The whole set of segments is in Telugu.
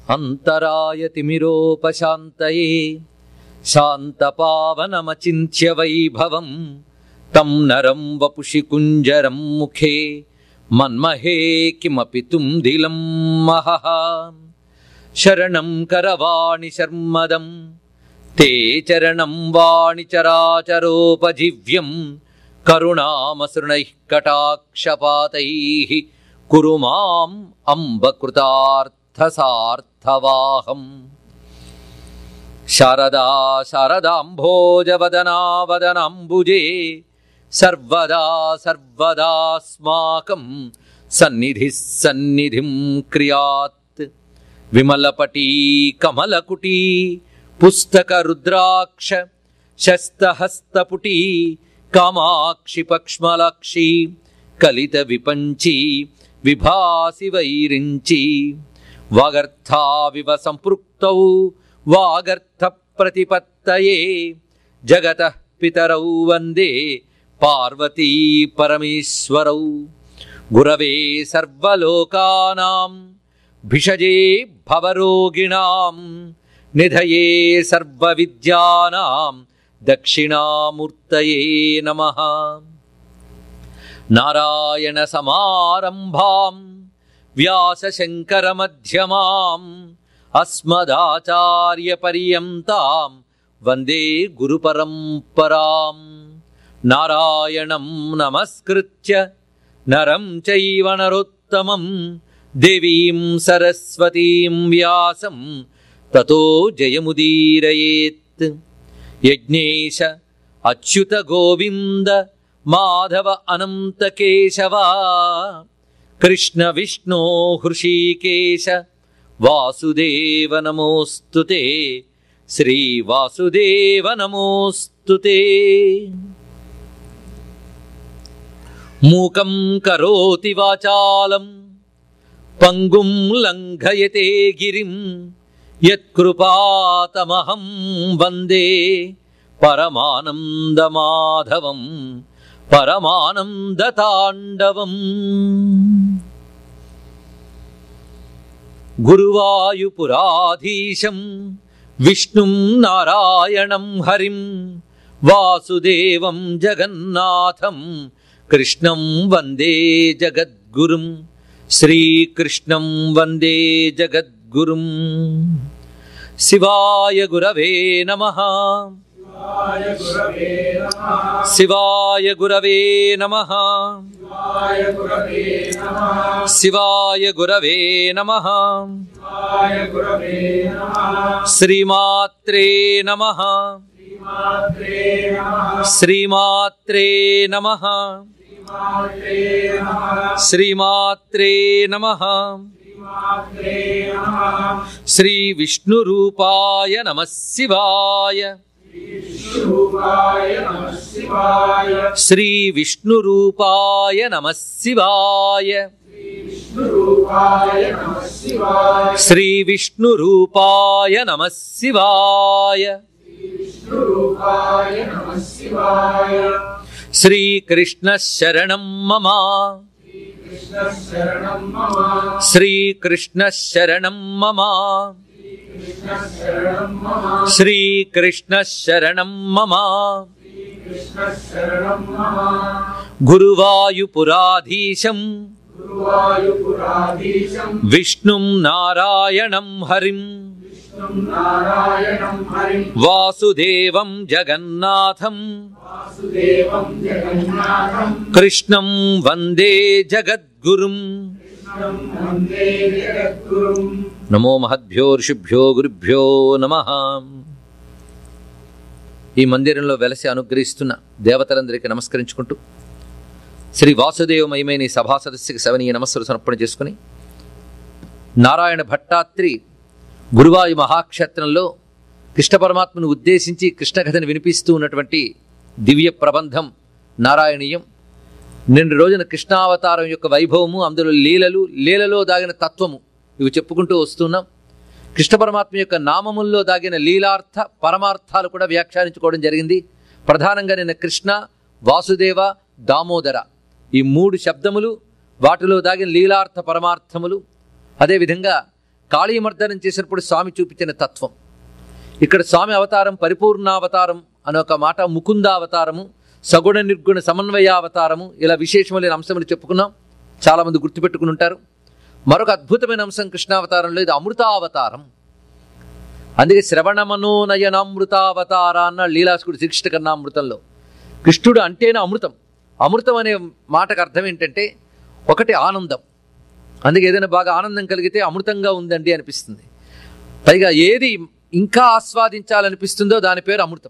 అంతరాయతిమిరోపశాంతయే శాంతపావనమచింత్య వైభవం తం నరం వపుషి కుంజరం ముఖే మన్మహే కిమపి తుందిలం మహః శరణం కరవాణి శర్మదం తే చరణం వాణి చరాచరోపజీవ్యం కరుణామసృణైః కటాక్షపాతైః కురు మాం అంబకృతార్థసార్థవాహం శారదా శారదాంభోజవదనావదనాంబుజే సర్వదా సర్వదాస్మాకం సన్నిధిः సన్నిధిం క్రియాత్ విమలపటీ కమలకుటీ పుస్తకరుద్రాక్ష శస్తహస్తపుటీ కామాక్షి పక్ష్మలాక్షి కలిత విపంచి విభాసి వైరించి వాగర్థావివ సంపృక్తౌ వాగర్థ ప్రతిపత్తయే జగత పితరౌ వందే పార్వతీ పరమేశ్వరౌ గురవే సర్వలోకానాం భిషజే భవరోగిణాం నిధయే సర్వవిద్యానాం దక్షిణామూర్తయే నమః నారాయణ సమారంభాం వ్యాసశంకరమధ్యమాం అస్మదాచార్యపర్యంతాం వందే గురుపరంపరాం నారాయణం నమస్కృత్య నరం చైవ నరోత్తమం దేవీం సరస్వతీం వ్యాసం తతో జయముదీరయేత్ యజ్ఞేశ అచ్యుత గోవింద మాధవ అనంత కేశవ కృష్ణ విష్ణో హృషీకేశ వాసుదేవ నమోస్తుతే శ్రీ వాసుదేవ నమోస్తుతే మూకం కరోతి వాచాలం పంగుం లంఘయతే గిరిం యత్కృపాతమహం వందే పరమానందమాధవం పరమానందతాండవం గురువాయుపురాధీశం విష్ణుం నారాయణం హరిం వాసుదేవం జగన్నాథం కృష్ణం వందే జగద్గురుం శ్రీకృష్ణం వందే జగద్గురుం శివాయ గురవే నమః శివాయ గురవే నమః శివాయ గురవే నమః శ్రీమాత్రే నమః శ్రీమాత్రే నమః శ్రీమాత్రే నమః శ్రీ విష్ణురూపాయ నమః శివాయ శ్రీ విష్ణురూపాయ నమః శివాయ శ్రీ విష్ణురూపాయ నమః శివాయ శ్రీకృష్ణ శరణం మమ శ్రీకృష్ణ శరణం మమ శ్రీకృష్ణ శరణం మమ గురువాయుపురాధీశం విష్ణుం నారాయణం హరిం వాసుదేవం జగన్నాథం కృష్ణం వందే జగద్గురుం నమో మహద్భ్యో ఋషిభ్యో గురుభ్యో నమ ఈ మందిరంలో వెలసి అనుగ్రహిస్తున్న దేవతలందరికీ నమస్కరించుకుంటూ శ్రీ వాసుదేవమయమైన ఈ సభా సదస్సుకి సవనీయ నమస్సులు సమర్పణ చేసుకుని నారాయణ భట్టాత్రి గురువాయు మహాక్షేత్రంలో కృష్ణ పరమాత్మను ఉద్దేశించి కృష్ణకథను వినిపిస్తూ ఉన్నటువంటి దివ్య ప్రబంధం నారాయణీయం నిన్న రోజున కృష్ణావతారం యొక్క వైభవము అందులో లీలలు లీలలో దాగిన తత్వము ఇవి చెప్పుకుంటూ వస్తున్నాం కృష్ణ పరమాత్మ యొక్క నామముల్లో దాగిన లీలార్థ పరమార్థాలు కూడా వ్యాఖ్యానించుకోవడం జరిగింది ప్రధానంగా నిన్న కృష్ణ వాసుదేవ దామోదర ఈ మూడు శబ్దములు వాటిలో దాగిన లీలార్థ పరమార్థములు అదేవిధంగా కాళీమర్దనం చేసినప్పుడు స్వామి చూపించిన తత్వం ఇక్కడ స్వామి అవతారం పరిపూర్ణావతారం అనే ఒక మాట ముకుందావతారము సగుణ నిర్గుణ సమన్వయావతారము ఇలా విశేషమైన అంశములు చెప్పుకున్నాం చాలామంది గుర్తుపెట్టుకుని ఉంటారు మరొక అద్భుతమైన అంశం కృష్ణావతారంలో ఇది అమృతావతారం అందుకే శ్రవణ మనోనయనామృతావతార అన్న లీలాసుకుడు శ్రీకృష్ణ కన్నామృతంలో కృష్ణుడు అంటేనే అమృతం అమృతం అనే మాటకు అర్థం ఏంటంటే ఒకటి ఆనందం అందుకే ఏదైనా బాగా ఆనందం కలిగితే అమృతంగా ఉందండి అనిపిస్తుంది పైగా ఏది ఇంకా ఆస్వాదించాలనిపిస్తుందో దాని పేరు అమృతం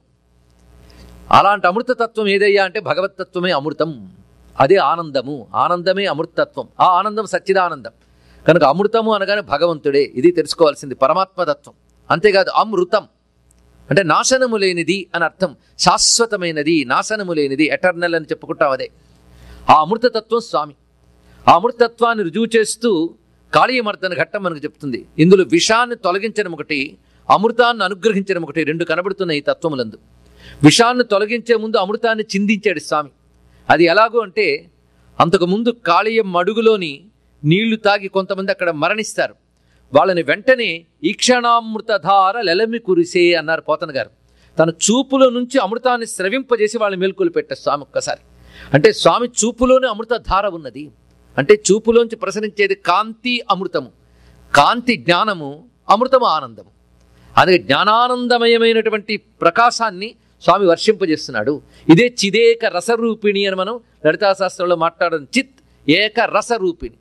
అలాంటి అమృతతత్వం ఏదయ్యా అంటే భగవతత్వమే అమృతం అదే ఆనందము ఆనందమే అమృతత్వం ఆ ఆనందం సచ్చిదానందం కనుక అమృతము అనగానే భగవంతుడే ఇది తెలుసుకోవాల్సింది పరమాత్మతత్వం అంతేకాదు అమృతం అంటే నాశనము లేనిది అని అర్థం శాశ్వతమైనది నాశనము లేనిది ఎటర్నల్ అని చెప్పుకుంటాం అదే ఆ అమృతతత్వం స్వామి ఆ అమృతత్వాన్ని రుజువు చేస్తూ కాళీయమర్దన ఘట్టం మనకు చెప్తుంది ఇందులో విషాన్ని తొలగించడం ఒకటి అమృతాన్ని అనుగ్రహించడం ఒకటి రెండు కనబడుతున్నాయి ఈ తత్వములందు విషాన్ని తొలగించే ముందు అమృతాన్ని చిందించాడు స్వామి అది ఎలాగో అంటే అంతకుముందు కాళీయం మడుగులోని నీళ్లు తాగి కొంతమంది అక్కడ మరణిస్తారు వాళ్ళని వెంటనే ఈక్షణామృతధార లెలమి కురిసే అన్నారు పోతన గారు తన చూపులో నుంచి అమృతాన్ని స్రవింపజేసి వాళ్ళని మేల్కొలు పెట్టారు స్వామి ఒక్కసారి అంటే స్వామి చూపులోనే అమృత ధార ఉన్నది అంటే చూపులోంచి ప్రసరించేది కాంతి అమృతము కాంతి జ్ఞానము అమృతము ఆనందము అందుకే జ్ఞానానందమయమైనటువంటి ప్రకాశాన్ని స్వామి వర్షింపజేస్తున్నాడు ఇదే చిదేక రసరూపిణి అని మనం లలితా శాస్త్రంలో మాట్లాడడం చిత్ ఏక రసరూపిణి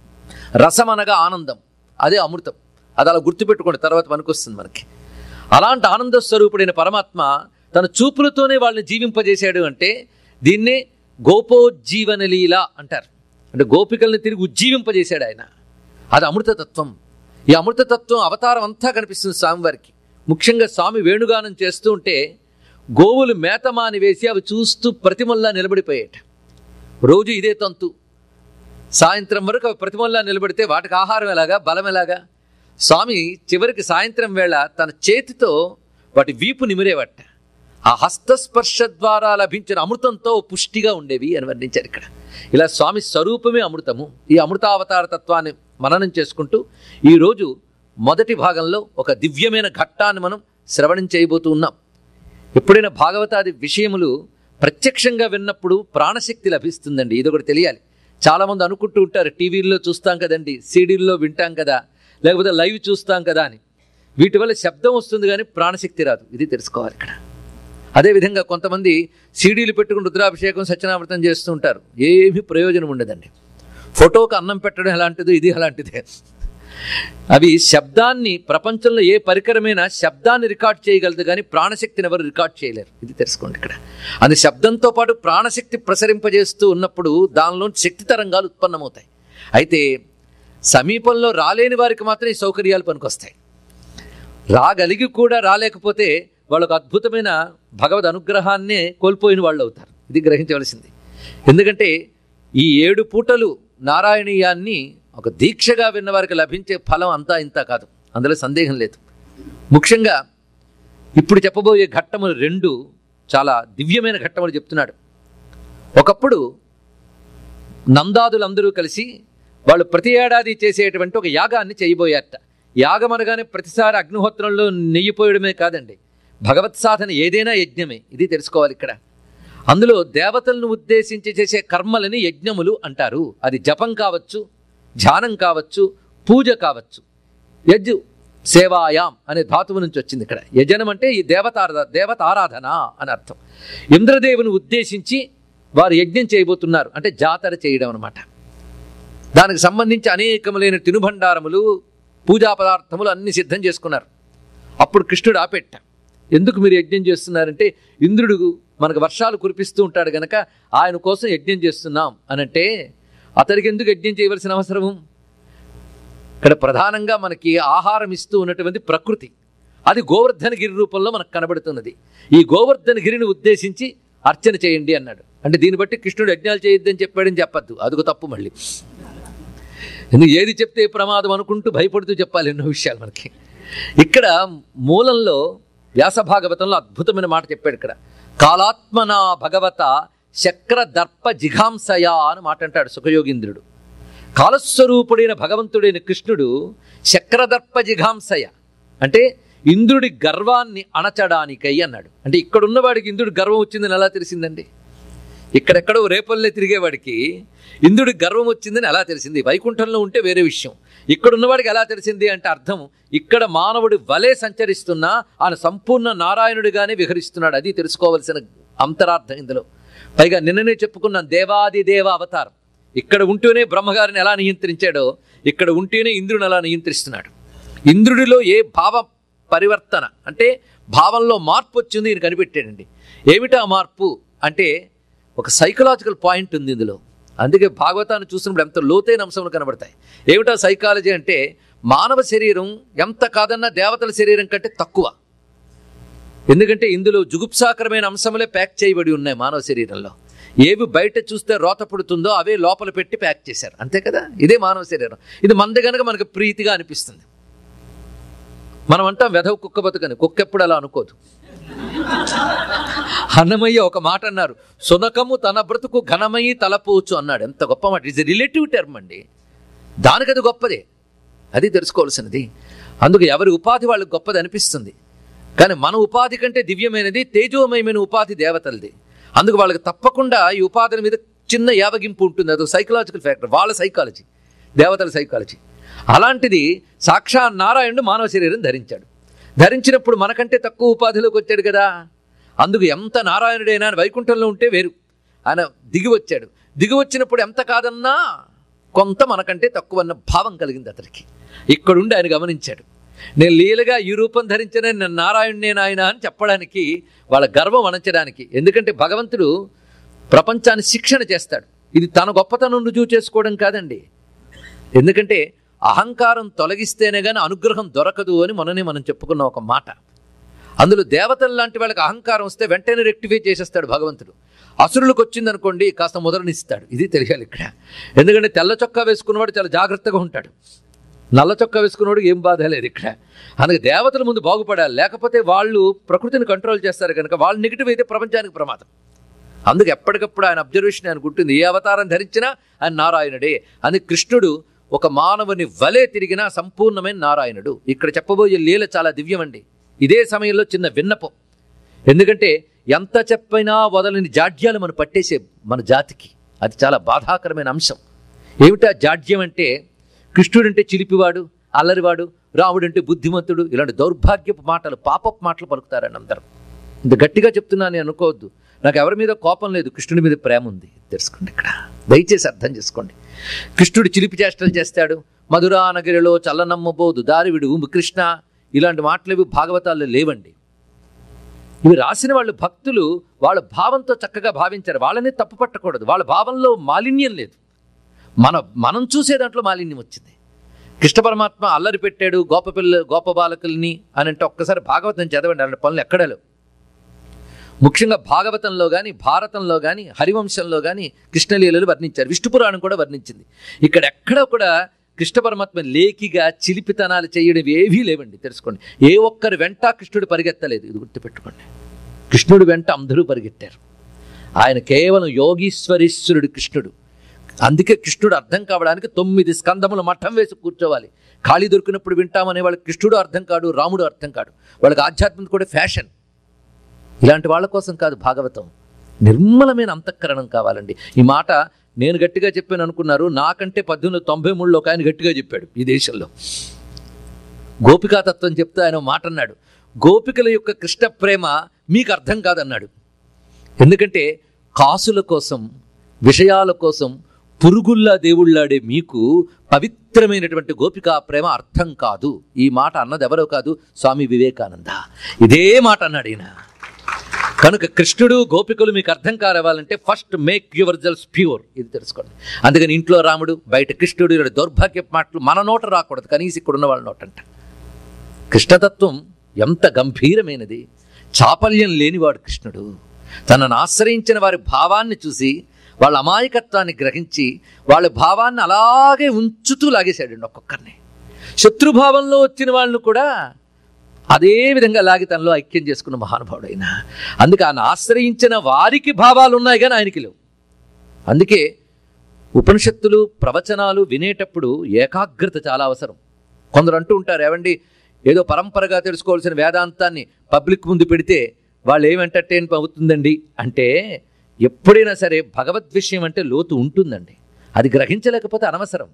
రసం అనగా ఆనందం అదే అమృతం అది అలా గుర్తుపెట్టుకోండి తర్వాత పనికొస్తుంది మనకి అలాంటి ఆనంద స్వరూపుడైన పరమాత్మ తన చూపులతోనే వాళ్ళని జీవింపజేశాడు అంటే దీన్నే గోపోజ్జీవన లీల అంటారు అంటే గోపికల్ని తిరిగి ఉజ్జీవింపజేశాడు ఆయన అది అమృతతత్వం ఈ అమృతతత్వం అవతారం అంతా కనిపిస్తుంది స్వామివారికి ముఖ్యంగా స్వామి వేణుగానం చేస్తూ ఉంటే గోవులు మేతమాని వేసి అవి చూస్తూ ప్రతిమల్లా నిలబడిపోయేట రోజు ఇదే తంతు సాయంత్రం వరకు అవి ప్రతిమల్లా నిలబడితే వాటికి ఆహారం ఎలాగా బలం ఎలాగా స్వామి చివరికి సాయంత్రం వేళ తన చేతితో వాటి వీపు నిమిరేవట ఆ హస్తస్పర్శ ద్వారా లభించిన అమృతంతో పుష్టిగా ఉండేవి అని వర్ణించారు ఇక్కడ ఇలా స్వామి స్వరూపమే అమృతము ఈ అమృతావతార తత్వాన్ని మననం చేసుకుంటూ ఈరోజు మొదటి భాగంలో ఒక దివ్యమైన ఘట్టాన్ని మనం శ్రవణం చేయబోతూ ఉన్నాం ఎప్పుడైనా భాగవతాది విషయములు ప్రత్యక్షంగా విన్నప్పుడు ప్రాణశక్తి లభిస్తుందండి ఇది ఒకటి తెలియాలి చాలామంది అనుకుంటూ ఉంటారు టీవీల్లో చూస్తాం కదండి సీడీల్లో వింటాం కదా లేకపోతే లైవ్ చూస్తాం కదా అని వీటి వల్ల శబ్దం వస్తుంది కానీ ప్రాణశక్తి రాదు ఇది తెలుసుకోవాలి ఇక్కడ అదేవిధంగా కొంతమంది సీడీలు పెట్టుకుని రుద్రాభిషేకం సత్యనామృతం చేస్తూ ఉంటారు ఏమీ ప్రయోజనం ఉండదండి ఫోటోకి అన్నం పెట్టడం ఎలాంటిదో ఇది అలాంటిదే అవి శబ్దాన్ని ప్రపంచంలో ఏ పరికరమైనా శబ్దాన్ని రికార్డ్ చేయగలదు కానీ ప్రాణశక్తిని ఎవరు రికార్డ్ చేయలేరు ఇది తెలుసుకోండి ఇక్కడ అది శబ్దంతో పాటు ప్రాణశక్తి ప్రసరింపజేస్తూ ఉన్నప్పుడు దానిలో శక్తి తరంగాలు ఉత్పన్నమవుతాయి అయితే సమీపంలో రాలేని వారికి మాత్రం ఈ సౌకర్యాలు పనికొస్తాయి రాగలిగి కూడా రాలేకపోతే వాళ్ళకు అద్భుతమైన భగవద్ అనుగ్రహాన్నే కోల్పోయిన వాళ్ళు అవుతారు ఇది గ్రహించవలసింది ఎందుకంటే ఈ ఏడు పూటలు నారాయణీయాన్ని ఒక దీక్షగా విన్న వారికి లభించే ఫలం అంతా ఇంత కాదు అందులో సందేహం లేదు ముఖ్యంగా ఇప్పుడు చెప్పబోయే ఘట్టములు రెండు చాలా దివ్యమైన ఘట్టములు చెప్తున్నాడు ఒకప్పుడు నందాదులందరూ కలిసి వాళ్ళు ప్రతి ఏడాది చేసేటువంటి ఒక యాగాన్ని చేయబోయారట యాగం అనగానే ప్రతిసారి అగ్నిహోత్రంలో నెయ్యిపోయడమే కాదండి భగవత్ సాధన ఏదైనా యజ్ఞమే ఇది తెలుసుకోవాలి ఇక్కడ అందులో దేవతలను ఉద్దేశించి చేసే కర్మలని యజ్ఞములు అంటారు అది జపం కావచ్చు ధ్యానం కావచ్చు పూజ కావచ్చు యజ్జు సేవాయాం అనే ధాతువు నుంచి వచ్చింది ఇక్కడ యజనం అంటే ఈ దేవతార దేవతారాధన అని అర్థం ఇంద్రదేవుని ఉద్దేశించి వారు యజ్ఞం చేయబోతున్నారు అంటే జాతర చేయడం అనమాట దానికి సంబంధించి అనేకములైన తినుబండారములు పూజా పదార్థములు అన్ని సిద్ధం చేసుకున్నారు అప్పుడు కృష్ణుడు ఆపెట్ట ఎందుకు మీరు యజ్ఞం చేస్తున్నారంటే ఇంద్రుడు మనకు వర్షాలు కురిపిస్తూ ఉంటాడు గనక ఆయన కోసం యజ్ఞం చేస్తున్నాం అనంటే అతడికి ఎందుకు యజ్ఞం చేయవలసిన అవసరము ఇక్కడ ప్రధానంగా మనకి ఆహారం ఇస్తూ ఉన్నటువంటి ప్రకృతి అది గోవర్ధన గిరి రూపంలో మనకు కనబడుతున్నది ఈ గోవర్ధన గిరిని ఉద్దేశించి అర్చన చేయండి అన్నాడు అంటే దీన్ని బట్టి కృష్ణుడు యజ్ఞాలు చేయొద్దని చెప్పాడని చెప్పద్దు అదిగో తప్పు మళ్ళీ ఎందుకు ఏది చెప్తే ప్రమాదం అనుకుంటూ భయపడుతూ చెప్పాలి ఎన్నో విషయాలు మనకి ఇక్కడ మూలంలో వ్యాస భాగవతంలో అద్భుతమైన మాట చెప్పాడు ఇక్కడ కాలాత్మన భగవత శక్ర దర్ప జిఘాంసయ అని మాట అంటాడు సుఖయోగీంద్రుడు కాలస్వరూపుడైన భగవంతుడైన కృష్ణుడు చక్రదర్ప జిఘాంసయ అంటే ఇంద్రుడి గర్వాన్ని అణచడానికై అన్నాడు అంటే ఇక్కడ ఉన్నవాడికి ఇంద్రుడి గర్వం వచ్చిందని ఎలా తెలిసిందండి ఇక్కడెక్కడో రేపల్లె తిరిగేవాడికి ఇంద్రుడి గర్వం వచ్చిందని ఎలా తెలిసింది వైకుంఠంలో ఉంటే వేరే విషయం ఇక్కడ ఉన్నవాడికి ఎలా తెలిసింది అంటే అర్థం ఇక్కడ మానవుడి వలే సంచరిస్తున్నా ఆయన సంపూర్ణ నారాయణుడిగానే విహరిస్తున్నాడు అది తెలుసుకోవలసిన అంతరార్థం ఇందులో పైగా నిన్ననే చెప్పుకున్నాం దేవాది దేవ అవతారం ఇక్కడ ఉంటూనే బ్రహ్మగారిని ఎలా నియంత్రించాడో ఇక్కడ ఉంటేనే ఇంద్రుని ఎలా నియంత్రిస్తున్నాడు ఇంద్రుడిలో ఏ భావ పరివర్తన అంటే భావంలో మార్పు వచ్చింది ఈయన కనిపెట్టాడండి ఏమిటా మార్పు అంటే ఒక సైకలాజికల్ పాయింట్ ఉంది ఇందులో అందుకే భాగవతాన్ని చూసినప్పుడు ఎంత లోతైన అంశములు కనబడతాయి ఏమిటా సైకాలజీ అంటే మానవ శరీరం ఎంత కాదన్నా దేవతల శరీరం కంటే తక్కువ ఎందుకంటే ఇందులో జుగుప్సాకరమైన అంశములే ప్యాక్ చేయబడి ఉన్నాయి మానవ శరీరంలో ఏవి బయట చూస్తే రోత పుడుతుందో అవే లోపల పెట్టి ప్యాక్ చేశారు అంతే కదా ఇదే మానవ శరీరం ఇది మంది కనుక మనకు ప్రీతిగా అనిపిస్తుంది మనం అంటాం వెధవ కుక్క బతుకని కుక్క ఎప్పుడు అలా అనుకోదు అన్నమయ్య ఒక మాట అన్నారు సునకము తన బ్రతుకు ఘనమయ్యి తలపోవచ్చు అన్నాడు ఎంత గొప్ప మాట ఇస్ రిలేటివ్ టర్మ్ అండి దానికి అది గొప్పదే అది తెలుసుకోవాల్సినది అందుకు ఎవరి ఉపాధి వాళ్ళకి గొప్పది అనిపిస్తుంది కానీ మన ఉపాధి కంటే దివ్యమైనది తేజోమయమైన ఉపాధి దేవతలది అందుకు వాళ్ళకి తప్పకుండా ఈ ఉపాధి మీద చిన్న యావగింపు ఉంటుంది అది సైకలాజికల్ ఫ్యాక్టర్ వాళ్ళ సైకాలజీ దేవతల సైకాలజీ అలాంటిది సాక్షా నారాయణుడు మానవ శరీరం ధరించాడు ధరించినప్పుడు మనకంటే తక్కువ ఉపాధిలోకి వచ్చాడు కదా అందుకు ఎంత నారాయణుడైనా ఆయన వైకుంఠంలో ఉంటే వేరు ఆయన దిగి వచ్చాడు దిగి వచ్చినప్పుడు ఎంత కాదన్నా కొంత మనకంటే తక్కువ అన్న భావం కలిగింది అతనికి ఇక్కడుండి ఆయన గమనించాడు నేను లీలగా ఈ రూపం ధరించిన నేను నారాయణునే నాయన అని చెప్పడానికి వాళ్ళ గర్వం అణచడానికి ఎందుకంటే భగవంతుడు ప్రపంచాన్ని శిక్షణ చేస్తాడు ఇది తన గొప్పతనం రుజువు చేసుకోవడం కాదండి ఎందుకంటే అహంకారం తొలగిస్తేనే కానీ అనుగ్రహం దొరకదు అని మననే మనం చెప్పుకున్న ఒక మాట అందులో దేవతలు లాంటి వాళ్ళకి అహంకారం వస్తే వెంటనే రెక్టిఫై చేసేస్తాడు భగవంతుడు అసురులకు వచ్చిందనుకోండి కాస్త ముద్రనిస్తాడు ఇది తెలియాలి ఇక్కడ ఎందుకంటే తెల్ల చొక్కా వేసుకున్నవాడు చాలా జాగ్రత్తగా ఉంటాడు నల్ల చొక్కా వేసుకున్నవాడు ఏం బాధ లేదు ఇక్కడ అందుకే దేవతల ముందు బాగుపడాలి లేకపోతే వాళ్ళు ప్రకృతిని కంట్రోల్ చేస్తారు కనుక వాళ్ళు నెగిటివ్ అయితే ప్రపంచానికి ప్రమాదం అందుకు ఎప్పటికప్పుడు ఆయన అబ్జర్వేషన్ ఆయనకు ఉంటుంది ఏ అవతారం ధరించినా ఆయన నారాయణుడే అని కృష్ణుడు ఒక మానవుని వలే తిరిగిన సంపూర్ణమైన నారాయణుడు ఇక్కడ చెప్పబోయే లీల చాలా దివ్యమండి ఇదే సమయంలో చిన్న విన్నపం ఎందుకంటే ఎంత చెప్పినా వదలని జాడ్యాలు మనం పట్టేసే మన జాతికి అది చాలా బాధాకరమైన అంశం ఏమిటా జాడ్యం అంటే కృష్ణుడంటే చిలిపివాడు అల్లరివాడు రాముడంటే బుద్ధిమంతుడు ఇలాంటి దౌర్భాగ్యపు మాటలు పాపపు మాటలు పలుకుతారని అందరం ఇంత గట్టిగా చెప్తున్నాను నేను అనుకోవద్దు నాకు ఎవరి మీద కోపం లేదు కృష్ణుడి మీద ప్రేమ ఉంది తెలుసుకోండి ఇక్కడ దయచేసి అర్థం చేసుకోండి కృష్ణుడు చిలిపి చేష్టలు చేస్తాడు మధురా నగరిలో చల్లనమ్మబోదు దారి విడువు కృష్ణ ఇలాంటి మాటలు ఇవి భాగవతాల్లో లేవండి ఇవి రాసిన వాళ్ళు భక్తులు వాళ్ళ భావంతో చక్కగా భావించారు వాళ్ళని తప్పు పట్టకూడదు వాళ్ళ భావంలో మాలిన్యం లేదు మన మనం చూసే దాంట్లో మాలిన్యం వచ్చింది కృష్ణ పరమాత్మ అల్లరి పెట్టాడు గోప పిల్ల గోప బాలకుల్ని అని అంటే ఒక్కసారి భాగవతం చదవండి అలాంటి పనులు ఎక్కడా లేవు ముఖ్యంగా భాగవతంలో కానీ భారతంలో కానీ హరివంశంలో కానీ కృష్ణలీలలు వర్ణించారు విష్ణు పురాణం కూడా వర్ణించింది ఇక్కడ ఎక్కడ కూడా కృష్ణ పరమాత్మ లేకిగా చిలిపితనాలు చేయడం ఏవీ లేవండి తెలుసుకోండి ఏ ఒక్కరి వెంట కృష్ణుడు పరిగెత్తలేదు ఇది గుర్తుపెట్టుకోండి కృష్ణుడు వెంట అందరూ పరిగెత్తారు ఆయన కేవలం యోగీశ్వరీశ్వరుడు కృష్ణుడు అందుకే కృష్ణుడు అర్థం కావడానికి తొమ్మిది స్కందములు మఠం వేసి కూర్చోవాలి ఖాళీ దొరికినప్పుడు వింటామనే వాళ్ళకి కృష్ణుడు అర్థం కాడు రాముడు అర్థం కాడు వాళ్ళకి ఆధ్యాత్మిక కూడా ఫ్యాషన్ ఇలాంటి వాళ్ళ కోసం కాదు భాగవతం నిర్మలమైన అంతఃకరణం కావాలండి ఈ మాట నేను గట్టిగా చెప్పాను అనుకున్నారు నాకంటే పద్దెనిమిది తొంభై మూడులో ఒక ఆయన గట్టిగా చెప్పాడు ఈ దేశంలో గోపికాతత్వం చెప్తే ఆయన మాట అన్నాడు గోపికల యొక్క కృష్ణ ప్రేమ మీకు అర్థం కాదన్నాడు ఎందుకంటే కాసుల కోసం విషయాల కోసం పురుగుల్లా దేవుళ్ళాడే మీకు పవిత్రమైనటువంటి గోపికా ప్రేమ అర్థం కాదు ఈ మాట అన్నది ఎవరో కాదు స్వామి వివేకానంద ఇదే మాట అన్నాడు ఈయన కనుక కృష్ణుడు గోపికలు మీకు అర్థం కావాలంటే ఫస్ట్ మేక్ యువర్ జల్స్ ప్యూర్ ఇది తెలుసుకోండి అందుకని ఇంట్లో రాముడు బయట కృష్ణుడు ఇలా దౌర్భాగ్య మాటలు మన నోట రాకూడదు కనీసం ఇక్కడ ఉన్న వాళ్ళ నోటంట కృష్ణతత్వం ఎంత గంభీరమైనది చాపల్యం లేనివాడు కృష్ణుడు తనను ఆశ్రయించిన వారి భావాన్ని చూసి వాళ్ళ అమాయకత్వాన్ని గ్రహించి వాళ్ళ భావాన్ని అలాగే ఉంచుతూ లాగేశాడండి ఒక్కొక్కరిని శత్రుభావంలో వచ్చిన వాళ్ళను కూడా అదే విధంగా లాగి తనలో ఐక్యం చేసుకున్న మహానుభావుడు ఆయన అందుకే ఆయన ఆశ్రయించిన వారికి భావాలు ఉన్నాయి కానీ ఆయనకి లేవు అందుకే ఉపనిషత్తులు ప్రవచనాలు వినేటప్పుడు ఏకాగ్రత చాలా అవసరం కొందరు అంటూ ఉంటారు ఏమండి ఏదో పరంపరగా తెలుసుకోవాల్సిన వేదాంతాన్ని పబ్లిక్ ముందు పెడితే వాళ్ళు ఏం ఎంటర్టైన్ అవుతుందండి అంటే ఎప్పుడైనా సరే భగవద్ విషయం అంటే లోతు ఉంటుందండి అది గ్రహించలేకపోతే అనవసరం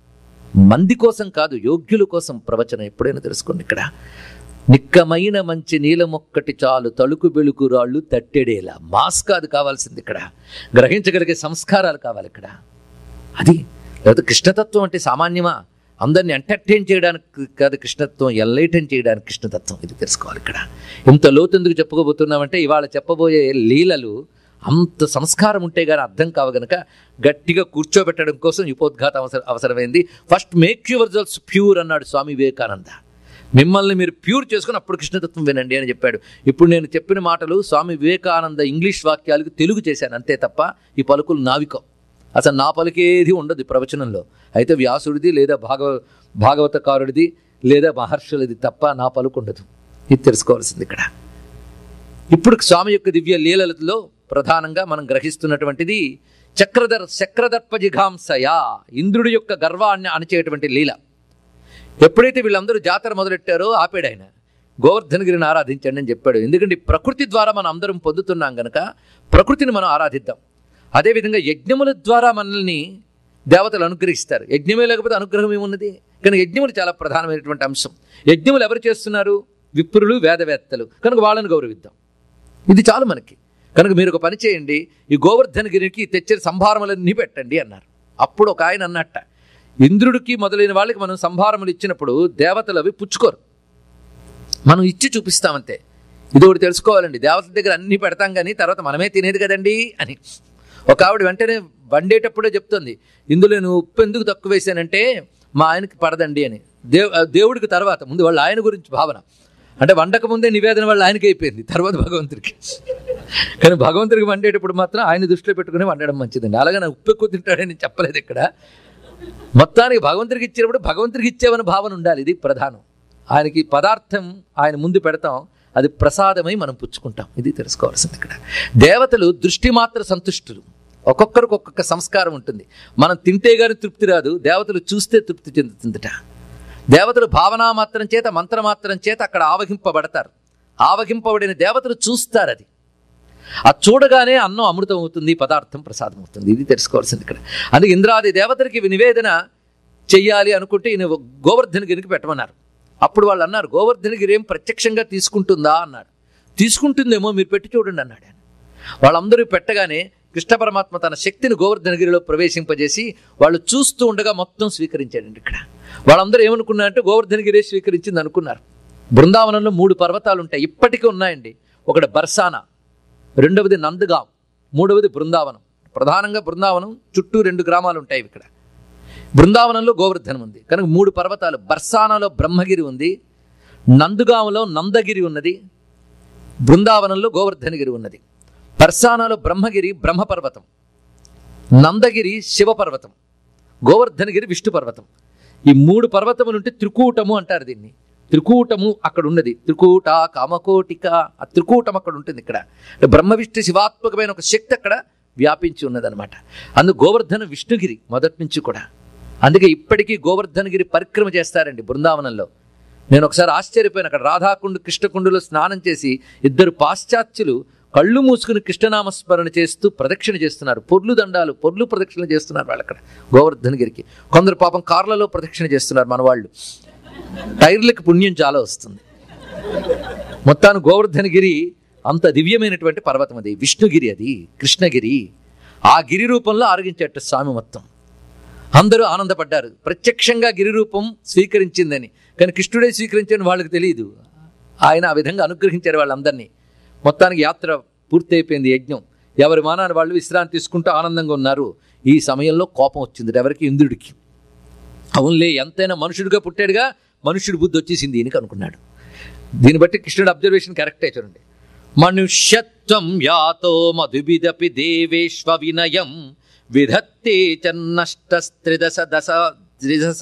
మంది కోసం కాదు యోగ్యుల కోసం ప్రవచనం ఎప్పుడైనా తెలుసుకోండి ఇక్కడ నిక్కమైన మంచి నీలమొక్కటి చాలు తలుకు బెలుకు రాళ్ళు తట్టెడేలా మాస్ కాదు కావాల్సింది ఇక్కడ గ్రహించగలిగే సంస్కారాలు కావాలి ఇక్కడ అది లేకపోతే కృష్ణతత్వం అంటే సామాన్యమా అందరిని ఎంటర్టైన్ చేయడానికి కాదు కృష్ణతత్వం ఎల్లైటైన్ చేయడానికి కృష్ణతత్వం ఇది తెలుసుకోవాలి ఇక్కడ ఇంత లోతు ఎందుకు చెప్పుకోబోతున్నామంటే ఇవాళ చెప్పబోయే లీలలు అంత సంస్కారం ఉంటే గానీ అర్థం కావు గనక గట్టిగా కూర్చోబెట్టడం కోసం ఉపోద్ఘాతం అవసర అవసరమైంది first make your results pure అన్నాడు స్వామి వివేకానంద మిమ్మల్ని మీరు ప్యూర్ చేసుకుని అప్పుడు కృష్ణతత్వం వినండి అని చెప్పాడు ఇప్పుడు నేను చెప్పిన మాటలు స్వామి వివేకానంద ఇంగ్లీష్ వాక్యాలకు తెలుగు చేశాను అంతే తప్ప ఈ పలుకులు నావికం అసలు నా పలికేది ఉండదు ఈ ప్రవచనంలో అయితే వ్యాసుడిది లేదా భాగవ భాగవతకారుడిది లేదా మహర్షులది తప్ప నా పలుకు ఉండదు ఇది తెలుసుకోవాల్సింది ఇక్కడ ఇప్పుడు స్వామి యొక్క దివ్య లీలలలో ప్రధానంగా మనం గ్రహిస్తున్నటువంటిది చక్రధర్ చక్రదర్ప జిఘాంసయా ఇంద్రుడి యొక్క గర్వాన్ని అణచేటువంటి లీల ఎప్పుడైతే వీళ్ళందరూ జాతర మొదలెట్టారో ఆపాడు ఆయన గోవర్ధనగిరిని ఆరాధించండి అని చెప్పాడు ఎందుకంటే ఈ ప్రకృతి ద్వారా మనం అందరం పొందుతున్నాం గనక ప్రకృతిని మనం ఆరాధిద్దాం అదేవిధంగా యజ్ఞముల ద్వారా మనల్ని దేవతలు అనుగ్రహిస్తారు యజ్ఞమే లేకపోతే అనుగ్రహం ఏమున్నది కానీ యజ్ఞములు చాలా ప్రధానమైనటువంటి అంశం యజ్ఞములు ఎవరు చేస్తున్నారు విప్రులు వేదవేత్తలు కనుక వాళ్ళని గౌరవిద్దాం ఇది చాలు మనకి కనుక మీరు ఒక పని చేయండి ఈ గోవర్ధనగిరికి తెచ్చిన సంభారములన్నీ పెట్టండి అన్నారు అప్పుడు ఒక ఆయన అన్నట్ట ఇంద్రుడికి మొదలైన వాళ్ళకి మనం సంభారములు ఇచ్చినప్పుడు దేవతలు అవి పుచ్చుకోరు మనం ఇచ్చి చూపిస్తామంతే ఇది ఒకటి తెలుసుకోవాలండి దేవతల దగ్గర అన్ని పెడతాం కానీ తర్వాత మనమే తినేది కదండి అని ఒక ఆవిడ వెంటనే వండేటప్పుడే చెప్తుంది ఇందులో నేను ఉప్పు ఎందుకు తక్కువ వేసానంటే మా ఆయనకి పడదండి అని దేవ్ దేవుడికి తర్వాత ముందు వాళ్ళ ఆయన గురించి భావన అంటే వండక ముందే నివేదన వాళ్ళ ఆయనకి అయిపోయింది తర్వాత భగవంతుడికి కానీ భగవంతుడికి వండేటప్పుడు మాత్రం ఆయన దృష్టిలో పెట్టుకుని వండడం మంచిదండి అలాగే నా ఉప్పు ఎక్కువ తింటాడని చెప్పలేదు ఇక్కడ మొత్తానికి భగవంతుడికి ఇచ్చినప్పుడు భగవంతుడికి ఇచ్చేవని భావన ఉండాలి ఇది ప్రధానం ఆయనకి పదార్థం ఆయన ముందు పెడతాం అది ప్రసాదమై మనం పుచ్చుకుంటాం ఇది తెలుసుకోవాల్సింది ఇక్కడ దేవతలు దృష్టి మాత్ర సంతుష్టులు ఒక్కొక్కరికి ఒక్కొక్క సంస్కారం ఉంటుంది మనం తింటే గాని తృప్తి రాదు దేవతలు చూస్తే తృప్తి చెందుతుందట దేవతలు భావనా మాత్రం చేత మంత్రమాత్రం చేత అక్కడ ఆవహింపబడతారు ఆవహింపబడిన దేవతలు చూస్తారు అది అది చూడగానే అన్నం అమృతం అవుతుంది పదార్థం ప్రసాదం అవుతుంది ఇది తెలుసుకోవాల్సింది ఇక్కడ అందుకే ఇంద్రాది దేవతలకి ఇవి నివేదన చెయ్యాలి అనుకుంటే ఈయన గోవర్ధనగిరికి పెట్టమన్నారు అప్పుడు వాళ్ళు అన్నారు గోవర్ధనగిరి ఏం ప్రత్యక్షంగా తీసుకుంటుందా అన్నాడు తీసుకుంటుందేమో మీరు పెట్టి చూడండి అన్నాడు ఆయన వాళ్ళందరూ పెట్టగానే కృష్ణ పరమాత్మ తన శక్తిని గోవర్ధనగిరిలో ప్రవేశింపజేసి వాళ్ళు చూస్తూ ఉండగా మొత్తం స్వీకరించాడండి ఇక్కడ వాళ్ళందరూ ఏమనుకున్నారంటే గోవర్ధనగిరే స్వీకరించింది అనుకున్నారు బృందావనంలో మూడు పర్వతాలు ఉంటాయి ఇప్పటికీ ఉన్నాయండి ఒకటి బర్సానా రెండవది నందగాం మూడవది బృందావనం ప్రధానంగా బృందావనం చుట్టూ రెండు గ్రామాలు ఉంటాయి ఇక్కడ బృందావనంలో గోవర్ధనం ఉంది కనుక మూడు పర్వతాలు బర్సానాలో బ్రహ్మగిరి ఉంది నందుగాంలో నందగిరి ఉన్నది బృందావనంలో గోవర్ధనగిరి ఉన్నది బర్సానాలో బ్రహ్మగిరి బ్రహ్మపర్వతం నందగిరి శివపర్వతం గోవర్ధనగిరి విష్ణు పర్వతం ఈ మూడు పర్వతములుంటే త్రికూటము అంటారు దీన్ని త్రికూటము అక్కడ ఉన్నది త్రికూట కామకోటిక ఆ త్రికూటం అక్కడ ఉంటుంది ఇక్కడ బ్రహ్మ విష్ణు శివాత్మకమైన ఒక శక్తి అక్కడ వ్యాపించి ఉన్నదనమాట అందు గోవర్ధన విష్ణుగిరి మొదటి నుంచి కూడా అందుకే ఇప్పటికీ గోవర్ధనగిరి పరిక్రమ చేస్తారండి బృందావనంలో నేను ఒకసారి ఆశ్చర్యపోయాను అక్కడ రాధాకుండు కృష్ణకుండులో స్నానం చేసి ఇద్దరు పాశ్చాత్యులు కళ్ళు మూసుకుని కృష్ణనామస్మరణ చేస్తూ ప్రదక్షిణ చేస్తున్నారు పొర్లు దండాలు పొర్లు ప్రదక్షిణ చేస్తున్నారు వాళ్ళు అక్కడ గోవర్ధనగిరికి కొందరు పాపం కార్లలో ప్రదక్షిణ చేస్తున్నారు మన వాళ్ళు టైర్లకు పుణ్యం చాలా వస్తుంది మొత్తాన్ని గోవర్ధనగిరి అంత దివ్యమైనటువంటి పర్వతం అది విష్ణుగిరి అది కృష్ణగిరి ఆ గిరి రూపంలో ఆరగించేట స్వామి మొత్తం అందరూ ఆనందపడ్డారు ప్రత్యక్షంగా గిరి రూపం స్వీకరించిందని కానీ కృష్ణుడే స్వీకరించని వాళ్ళకి తెలియదు ఆయన ఆ విధంగా అనుగ్రహించారు వాళ్ళందరినీ మొత్తానికి యాత్ర పూర్తయిపోయింది యజ్ఞం ఎవరి మానాన్ని వాళ్ళు విశ్రాంతి తీసుకుంటూ ఆనందంగా ఉన్నారు ఈ సమయంలో కోపం వచ్చింది ఎవరికి ఇంద్రుడికి అవునులే ఎంతైనా మనుషుడిగా పుట్టాడుగా మనుషుడి బుద్ధి వచ్చేసింది ఈయనకి అనుకున్నాడు దీన్ని బట్టి కృష్ణుడి అబ్జర్వేషన్ కరెక్టే చూడండి మనుష్యత్వం యాతో మధుబిదపి దేవేష్వ వినయం విధత్తే చన్నష్టస్త్రిదశ దశ త్రిదశ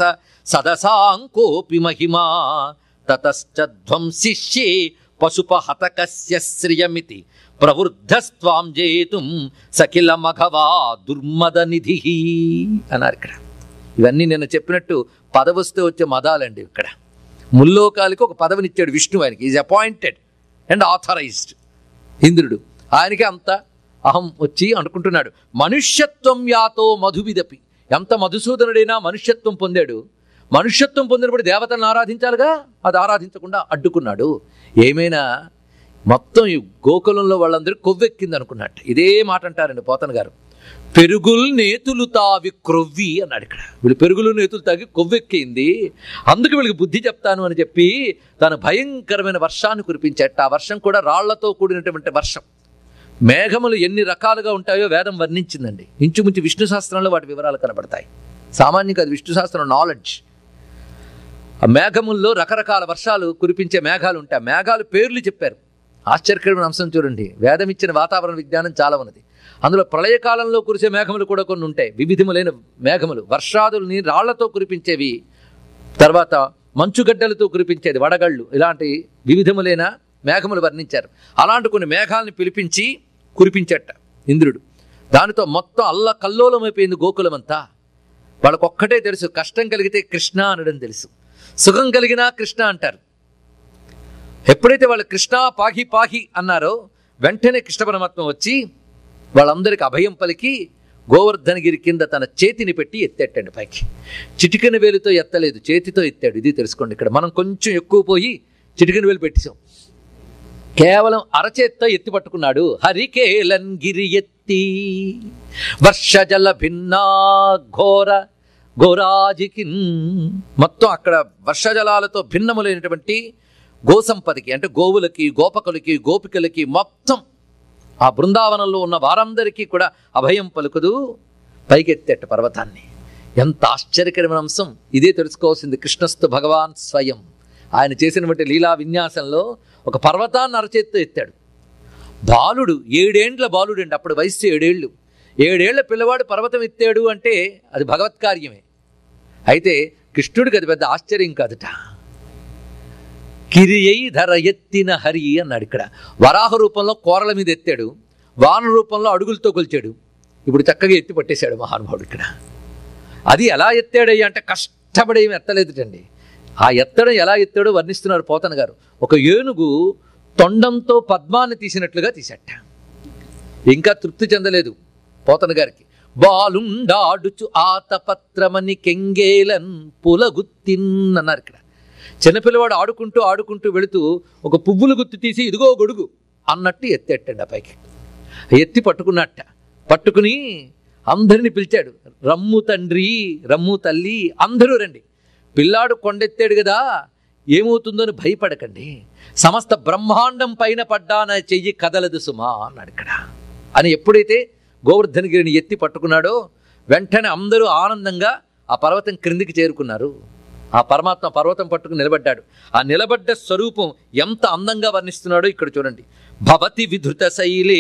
సదసాంకోపి మహిమా తతశ్చ ధ్వంసిష్యే పశుపహతకస్య శ్రియమితి ప్రవృద్ధస్వాం జేతుం సకిల మఘవా దుర్మద నిధి అన్నారు ఇక్కడ ఇవన్నీ నేను చెప్పినట్టు పదవస్తే వచ్చే మదాలండి ఇక్కడ ముల్లోకాలకి ఒక పదవినిచ్చాడు విష్ణు ఆయనకి ఈజ్ అపాయింటెడ్ అండ్ ఆథరైజ్డ్ ఇంద్రుడు ఆయనకి అంత అహం వచ్చి అనుకుంటున్నాడు మనుష్యత్వం యాతో మధువిదపి ఎంత మధుసూదనుడైనా మనుష్యత్వం పొందాడు మనుష్యత్వం పొందినప్పుడు దేవతలను ఆరాధించాలిగా అది ఆరాధించకుండా అడ్డుకున్నాడు ఏమైనా మొత్తం ఈ గోకులంలో వాళ్ళందరూ కొవ్వెక్కింది అనుకున్నట్టు ఇదే మాట అంటారండి పోతన గారు పెరుగుల్ నేతులు తావి క్రొవ్వి అన్నాడు ఇక్కడ వీళ్ళు పెరుగులు నేతులు తాగి కొవ్వెక్కింది అందుకు వీళ్ళకి బుద్ధి చెప్తాను అని చెప్పి తన భయంకరమైన వర్షాన్ని కురిపించేట ఆ వర్షం కూడా రాళ్లతో కూడినటువంటి వర్షం మేఘములు ఎన్ని రకాలుగా ఉంటాయో వేదం వర్ణించిందండి ఇంచుమించు విష్ణు శాస్త్రంలో వాటి వివరాలు కనబడతాయి సామాన్యంగా అది విష్ణు శాస్త్రం నాలెడ్జ్ ఆ మేఘముల్లో రకరకాల వర్షాలు కురిపించే మేఘాలు ఉంటాయి ఆ మేఘాలు పేర్లు చెప్పారు ఆశ్చర్యకరమైన అంశం చూడండి వేదం ఇచ్చిన వాతావరణ విజ్ఞానం చాలా ఉన్నది అందులో ప్రళయకాలంలో కురిసే మేఘములు కూడా కొన్ని ఉంటాయి వివిధములైన మేఘములు వర్షాదుల్ని రాళ్లతో కురిపించేవి తర్వాత మంచుగడ్డలతో కురిపించేది వడగళ్ళు ఇలాంటి వివిధములైన మేఘములు వర్ణించారు అలాంటి కొన్ని మేఘాలను పిలిపించి కురిపించట ఇంద్రుడు దానితో మొత్తం అల్ల కల్లోలమైపోయింది గోకులమంతా వాళ్ళకొక్కటే తెలుసు కష్టం కలిగితే కృష్ణ అనడం తెలుసు సుఖం కలిగినా కృష్ణ అంటారు ఎప్పుడైతే వాళ్ళు కృష్ణ పాహి పాహి అన్నారో వెంటనే కృష్ణ పరమాత్మ వచ్చి వాళ్ళందరికి అభయం పలికి గోవర్ధనగిరి కింద తన చేతిని పెట్టి ఎత్తేటండి పైకి చిటికెన వేలుతో ఎత్తలేదు చేతితో ఎత్తాడు ఇది తెలుసుకోండి ఇక్కడ మనం కొంచెం ఎక్కువ పోయి చిటికెన వేలు పెట్టేశాం కేవలం అరచేత్తో ఎత్తి పట్టుకున్నాడు హరికేలన్ గిరి ఎత్తి వర్షజల భిన్నా ఘోర ఘోరాజికిన్ మొత్తం అక్కడ వర్షజలాలతో భిన్నములైనటువంటి గోసంపదకి అంటే గోవులకి గోపకులకి గోపికలకి మొత్తం ఆ బృందావనంలో ఉన్న వారందరికీ కూడా అభయం పలుకుదు పైకెత్తేట పర్వతాన్ని ఎంత ఆశ్చర్యకరమైన అంశం ఇదే తెలుసుకోవాల్సింది కృష్ణస్తు భగవాన్ స్వయం ఆయన చేసినటువంటి లీలా విన్యాసంలో ఒక పర్వతాన్ని అరచేత్తో ఎత్తాడు బాలుడు ఏడేండ్ల బాలుడు అండి అప్పుడు వయస్సు ఏడేళ్ళు ఏడేళ్ల పిల్లవాడు పర్వతం ఎత్తాడు అంటే అది భగవత్కార్యమే అయితే కృష్ణుడికి అది పెద్ద ఆశ్చర్యం కాదుట కిరియై ధర ఎత్తిన హరి అన్నాడు ఇక్కడ వరాహ రూపంలో కోరల మీద ఎత్తాడు వాన రూపంలో అడుగులతో కొలిచాడు ఇప్పుడు చక్కగా ఎత్తి పట్టేశాడు మహానుభావుడు ఇక్కడ అది ఎలా ఎత్తాడయ్యా అంటే కష్టపడి ఏమి ఎత్తలేదుటండి ఆ ఎత్తడం ఎలా ఎత్తాడో వర్ణిస్తున్నారు పోతన గారు ఒక ఏనుగు తొండంతో పద్మాన్ని తీసినట్లుగా తీసట ఇంకా తృప్తి చెందలేదు పోతన గారికి బాలుండాడుచు ఆతపత్రమని కెంగేలన్ పులగుత్తిన్ అన్నారు ఇక్కడ చిన్నపిల్లవాడు ఆడుకుంటూ ఆడుకుంటూ వెళుతూ ఒక పువ్వులు గుర్తు తీసి ఇదిగో గొడుగు అన్నట్టు ఎత్తేటండి ఆ పైకి ఎత్తి పట్టుకున్నట్ట పట్టుకుని అందరిని పిలిచాడు రమ్ము తండ్రి రమ్ము తల్లి అందరూ రండి పిల్లాడు కొండెత్తాడు కదా ఏమవుతుందో అని భయపడకండి సమస్త బ్రహ్మాండం పైన పడ్డాన చెయ్యి కదలదు సుమా అన్నాడు ఇక్కడ అని ఎప్పుడైతే గోవర్ధనగిరిని ఎత్తి పట్టుకున్నాడో వెంటనే అందరూ ఆనందంగా ఆ పర్వతం క్రిందికి చేరుకున్నారు ఆ పరమాత్మ పర్వతం పట్టుకుని నిలబడ్డాడు ఆ నిలబడ్డ స్వరూపం ఎంత అందంగా వర్ణిస్తున్నాడో ఇక్కడ చూడండి భవతి విధృత శైలే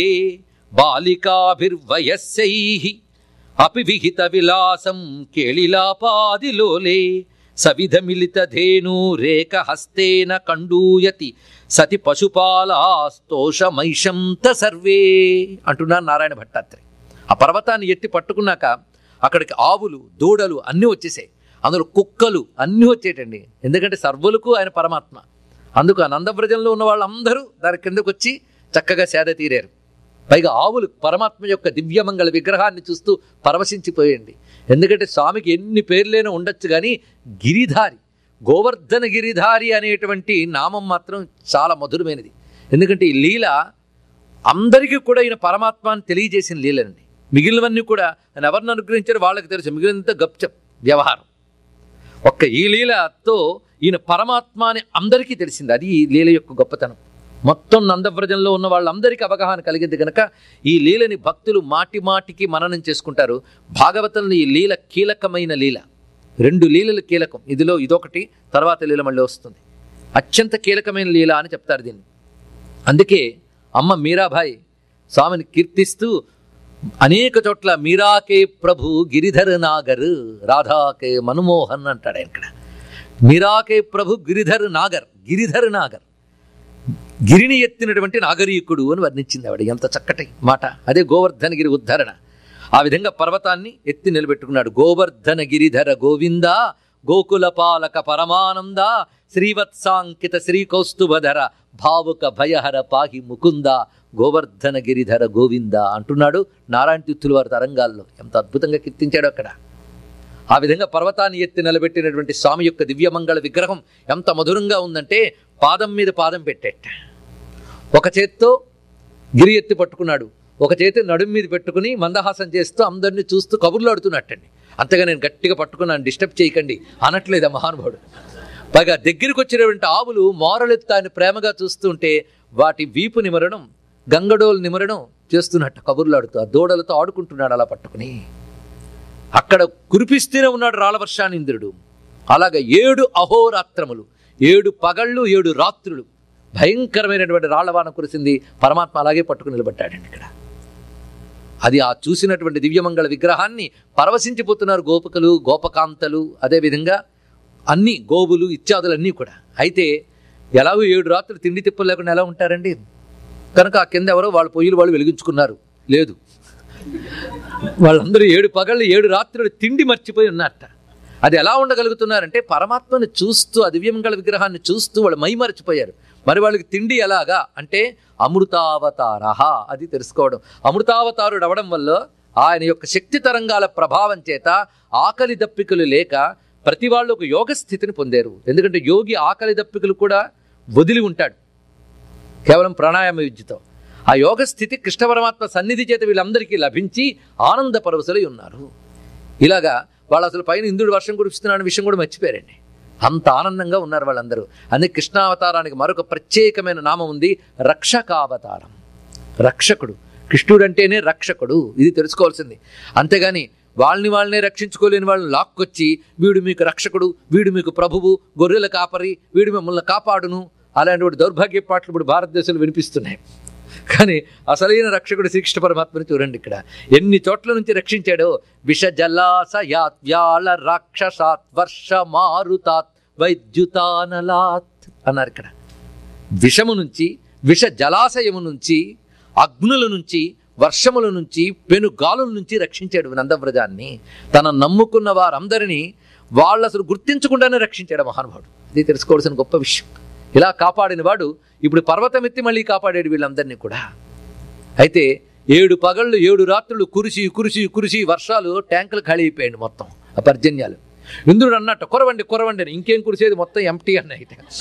బాలికాభిర్వయస్సై అపి విహిత విలాసం కేళిలాపాదిలోలే సవిధమిలిత ధేను రేఖ హస్తేన కండూయతి సతి పశుపాలాస్తోషమైషంత సర్వే అంటున్నారు నారాయణ భట్టాత్రి ఆ పర్వతాన్ని ఎత్తి పట్టుకున్నాక అక్కడికి ఆవులు దూడలు అన్నీ వచ్చేసాయి అందులో కుక్కలు అన్నీ వచ్చేటండి ఎందుకంటే సర్వులకు ఆయన పరమాత్మ అందుకు ఆ నందవ్రజంలో ఉన్న వాళ్ళందరూ దాని కిందకు వచ్చి చక్కగా సేద తీరారు పైగా ఆవులు పరమాత్మ యొక్క దివ్యమంగళ విగ్రహాన్ని చూస్తూ పరవశించిపోయండి ఎందుకంటే స్వామికి ఎన్ని పేర్లైనా ఉండొచ్చు కానీ గిరిధారి గోవర్ధన గిరిధారి అనేటువంటి నామం మాత్రం చాలా మధురమైనది ఎందుకంటే ఈ లీల అందరికీ కూడా ఈయన పరమాత్మ అని తెలియజేసిన లీలండి మిగిలినవన్నీ కూడా ఆయన ఎవరిని అనుగ్రహించారో వాళ్ళకి తెలుసు మిగిలినంత గప్చప్ వ్యవహారం ఒక్క ఈ లీలతో ఈయన పరమాత్మ అని అందరికీ తెలిసింది అది ఈ లీల యొక్క గొప్పతనం మొత్తం నందవ్రజంలో ఉన్న వాళ్ళందరికీ అవగాహన కలిగింది కనుక ఈ లీలని భక్తులు మాటి మాటికి మననం చేసుకుంటారు భాగవతంలో ఈ లీల కీలకమైన లీల రెండు లీలలు కీలకం ఇదిలో ఇదొకటి తర్వాత లీల మళ్ళీ వస్తుంది అత్యంత కీలకమైన లీల అని చెప్తారు దీన్ని అందుకే అమ్మ మీరాబాయి స్వామిని కీర్తిస్తూ అనేక చోట్ల మీరాకే ప్రభు గిరిధర్ నాగర్ రాధాకే మన్మోహన్ అంటాడు ఆయన ఇక్కడ మీరాకే ప్రభు గిరిధర్ నాగర్ గిరిధర్ నాగర్ గిరిని ఎత్తినటువంటి నాగరీకుడు అని వర్ణించింది ఆవిడ ఎంత చక్కటి మాట అదే గోవర్ధనగిరి ఉద్ధరణ ఆ విధంగా పర్వతాన్ని ఎత్తి నిలబెట్టుకున్నాడు గోవర్ధన గిరిధర గోవింద గోకుల పాలక పరమానంద శ్రీవత్సాంకిత శ్రీకౌస్తుభధర భావుక భయహర పాహి ముకుంద గోవర్ధన గిరిధర గోవింద అంటున్నాడు నారాయణ తీర్థుల వారి తరంగాల్లో ఎంత అద్భుతంగా కీర్తించాడు అక్కడ ఆ విధంగా పర్వతాన్ని ఎత్తి నిలబెట్టినటువంటి స్వామి యొక్క దివ్యమంగళ విగ్రహం ఎంత మధురంగా ఉందంటే పాదం మీద పాదం పెట్టేట ఒక చేత్తో గిరి ఎత్తి పట్టుకున్నాడు ఒక చేతి నడుం మీద పెట్టుకుని మందహాసం చేస్తూ అందరినీ చూస్తూ కబుర్లు ఆడుతున్నట్టండి అంతగా నేను గట్టిగా పట్టుకున్నాను డిస్టర్బ్ చేయకండి అనట్లేదు ఆ మహానుభావుడు పైగా దగ్గరికి వచ్చినటువంటి ఆవులు మోరలెత్తు ఆయన ప్రేమగా చూస్తుంటే వాటి వీపు నిమరడం గంగడోలు నిమరడం చేస్తున్నట్టు కబుర్లాడుతూ ఆ దూడలతో ఆడుకుంటున్నాడు అలా పట్టుకుని అక్కడ కురిపిస్తూనే ఉన్నాడు రాళవర్షాన్ని ఇంద్రుడు అలాగ ఏడు అహోరాత్రములు ఏడు పగళ్ళు ఏడు రాత్రులు భయంకరమైనటువంటి రాళ్లవాన కురిసింది పరమాత్మ అలాగే పట్టుకుని నిలబడ్డాడండి ఇక్కడ అది ఆ చూసినటువంటి దివ్యమంగళ విగ్రహాన్ని పరవశించిపోతున్నారు గోపికలు గోపకాంతలు అదేవిధంగా అన్ని గోవులు ఇత్యాదులన్నీ కూడా అయితే ఎలాగో ఏడు రాత్రులు తిండి తిప్పలు లేకుండా ఎలా ఉంటారండి కనుక ఆ కింద ఎవరో వాళ్ళ పొయ్యిలు వాళ్ళు వెలిగించుకున్నారు లేదు వాళ్ళందరూ ఏడు పగళ్ళు ఏడు రాత్రులు తిండి మర్చిపోయి ఉన్నట్ట అది ఎలా ఉండగలుగుతున్నారంటే పరమాత్మని చూస్తూ ఆ దివ్యమంగళ విగ్రహాన్ని చూస్తూ వాళ్ళు మై మర్చిపోయారు మరి వాళ్ళకి తిండి ఎలాగా అంటే అమృతావతారహ అది తెలుసుకోవడం అమృతావతారుడు అవడం వల్ల ఆయన యొక్క శక్తి తరంగాల ప్రభావం చేత ఆకలి దప్పికలు లేక ప్రతి వాళ్ళు ఒక యోగ స్థితిని పొందారు ఎందుకంటే యోగి ఆకలి దప్పికలు కూడా వదిలి ఉంటాడు కేవలం ప్రాణాయామ విద్యతో ఆ యోగ స్థితి కృష్ణ పరమాత్మ సన్నిధి చేత వీళ్ళందరికీ లభించి ఆనంద పరవశులై ఉన్నారు ఇలాగా వాళ్ళు అసలు పైన ఇంద్రుడు వర్షం కురిపిస్తున్నాడన్న విషయం కూడా మర్చిపోయారండి అంత ఆనందంగా ఉన్నారు వాళ్ళందరూ అందుకే కృష్ణావతారానికి మరొక ప్రత్యేకమైన నామం ఉంది రక్షకావతారం రక్షకుడు కృష్ణుడు అంటేనే రక్షకుడు ఇది తెలుసుకోవాల్సింది అంతేగాని వాళ్ళని వాళ్ళనే రక్షించుకోలేని వాళ్ళని లాక్కొచ్చి వీడు మీకు రక్షకుడు వీడు మీకు ప్రభువు గొర్రెల కాపరి వీడు మిమ్మల్ని కాపాడును అలాంటి దౌర్భాగ్య పాటలు ఇప్పుడు భారతదేశంలో వినిపిస్తున్నాయి కానీ అసలైన రక్షకుడు శ్రీకృష్ణ పరమాత్మని చూడండి ఇక్కడ ఎన్ని చోట్ల నుంచి రక్షించాడో విష జలాశయాత్వ్యాళ రాక్షసాత్ వర్ష మారుతాత్ వైద్యుతానలాత్ అన్నారు ఇక్కడ విషము నుంచి విష జలాశయము నుంచి అగ్నుల నుంచి వర్షముల నుంచి పెనుగాలుల నుంచి రక్షించాడు నందవ్రజాన్ని తన నమ్ముకున్న వారందరినీ వాళ్ళు అసలు గుర్తించకుండానే రక్షించాడు మహానుభావుడు ఇది తెలుసుకోవాల్సిన గొప్ప విషయం ఇలా కాపాడిన వాడు ఇప్పుడు పర్వతం ఎత్తి మళ్ళీ కాపాడాడు వీళ్ళందరినీ కూడా అయితే ఏడు పగళ్ళు ఏడు రాత్రులు కురిసి కురిసి కురిసి వర్షాలు ట్యాంకులు ఖాళీ అయిపోయాయండి మొత్తం ఆ పర్జన్యాలు ఇంద్రుడు అన్నట్టు కొరవండి కొరవండి అని ఇంకేం కురిసేది మొత్తం ఎంటీ అన్నాయి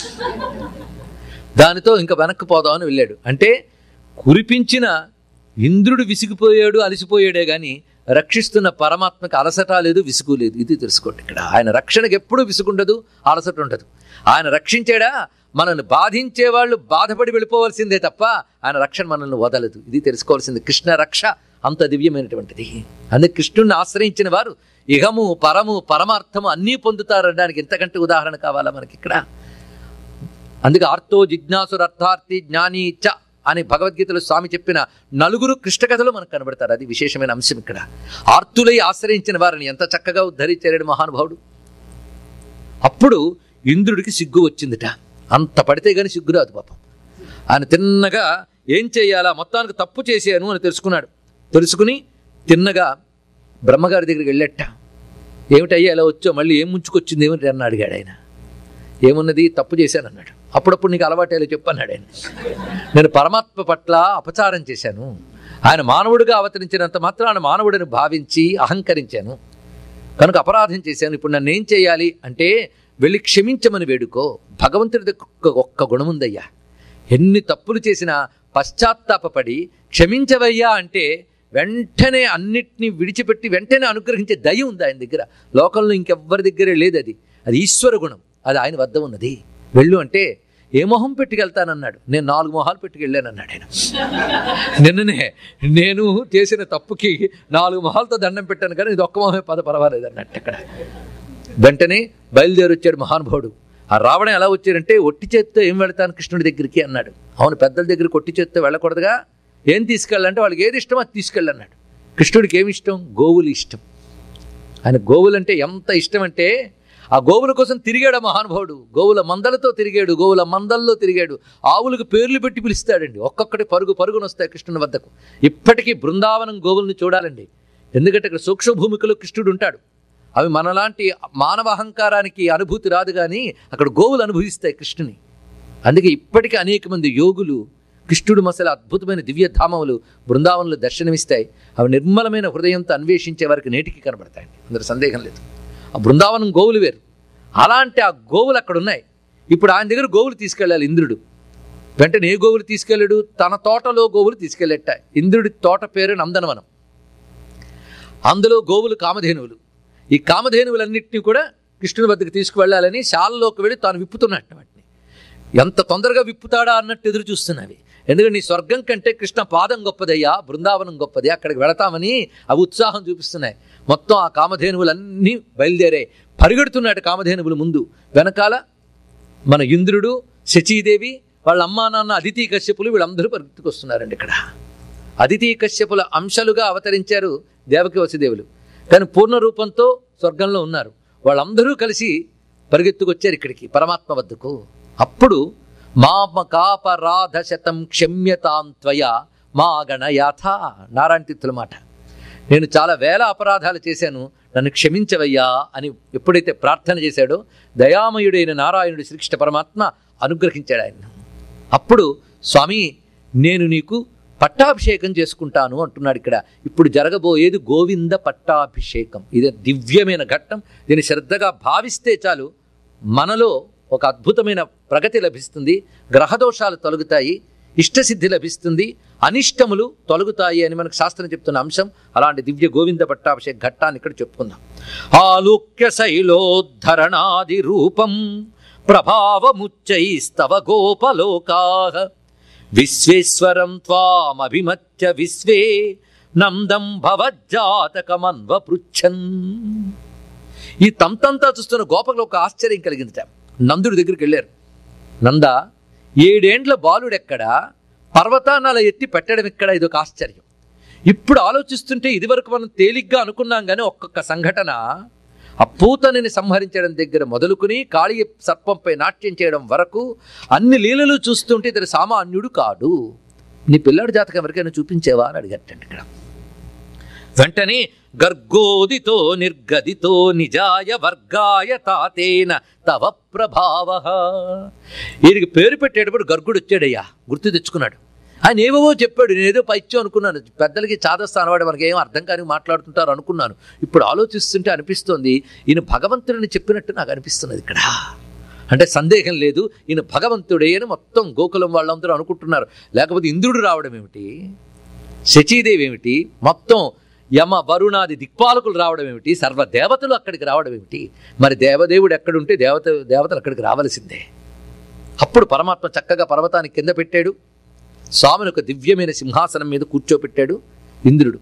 దానితో ఇంకా వెనక్కి పోదామని వెళ్ళాడు అంటే కురిపించిన ఇంద్రుడు విసిగిపోయాడు అలసిపోయాడే గాని రక్షిస్తున్న పరమాత్మకి అలసట లేదు విసుగు లేదు ఇది తెలుసుకోండి ఇక్కడ ఆయన రక్షణకు ఎప్పుడూ విసుగుండదు అలసట ఉండదు ఆయన రక్షించాడా మనల్ని బాధించే వాళ్ళు బాధపడి వెళ్ళిపోవాల్సిందే తప్ప ఆయన రక్షణ మనల్ని వదలదు ఇది తెలుసుకోవాల్సింది కృష్ణ రక్ష అంత దివ్యమైనటువంటిది అందుకే కృష్ణుడిని ఆశ్రయించిన వారు ఇహము పరము పరమార్థము అన్నీ పొందుతారనడానికి ఇంతకంటే ఉదాహరణ కావాలా మనకి ఇక్కడ అందుకే ఆర్తో జిజ్ఞాసురు అర్థార్థి జ్ఞాని చ అని భగవద్గీతలో స్వామి చెప్పిన నలుగురు కృష్ణ కథలు మనకు కనబడతారు అది విశేషమైన అంశం ఇక్కడ ఆర్తులై ఆశ్రయించిన వారిని ఎంత చక్కగా ఉద్ధరించాడు మహానుభావుడు అప్పుడు ఇంద్రుడికి సిగ్గు వచ్చిందిట అంత పడితే గాని సిగ్గు రాదు పాపం ఆయన తిన్నగా ఏం చేయాలా మొత్తానికి తప్పు చేశాను అని తెలుసుకున్నాడు తెలుసుకుని తిన్నగా బ్రహ్మగారి దగ్గరికి వెళ్ళట ఏమిటయ్యా ఎలా వచ్చో మళ్ళీ ఏం ముంచుకొచ్చింది ఏమిటి అని అడిగాడు ఆయన ఏమున్నది తప్పు చేశాను అన్నాడు అప్పుడప్పుడు నీకు అలవాటేలా చెప్పు అన్నాడు ఆయన నేను పరమాత్మ పట్ల అపచారం చేశాను ఆయన మానవుడిగా అవతరించినంత మాత్రాన మానవుడిని భావించి అహంకరించాను కనుక అపరాధం చేశాను ఇప్పుడు నన్ను ఏం చేయాలి అంటే వెళ్ళి క్షమించమని వేడుకో భగవంతుడి దగ్గర ఒక్క- ఒక్క గుణం ఉందయ్యా ఎన్ని తప్పులు చేసినా పశ్చాత్తాపపడి క్షమించవయ్యా అంటే వెంటనే అన్నిటినీ విడిచిపెట్టి వెంటనే అనుగ్రహించే దయ ఉంది ఆయన దగ్గర లోకంలో ఇంకెవ్వరి దగ్గరే లేదు అది అది ఈశ్వర గుణం అది ఆయన వద్ద ఉన్నది వెళ్ళు అంటే ఏ మొహం పెట్టుకెళ్తానన్నాడు నేను నాలుగు మొహాలు పెట్టుకెళ్ళానన్నాడు ఆయన నిన్ననే నేను చేసిన తప్పుకి నాలుగు మొహాలతో దండం పెట్టాను కానీ ఇది ఒక్క మొహమే పద పర్వాలేదు అన్నట్టు అక్కడ వెంటనే బయలుదేరి వచ్చాడు మహానుభావుడు ఆ రావడం ఎలా వచ్చారంటే ఒట్టి చేత్తో ఏం వెళతాను కృష్ణుడి దగ్గరికి అన్నాడు అవును పెద్దల దగ్గరికి ఒట్టి చేత్తో వెళ్ళకూడదుగా ఏం తీసుకెళ్ళాలంటే వాళ్ళకి ఏది ఇష్టమో అది తీసుకెళ్ళన్నాడు కృష్ణుడికి ఏమి ఇష్టం గోవులు ఇష్టం ఆయన గోవులు అంటే ఎంత ఇష్టం అంటే ఆ గోవుల కోసం తిరిగాడు ఆ మహానుభావుడు గోవుల మందలతో తిరిగాడు గోవుల మందల్లో తిరిగాడు ఆవులకు పేర్లు పెట్టి పిలుస్తాడండి ఒక్కొక్కటి పరుగు పరుగున వస్తాయి కృష్ణుని వద్దకు ఇప్పటికీ బృందావనం గోవుల్ని చూడాలండి ఎందుకంటే ఇక్కడ సూక్ష్మ భూమికలో కృష్ణుడు ఉంటాడు అవి మనలాంటి మానవ అహంకారానికి అనుభూతి రాదు కానీ అక్కడ గోవులు అనుభవిస్తాయి కృష్ణుని అందుకే ఇప్పటికీ అనేక మంది యోగులు కృష్ణుడు మసల అద్భుతమైన దివ్యధామములు బృందావనంలో దర్శనమిస్తాయి అవి నిర్మలమైన హృదయంతో అన్వేషించే వారికి నేటికి కనబడతాయండి అందరు సందేహం లేదు ఆ బృందావనం గోవులు వేరు అలాంటి ఆ గోవులు అక్కడ ఉన్నాయి ఇప్పుడు ఆయన దగ్గర గోవులు తీసుకెళ్ళాలి ఇంద్రుడు వెంటనే ఏ గోవులు తీసుకెళ్ళాడు తన తోటలో గోవులు తీసుకెళ్ళేట ఇంద్రుడి తోట పేరు నందనవనం అందులో గోవులు కామధేనువులు ఈ కామధేనువులన్నింటినీ కూడా కృష్ణుని వద్దకు తీసుకువెళ్ళాలని శాలలోకి వెళ్ళి తాను విప్పుతున్నట్టు వాటిని ఎంత తొందరగా విప్పుతాడా అన్నట్టు ఎదురు చూస్తున్నవి ఎందుకంటే నీ స్వర్గం కంటే కృష్ణ పాదం గొప్పదయ్యా బృందావనం గొప్పది అక్కడికి వెళతామని అవి ఉత్సాహం చూపిస్తున్నాయి మొత్తం ఆ కామధేనువులన్నీ బయలుదేరాయి పరిగెడుతున్నాడు కామధేనువులు ముందు వెనకాల మన ఇంద్రుడు శచీదేవి వాళ్ళ అమ్మా నాన్న అదితి కశ్యపులు వీళ్ళందరూ పరిగెత్తుకొస్తున్నారండి ఇక్కడ అదితి కశ్యపుల అంశాలుగా అవతరించారు దేవకి వసుదేవులు కానీ పూర్ణ రూపంతో స్వర్గంలో ఉన్నారు వాళ్ళందరూ కలిసి పరిగెత్తుకొచ్చారు ఇక్కడికి పరమాత్మ వద్దకు అప్పుడు మామ కాపరాధ శతం క్షమ్యతాంత్వయ మా గణయాథ నారాయణ తీర్థుల మాట నేను చాలా వేల అపరాధాలు చేశాను నన్ను క్షమించవయ్యా అని ఎప్పుడైతే ప్రార్థన చేశాడో దయామయుడైన నారాయణుడు శ్రీకృష్ణ పరమాత్మ అనుగ్రహించాడు ఆయన అప్పుడు స్వామి నేను నీకు పట్టాభిషేకం చేసుకుంటాను అంటున్నాడు ఇక్కడ ఇప్పుడు జరగబోయేది గోవింద పట్టాభిషేకం ఇది దివ్యమైన ఘట్టం దీన్ని శ్రద్ధగా భావిస్తే చాలు మనలో ఒక అద్భుతమైన ప్రగతి లభిస్తుంది గ్రహదోషాలు తొలగుతాయి ఇష్టసిద్ధి లభిస్తుంది అనిష్టములు తొలగుతాయి అని మనకు శాస్త్రం చెప్తున్న అంశం అలాంటి దివ్య గోవింద పట్టాభిషేక ఘట్టాన్ని ఇక్కడ చెప్పుకుందాం ఆలోక్య శైలోద్ధరణాది రూపం ప్రభావముచ్చైస్తవ గోపలోకా విశ్వేశ్వరం త్వామభిమత్య విశ్వే నందం భవజ్జాతకమన్వ పృచ్ఛన్ ఈ తంతంతా చూస్తున్న గోపకులు ఒక ఆశ్చర్యం కలిగిందిట నందుడి దగ్గరికి వెళ్ళారు నంద ఏడేండ్ల బాలుడెక్కడ పర్వతానాల ఎత్తి పెట్టడం ఎక్కడ ఇది ఒక ఆశ్చర్యం ఇప్పుడు ఆలోచిస్తుంటే ఇదివరకు మనం తేలిగ్గా అనుకున్నాం కానీ ఒక్కొక్క సంఘటన ఆ పూతనిని సంహరించడం దగ్గర మొదలుకుని కాళీ సర్పంపై నాట్యం చేయడం వరకు అన్ని లీలలు చూస్తుంటే ఇతడు సామాన్యుడు కాడు నీ పిల్లాడి జాతకం ఎవరికైనా చూపించేవా అని అడిగట్టండి ఇక్కడ వెంటనే గర్గోదితో నిర్గదితో నిజాయ వర్గాయ తాతేన తవ ప్రభావ వీరికి పేరు పెట్టేటప్పుడు గర్గుడు వచ్చాడయ్యా గుర్తు తెచ్చుకున్నాడు ఆయన ఏవేవో చెప్పాడు నేనేదో పైత్యం అనుకున్నాను పెద్దలకి చాదస్తాను వాడు మనకి ఏం అర్థం కాని మాట్లాడుతుంటారు అనుకున్నాను ఇప్పుడు ఆలోచిస్తుంటే అనిపిస్తోంది ఈయన భగవంతుడిని చెప్పినట్టు నాకు అనిపిస్తున్నది ఇక్కడ అంటే సందేహం లేదు ఈయన భగవంతుడే అని మొత్తం గోకులం వాళ్ళందరూ అనుకుంటున్నారు లేకపోతే ఇంద్రుడు రావడం ఏమిటి శచీదేవి ఏమిటి మొత్తం యమ వరుణాది దిక్పాలకులు రావడం ఏమిటి సర్వ దేవతలు అక్కడికి రావడం ఏమిటి మరి దేవదేవుడు ఎక్కడుంటే దేవత దేవతలు అక్కడికి రావలసిందే అప్పుడు పరమాత్మ చక్కగా పర్వతాన్ని కింద పెట్టాడు స్వామిని ఒక దివ్యమైన సింహాసనం మీద కూర్చోపెట్టాడు ఇంద్రుడు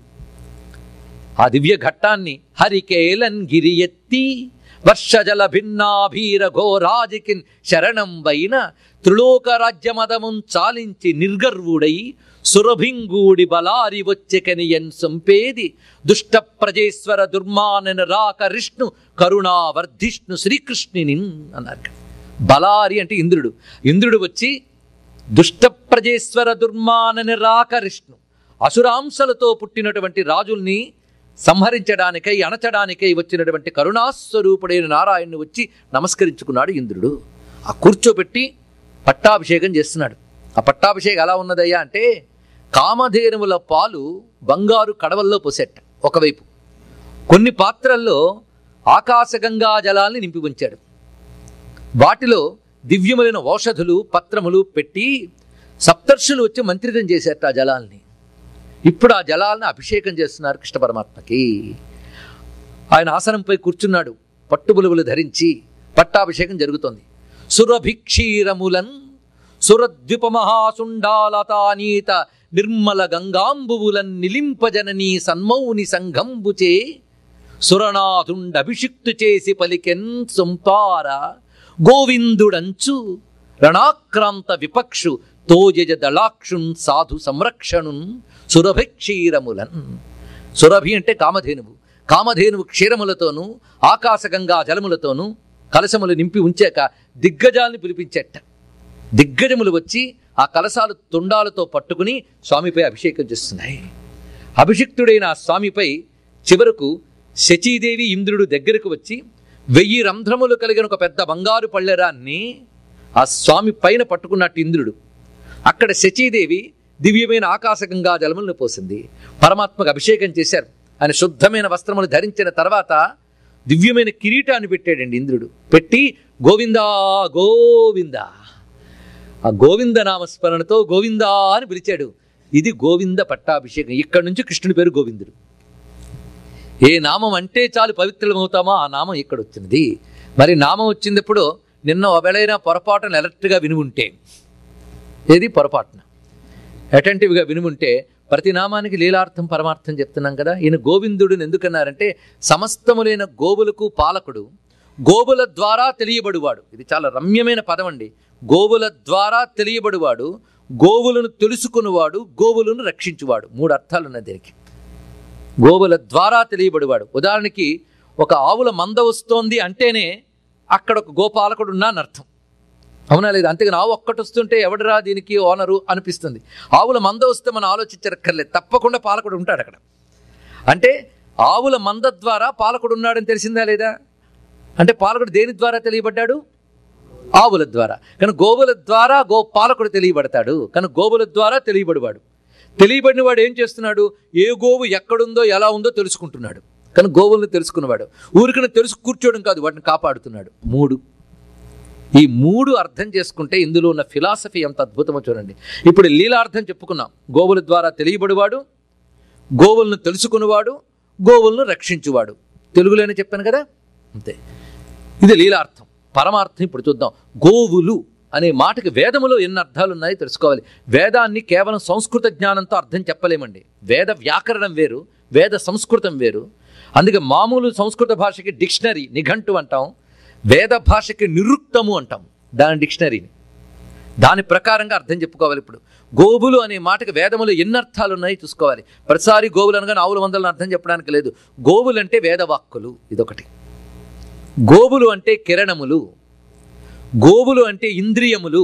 ఆ దివ్య ఘట్టాన్ని హరికేలన్ గిరి ఎత్తి వర్షజల భిన్నాభీర ఘోరాజికిన్ శరణం వైన త్రిలోక రాజ్యమదమున్ చాలించి నిర్గర్వుడై సురభింగూడి బలారి వచ్చెకనియన్ సొంపేది దుష్ట ప్రజేశ్వర దుర్మానన రాక రిష్ణు కరుణావర్ధిష్ణు శ్రీకృష్ణుని అన్నారు బలారి అంటే ఇంద్రుడు ఇంద్రుడు వచ్చి దుష్ట ప్రజేశ్వర దుర్మానని రాక విష్ణు అసురాంశలతో పుట్టినటువంటి రాజుల్ని సంహరించడానికై అణచడానికై వచ్చినటువంటి కరుణాస్వరూపుడైన నారాయణ్ణి వచ్చి నమస్కరించుకున్నాడు ఇంద్రుడు ఆ కూర్చోబెట్టి పట్టాభిషేకం చేస్తున్నాడు ఆ పట్టాభిషేకం ఎలా ఉన్నదయ్యా అంటే కామధేనువుల పాలు బంగారు కడవల్లో పోసేట ఒకవైపు కొన్ని పాత్రల్లో ఆకాశగంగా జలాల్ని నింపి ఉంచాడు వాటిలో దివ్యములైన ఔషధులు పత్రములు పెట్టి సప్తర్షులు వచ్చి మంత్రితం చేశారట ఆ జలాల్ని ఇప్పుడు ఆ జలాలను అభిషేకం చేస్తున్నారు కృష్ణ పరమాత్మకి ఆయన ఆసనంపై కూర్చున్నాడు పట్టుబులువులు ధరించి పట్టాభిషేకం జరుగుతోంది సురభిక్షీరములన్ సురద్విప మహాసుండాలతానీత నిర్మల గంగాంబువులన్ నిలింపజననీ సన్మౌని సంఘంబుచే సురనాథుండభిషిక్తు చేసి పలికెన్ సొంపార గోవిందుడంచు రణాక్రాంత విపక్షు తోజజ దళాక్షున్ సాధు సంరక్షణున్ సురభి క్షీరములన్ సురభి అంటే కామధేనువు కామధేనువు క్షీరములతోనూ ఆకాశగంగా జలములతోనూ కలశములు నింపి ఉంచాక దిగ్గజాల్ని పిలిపించేట దిగ్గజములు వచ్చి ఆ కలశాలు తుండాలతో పట్టుకుని స్వామిపై అభిషేకం చేస్తున్నాయి అభిషిక్తుడైన ఆ స్వామిపై చివరకు శచీదేవి ఇంద్రుడు దగ్గరకు వచ్చి వెయ్యి రంధ్రములు కలిగిన ఒక పెద్ద బంగారు పళ్ళెరాన్ని ఆ స్వామి పైన పట్టుకున్నట్టు ఇంద్రుడు అక్కడ శచీదేవి దివ్యమైన ఆకాశగంగా జలములను పోసింది పరమాత్మకు అభిషేకం చేశారు ఆయన శుద్ధమైన వస్త్రములు ధరించిన తర్వాత దివ్యమైన కిరీటాన్ని పెట్టాడండి ఇంద్రుడు పెట్టి గోవిందా గోవిందా ఆ గోవింద నామస్మరణతో గోవిందా అని పిలిచాడు ఇది గోవింద పట్టాభిషేకం ఇక్కడి నుంచి కృష్ణుడి పేరు గోవిందుడు ఏ నామం అంటే చాలు పవిత్రమవుతామో ఆ నామం ఇక్కడ వచ్చినది మరి నామం వచ్చినప్పుడు నిన్న ఒకవేళైనా పొరపాటున ఎలర్ట్గా విని ఉంటే ఏది పొరపాటున అటెంటివ్గా వినుంటే ప్రతి నామానికి లీలార్థం పరమార్థం చెప్తున్నాం కదా ఈయన గోవిందుడిని ఎందుకన్నారంటే సమస్తములైన గోవులకు పాలకుడు గోవుల ద్వారా తెలియబడువాడు ఇది చాలా రమ్యమైన పదం అండి గోవుల ద్వారా తెలియబడువాడు గోవులను తెలుసుకునివాడు గోవులను రక్షించువాడు మూడు అర్థాలు ఉన్నాయి దీనికి గోవుల ద్వారా తెలియబడివాడు ఉదాహరణకి ఒక ఆవుల మంద వస్తోంది అంటేనే అక్కడ ఒక గోపాలకుడు ఉన్నాను అర్థం అవునా లేదు అంతేగాని ఆవు ఒక్కటి వస్తుంటే ఎవడరా దీనికి ఓనరు అనిపిస్తుంది ఆవుల మంద వస్తే మనం ఆలోచించక్కర్లేదు తప్పకుండా పాలకుడు ఉంటాడు అక్కడ అంటే ఆవుల మంద ద్వారా పాలకుడు ఉన్నాడని తెలిసిందా లేదా అంటే పాలకుడు దేని ద్వారా తెలియబడ్డాడు ఆవుల ద్వారా కానీ గోవుల ద్వారా గో పాలకుడు తెలియబడతాడు కానీ గోవుల ద్వారా తెలియబడివాడు తెలియబడిన వాడు ఏం చేస్తున్నాడు ఏ గోవు ఎక్కడుందో ఎలా ఉందో తెలుసుకుంటున్నాడు కానీ గోవుల్ని తెలుసుకున్నవాడు ఊరికనే తెలుసు కూర్చోవడం కాదు వాటిని కాపాడుతున్నాడు మూడు ఈ మూడు అర్థం చేసుకుంటే ఇందులో ఉన్న ఫిలాసఫీ ఎంత అద్భుతమో చూడండి ఇప్పుడు లీలార్థం చెప్పుకున్నాం గోవుల ద్వారా తెలియబడివాడు గోవులను తెలుసుకునేవాడు గోవులను రక్షించువాడు తెలుగులోనే చెప్పాను కదా అంతే ఇది లీలార్థం పరమార్థం ఇప్పుడు చూద్దాం గోవులు అనే మాటకి వేదములో ఎన్ని అర్థాలు ఉన్నాయో తెలుసుకోవాలి వేదాన్ని కేవలం సంస్కృత జ్ఞానంతో అర్థం చెప్పలేమండి వేద వ్యాకరణం వేరు వేద సంస్కృతం వేరు అందుకే మామూలు సంస్కృత భాషకి డిక్షనరీ నిఘంటు అంటాం వేద భాషకి నిరుక్తము అంటాం దాని డిక్షనరీని దాని ప్రకారంగా అర్థం చెప్పుకోవాలి ఇప్పుడు గోవులు అనే మాటకి వేదములు ఎన్ని అర్థాలు ఉన్నాయో చూసుకోవాలి ప్రతిసారి గోవులు అనగా ఆవుల వందలను అర్థం చెప్పడానికి లేదు గోవులు అంటే వేదవాక్కులు ఇదొకటి గోవులు అంటే కిరణములు గోవులు అంటే ఇంద్రియములు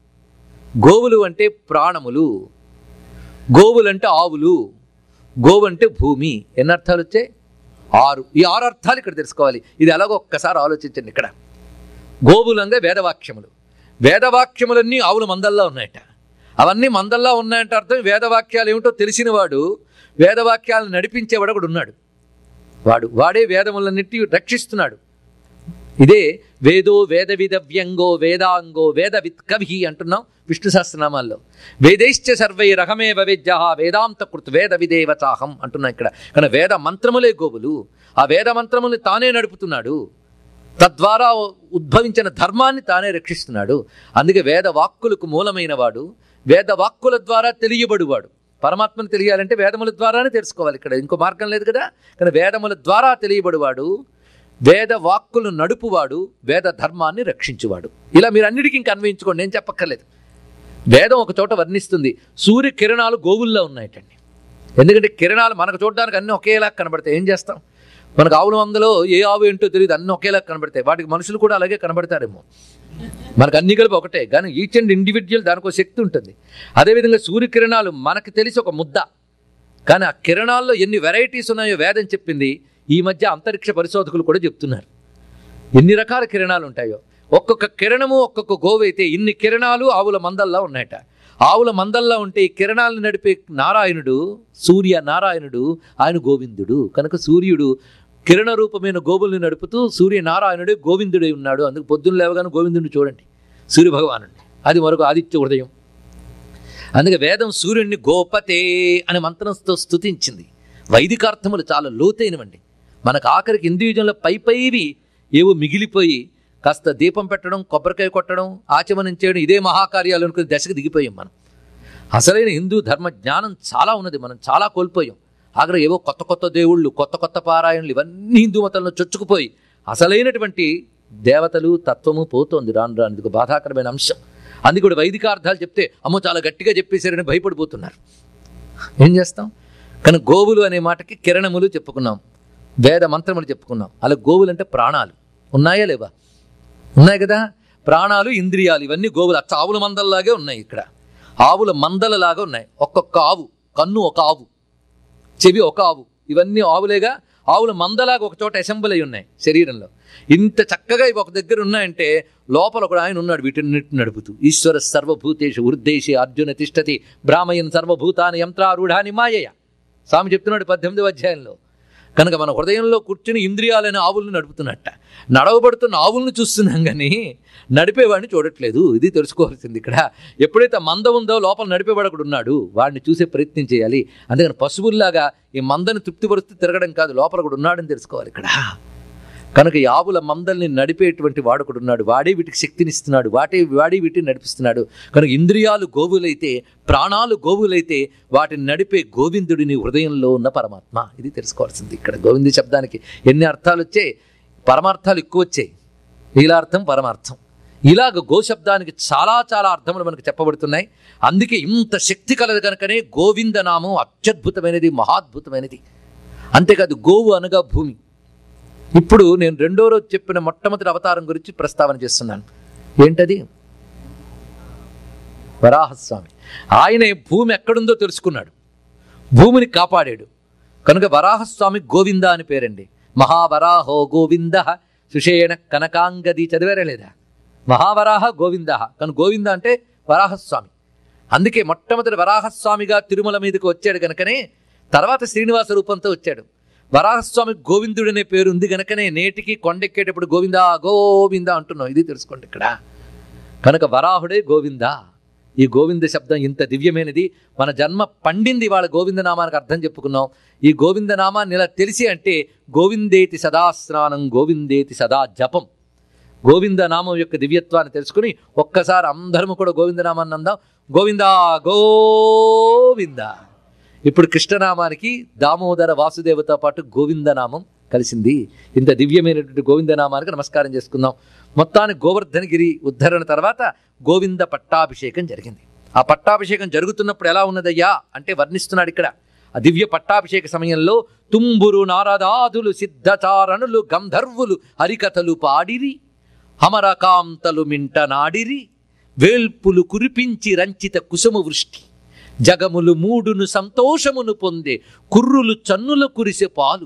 గోవులు అంటే ప్రాణములు గోవులు అంటే ఆవులు గోవు అంటే భూమి ఎన్ని అర్థాలు వచ్చాయి ఆరు ఈ ఆరు అర్థాలు ఇక్కడ తెలుసుకోవాలి ఇది ఎలాగో ఒక్కసారి ఆలోచించండి ఇక్కడ గోవులంగా వేదవాక్యములు వేదవాక్యములన్నీ ఆవుల మందల్లా ఉన్నాయట అవన్నీ మందల్లా ఉన్నాయంటే అర్థం వేదవాక్యాలు ఏమిటో తెలిసినవాడు వేదవాక్యాలను నడిపించేవాడు ఒకడు ఉన్నాడు వాడు వాడే వేదములన్నిటి రక్షిస్తున్నాడు ఇదే వేదో వేద విదవ్యంగో వేదాంగో వేద విత్ కవి అంటున్నాం విష్ణు సహస్రనామాల్లో వేదైశ్చ సర్వై రహమే వేద్య వేదాంత కృత్ వేద విదేవచాహం అంటున్నాం ఇక్కడ కానీ వేద మంత్రములే గోవులు ఆ వేద మంత్రములు తానే నడుపుతున్నాడు తద్వారా ఉద్భవించిన ధర్మాన్ని తానే రక్షిస్తున్నాడు అందుకే వేద వాక్కులకు మూలమైన వాడు వేద వాక్కుల ద్వారా తెలియబడువాడు పరమాత్మను తెలియాలంటే వేదముల ద్వారానే తెలుసుకోవాలి ఇక్కడ ఇంకో మార్గం లేదు కదా కానీ వేదముల ద్వారా తెలియబడువాడు వేద వాక్కులు నడుపువాడు వేద ధర్మాన్ని రక్షించువాడు ఇలా మీరు అన్నిటికీ ఇంకా అన్వయించుకోండి నేను చెప్పక్కర్లేదు వేదం ఒక చోట వర్ణిస్తుంది సూర్య కిరణాలు గోవుల్లో ఉన్నాయటండి ఎందుకంటే కిరణాలు మనకు చూడడానికి అన్నీ ఒకేలా కనబడతాయి ఏం చేస్తాం మనకు ఆవుల వందలో ఏ ఆవు ఏంటో తెలియదు అన్నీ ఒకేలా కనబడతాయి వాటికి మనుషులు కూడా అలాగే కనబడతారేమో మనకు అన్ని కలిపి ఒకటే కానీ ఈచ్ అండ్ ఇండివిజువల్ దానికి ఒక శక్తి ఉంటుంది అదేవిధంగా సూర్యకిరణాలు మనకు తెలిసి ఒక ముద్ద కానీ ఆ కిరణాల్లో ఎన్ని వెరైటీస్ ఉన్నాయో వేదం చెప్పింది ఈ మధ్య అంతరిక్ష పరిశోధకులు కూడా చెప్తున్నారు ఎన్ని రకాల కిరణాలు ఉంటాయో ఒక్కొక్క కిరణము ఒక్కొక్క గోవు అయితే ఇన్ని కిరణాలు ఆవుల మందల్లా ఉన్నాయట ఆవుల మందల్లా ఉంటే ఈ కిరణాలను నడిపే నారాయణుడు సూర్య నారాయణుడు ఆయన గోవిందుడు కనుక సూర్యుడు కిరణ రూపమైన గోవుల్ని నడుపుతూ సూర్య నారాయణుడే గోవిందుడై ఉన్నాడు అందుకు పొద్దున్న లేవగానే గోవిందుడిని చూడండి సూర్య భగవానుడిని అది మరొక ఆదిత్య హృదయం అందుకే వేదం సూర్యుడిని గోపతే అనే మంత్రంతో స్తుతించింది వైదికార్థములు చాలా లోతైనవండి మనకు ఆఖరికి ఇంద్రియుజంలో పై పైవి ఏవో మిగిలిపోయి కాస్త దీపం పెట్టడం కొబ్బరికాయ కొట్టడం ఆచమనం చేయడం ఇదే మహాకార్యాలు అనుకుని దశకు దిగిపోయాం మనం అసలైన హిందూ ధర్మ జ్ఞానం చాలా ఉన్నది మనం చాలా కోల్పోయాం ఆఖరి ఏవో కొత్త కొత్త దేవుళ్ళు కొత్త కొత్త పారాయణలు ఇవన్నీ హిందూ మతంలో చొచ్చుకుపోయి అసలైనటువంటి దేవతలు తత్వము పోతోంది రాను రాను ఇది ఒక బాధాకరమైన అంశం అందుకే కూడా వైదికార్థాలు చెప్తే అమ్మో చాలా గట్టిగా చెప్పేశారని భయపడిపోతున్నారు ఏం చేస్తాం కానీ గోవులు అనే మాటకి కిరణములు చెప్పుకున్నాం వేద మంత్రములు చెప్పుకున్నాం అలా గోవులు అంటే ప్రాణాలు ఉన్నాయా లేవా ఉన్నాయి కదా ప్రాణాలు ఇంద్రియాలు ఇవన్నీ గోవులు అచ్చ ఆవుల మందల్లాగే ఉన్నాయి ఇక్కడ ఆవుల మందలలాగా ఉన్నాయి ఒక్కొక్క ఆవు కన్ను ఒక ఆవు చెవి ఒక ఆవు ఇవన్నీ ఆవులేగా ఆవుల మందలాగా ఒక చోట అసెంబ్లీ అయి ఉన్నాయి శరీరంలో ఇంత చక్కగా ఇవి ఒక దగ్గర ఉన్నాయంటే లోపల ఒక ఆయన ఉన్నాడు వీటిని నడుపుతూ ఈశ్వర సర్వభూతేషు ఉర్దేశి అర్జున తిష్టతి బ్రాహ్మయన్ సర్వభూతాన్ని యంత్రారూఢాని మాయయ స్వామి చెప్తున్నాడు పద్దెనిమిదవ అధ్యాయంలో కనుక మన హృదయంలో కూర్చుని ఇంద్రియాలైన ఆవులను నడుపుతున్నట్ట నడవబడుతున్న ఆవులను చూస్తున్నాం కానీ నడిపేవాడిని చూడట్లేదు ఇది తెలుసుకోవాల్సింది ఇక్కడ ఎప్పుడైతే మంద ఉందో లోపల నడిపేవాడు ఒకడు ఉన్నాడు వాడిని చూసే ప్రయత్నం చేయాలి అందుకని పశువుల్లాగా ఈ మందని తృప్తిపరుస్తూ తిరగడం కాదు లోపల ఒకడు ఉన్నాడని తెలుసుకోవాలి ఇక్కడ కనుక ఈ ఆవుల మందల్ని నడిపేటువంటి వాడొకడు ఉన్నాడు వాడే వీటికి శక్తినిస్తున్నాడు వాటే వాడే వీటిని నడిపిస్తున్నాడు కనుక ఇంద్రియాలు గోవులైతే ప్రాణాలు గోవులైతే వాటిని నడిపే గోవిందుడిని హృదయంలో ఉన్న పరమాత్మ ఇది తెలుసుకోవాల్సింది ఇక్కడ గోవింది శబ్దానికి ఎన్ని అర్థాలు వచ్చాయి పరమార్థాలు ఎక్కువ వచ్చాయి లీలార్థం పరమార్థం ఇలాగ గోశబ్దానికి చాలా చాలా అర్థములు మనకు చెప్పబడుతున్నాయి అందుకే ఇంత శక్తి కలదు కనుకనే గోవింద నామం అత్యద్భుతమైనది మహాద్భుతమైనది అంతేకాదు గోవు అనగా భూమి ఇప్పుడు నేను రెండో రోజు చెప్పిన మొట్టమొదటి అవతారం గురించి ప్రస్తావన చేస్తున్నాను ఏంటది వరాహస్వామి ఆయనే భూమి ఎక్కడుందో తెలుసుకున్నాడు భూమిని కాపాడాడు కనుక వరాహస్వామి గోవింద అని పేరండి మహావరాహో గోవింద సుషేణ కనకాంగది చదివారా లేదా మహావరాహ గోవింద కనుక గోవింద అంటే వరాహస్వామి అందుకే మొట్టమొదటి వరాహస్వామిగా తిరుమల మీదకి వచ్చాడు గనుకనే తర్వాత శ్రీనివాస రూపంతో వచ్చాడు వరాహస్వామి గోవిందుడనే పేరు ఉంది గనుకనే నేటికి కొండెక్కేటప్పుడు గోవింద గోవింద అంటున్నాం ఇది తెలుసుకోండి ఇక్కడ కనుక వరాహుడే గోవింద ఈ గోవింద శబ్దం ఇంత దివ్యమైనది మన జన్మ పండింది వాళ్ళ గోవింద నామానికి అర్థం చెప్పుకున్నాం ఈ గోవింద నామాన్ని ఇలా తెలిసి అంటే గోవిందేతి సదా స్నానం గోవిందేతి సదా జపం గోవింద నామం యొక్క దివ్యత్వాన్ని తెలుసుకుని ఒక్కసారి అందరము కూడా గోవింద నామాన్ని అందాం గోవింద గోవింద ఇప్పుడు కృష్ణనామానికి దామోదర వాసుదేవతో పాటు గోవిందనామం కలిసింది ఇంత దివ్యమైనటువంటి గోవిందనామానికి నమస్కారం చేసుకుందాం మొత్తానికి గోవర్ధనగిరి ఉద్ధరణ తర్వాత గోవింద పట్టాభిషేకం జరిగింది ఆ పట్టాభిషేకం జరుగుతున్నప్పుడు ఎలా ఉన్నదయ్యా అంటే వర్ణిస్తున్నాడు ఇక్కడ ఆ దివ్య పట్టాభిషేక సమయంలో తుంబురు నారదాదులు సిద్ధచారణులు గంధర్వులు హరికథలు పాడిరి అమరకాంతలు మింట నాడిరి వేల్పులు కురిపించి రంచిత కుసుమ వృష్టి జగములు మూడును సంతోషమును పొందే కుర్రులు చన్నుల కురిసే పాలు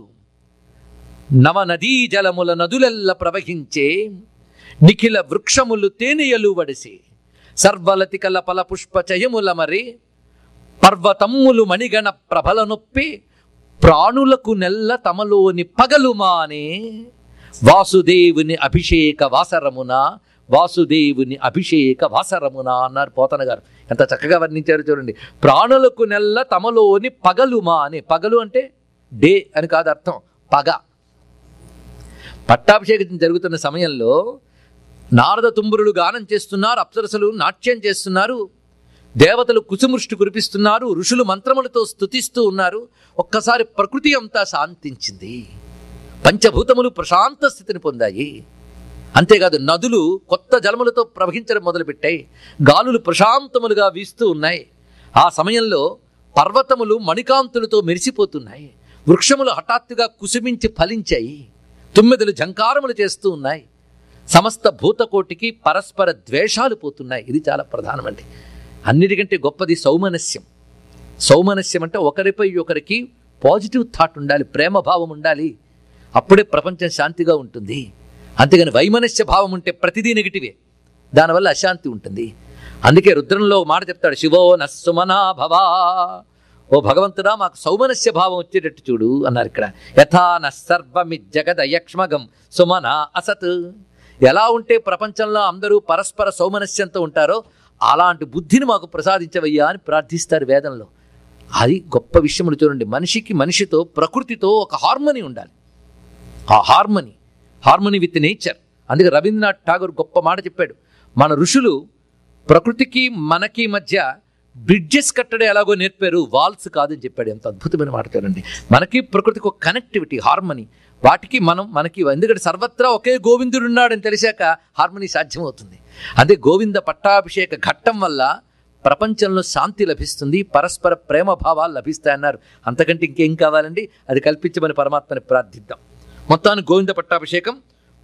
నవ నదీ జలముల నదులెల్ల ప్రవహించే నిఖిల వృక్షములు తేనెయలు వడిసే సర్వలతికల పల పుష్ప చయముల మరి పర్వతమ్ములు మణిగణ ప్రభల నొప్పి ప్రాణులకు నెల్ల తమలోని పగలు మానే వాసుదేవుని అభిషేక వాసరమున వాసుదేవుని అభిషేక వాసరమున అన్నారు పోతన గారు ఎంత చక్కగా వర్ణించారు చూడండి ప్రాణులకు నెల్ల తమలోని పగలు మా అని పగలు అంటే డే అని కాదు అర్థం పగ పట్టాభిషేకం జరుగుతున్న సమయంలో నారద తుంబురులు గానం చేస్తున్నారు అప్సరసలు నాట్యం చేస్తున్నారు దేవతలు కుసుమృష్టి కురిపిస్తున్నారు ఋషులు మంత్రములతో స్తుతిస్తూ ఉన్నారు ఒక్కసారి ప్రకృతి అంతా శాంతించింది పంచభూతములు ప్రశాంత స్థితిని పొందాయి అంతేకాదు నదులు కొత్త జలములతో ప్రవహించడం మొదలుపెట్టాయి గాలులు ప్రశాంతములుగా వీస్తూ ఉన్నాయి ఆ సమయంలో పర్వతములు మణికాంతులతో మెరిసిపోతున్నాయి వృక్షములు హఠాత్తుగా కుసుమించి ఫలించాయి తుమ్మెదలు జంకారములు చేస్తూ ఉన్నాయి సమస్త భూతకోటికి పరస్పర ద్వేషాలు పోతున్నాయి ఇది చాలా ప్రధానమండి అన్నిటికంటే గొప్పది సౌమనస్యం సౌమనస్యం అంటే ఒకరిపై ఒకరికి పాజిటివ్ థాట్ ఉండాలి ప్రేమ భావం ఉండాలి అప్పుడే ప్రపంచం శాంతిగా ఉంటుంది అంతేగాని వైమనస్య భావం ఉంటే ప్రతిదీ నెగిటివే దానివల్ల అశాంతి ఉంటుంది అందుకే రుద్రంలో ఒక మాట చెప్తాడు శివో నస్సుమనా భవా ఓ భగవంతుడా మాకు సౌమనస్య భావం వచ్చేటట్టు చూడు అన్నారు ఇక్కడ యథా నర్వమి జగద యక్ష్మగం సుమన అసత్ ఎలా ఉంటే ప్రపంచంలో అందరూ పరస్పర సౌమనస్యంతో ఉంటారో అలాంటి బుద్ధిని మాకు ప్రసాదించవయ్యా అని ప్రార్థిస్తారు వేదంలో అది గొప్ప విషయములు చూడండి మనిషికి మనిషితో ప్రకృతితో ఒక హార్మనీ ఉండాలి ఆ హార్మనీ హార్మనీ విత్ నేచర్ అందుకే రవీంద్రనాథ్ ఠాగూర్ గొప్ప మాట చెప్పాడు మన ఋషులు ప్రకృతికి మనకి మధ్య బ్రిడ్జెస్ కట్టడం ఎలాగో నేర్పారు వాల్స్ కాదని చెప్పాడు ఎంత అద్భుతమైన మాట చూడండి మనకి ప్రకృతికి ఒక కనెక్టివిటీ హార్మనీ వాటికి మనం మనకి ఎందుకంటే సర్వత్రా ఒకే గోవిందుడు ఉన్నాడని తెలిసాక హార్మనీ సాధ్యమవుతుంది అదే గోవింద పట్టాభిషేక ఘట్టం వల్ల ప్రపంచంలో శాంతి లభిస్తుంది పరస్పర ప్రేమ భావాలు లభిస్తాయన్నారు అంతకంటే ఇంకేం కావాలండి అది కల్పించమని పరమాత్మని ప్రార్థిద్దాం మొత్తానికి గోవింద పట్టాభిషేకం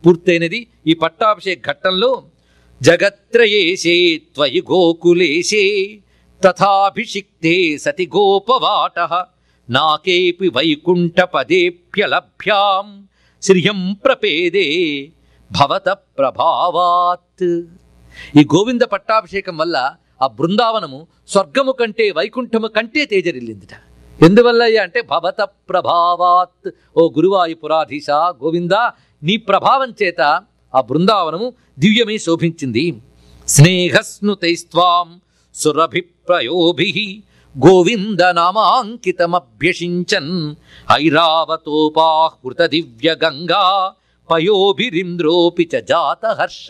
పూర్తయినది ఈ పట్టాభిషేక ఘట్టంలో జగత్రయేశే త్వయి గోకులేశే తథాభిషిక్తే సతి గోపవాట నాకేపి వైకుంఠ పదేప్యలభ్యాం శ్రియం ప్రపేదే భవత ప్రభావాత్ ఈ గోవింద పట్టాభిషేకం వల్ల ఆ బృందావనము స్వర్గము కంటే వైకుంఠము కంటే తేజరిల్లిందిట ఎందువల్ల అయ్యా అంటే భవత ప్రభావాత్ ఓ గురువాయుపురాధీశ గోవింద నీ ప్రభావం చేత ఆ బృందావనము దివ్యమై శోభించింది స్నేహస్నుతైస్వాం సురభిప్రయోభి గోవింద నామాంకితమభ్యసించన్ ఐరావతోపాహృత దివ్య గంగా పయోభిరింద్రోపి చ జాత హర్ష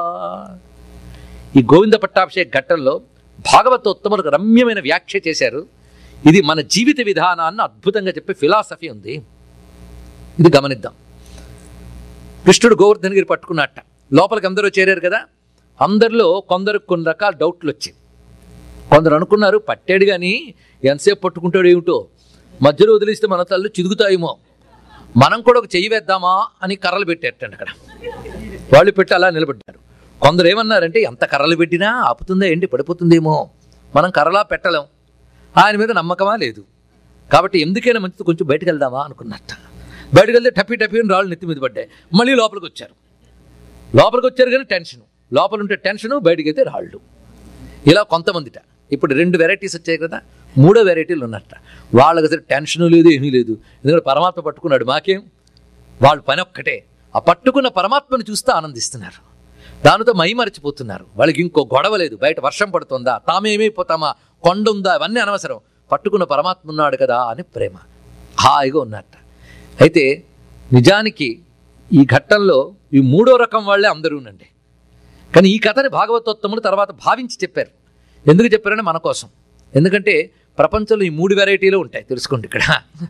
ఈ గోవింద పట్టాభిషేక ఘట్టంలో భాగవతోత్తములకు రమ్యమైన వ్యాఖ్య చేశారు ఇది మన జీవిత విధానాన్ని అద్భుతంగా చెప్పే ఫిలాసఫీ ఉంది ఇది గమనిద్దాం కృష్ణుడు గోవర్ధనగిరి పట్టుకున్నట్ట లోపలికి అందరూ చేరారు కదా అందరిలో కొందరు కొన్ని రకాల డౌట్లు వచ్చాయి కొందరు అనుకున్నారు పట్టాడు కానీ ఎంతసేపు పట్టుకుంటాడు ఏమిటో మధ్యలో వదిలిస్తే మన తల్లు చిదుగుతాయేమో మనం కూడా ఒక చెయ్యి వేద్దామా అని కర్రలు పెట్టేటండి అక్కడ వాళ్ళు పెట్టి అలా నిలబడ్డారు కొందరు ఏమన్నారంటే ఎంత కర్రలు పెట్టినా ఆపుతుందా ఏంటి పడిపోతుందేమో మనం కర్రలా పెట్టలేం ఆయన మీద నమ్మకమా లేదు కాబట్టి ఎందుకైనా మంచిది కొంచెం బయటకు వెళ్దామా అనుకున్నట్ట బయటకు వెళ్తే టప్పి టప్పి అని రాళ్ళు నెత్తి మీద పడ్డాయి మళ్ళీ లోపలికి వచ్చారు లోపలికి వచ్చారు కానీ టెన్షన్ లోపల ఉంటే టెన్షను బయటకు వెళ్తే రాళ్ళు ఇలా కొంతమందిట ఇప్పుడు రెండు వెరైటీస్ వచ్చాయి కదా మూడో వెరైటీలు ఉన్నట్ట వాళ్ళకి అసలు టెన్షన్ లేదు ఏమీ లేదు ఎందుకంటే పరమాత్మ పట్టుకున్నాడు మాకేం వాళ్ళ పని ఒక్కటే ఆ పట్టుకున్న పరమాత్మను చూస్తూ ఆనందిస్తున్నారు దానితో మైమరిచిపోతున్నారు వాళ్ళకి ఇంకో గొడవ లేదు బయట వర్షం పడుతుందా తామేమైపోతామా కొండ ఉందా అవన్నీ అనవసరం పట్టుకున్న పరమాత్మ ఉన్నాడు కదా అని ప్రేమ హాయిగా ఉన్నట్ట అయితే నిజానికి ఈ ఘట్టంలో ఈ మూడో రకం వాళ్ళే అందరూనండి కానీ ఈ కథని భాగవతోత్తములు తర్వాత భావించి చెప్పారు ఎందుకు చెప్పారంటే మన కోసం ఎందుకంటే ప్రపంచంలో ఈ మూడు వెరైటీలు ఉంటాయి తెలుసుకోండి ఇక్కడ